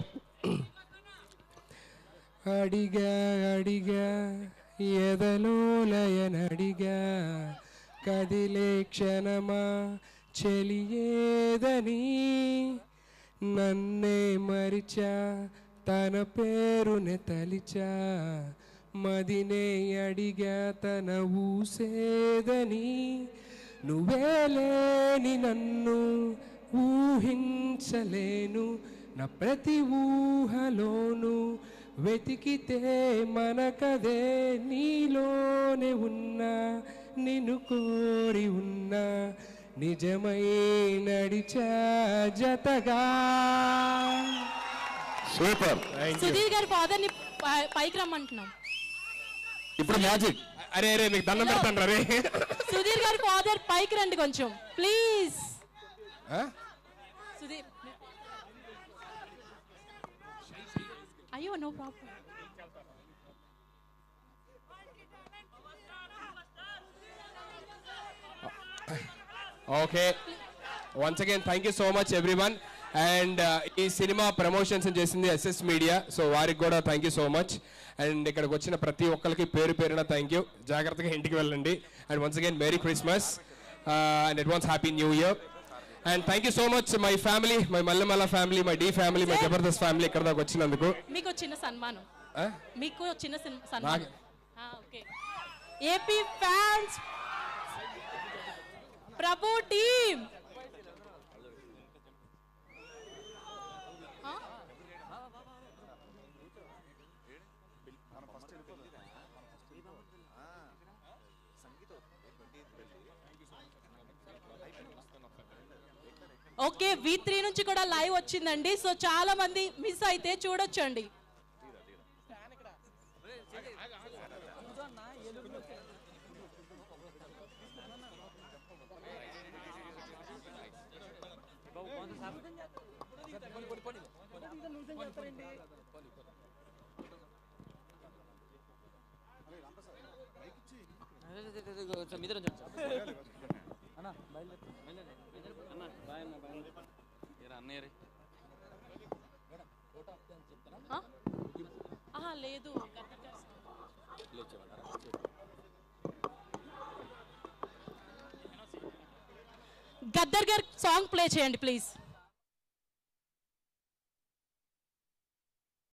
అడిగా అడిగా ఎదలో లయనడిగా కదిలే క్షణమా చెలియేదని నన్నే మరిచా తన పేరునే తలిచా మదినే అడిగా తన ఊసేదని నువ్వే లేని నన్ను ఊహించలేను నా ప్రతి ఊహలోను వెతికితే మనకదే నీలోనే ఉన్నా నిన్ను కోరి ఉన్నా నిజమై నడిచా జతగా సూపర్ సుధీర్ గారి ఫాదర్ ని పై- పైకి రమ్మంటున్నాం ఇప్పుడు మ్యాజిక్ అరే అరే మీకు దండం పెడతాను రే సుధీర్ గారి ఫాదర్ పైకి రండి కొంచెం ప్లీజ్ సుధీర్ అయ్యో no problem okay once again thank you so much everyone and ఈ సినిమా ప్రమోషన్స్ చేసింది ఎస్ఎస్ మీడియా సో వారికి కూడా thank you so much and ఇక్కడికి వచ్చిన ప్రతి ఒక్కరికి పేరు పేరున థ్యాంక్ యూ జాగ్రత్తగా ఇంటికి వెళ్ళండి and once again merry Christmas and advance happy new year and thank you so much my family my Mallemala family my Dhee family my Jabardasth family ఇక్కడ దాకా వచ్చినందుకు మీకు ఒక చిన్న సన్మానం ఆ? మీకు ఒక చిన్న సన్- సన్మానం నాకు- ఆ, okay AP fans Prabhu team okay V three నుంచి కూడా లైవ్ వచ్చిందండి సో చాలా మంది మిస్ అయితే చూడొచ్చండి మీ ఇద్దరు ఉంచండి. అన్న బయలుదేరు బయలుదేరు బయలుదేరు. అన్న బాయ్ అన్న బాయ్ ఏరా అన్నయ్య రే ఆ? ఆహా లేదు గద్దర్ గారు సాంగ్ ప్లే చేయండి ప్లీజ్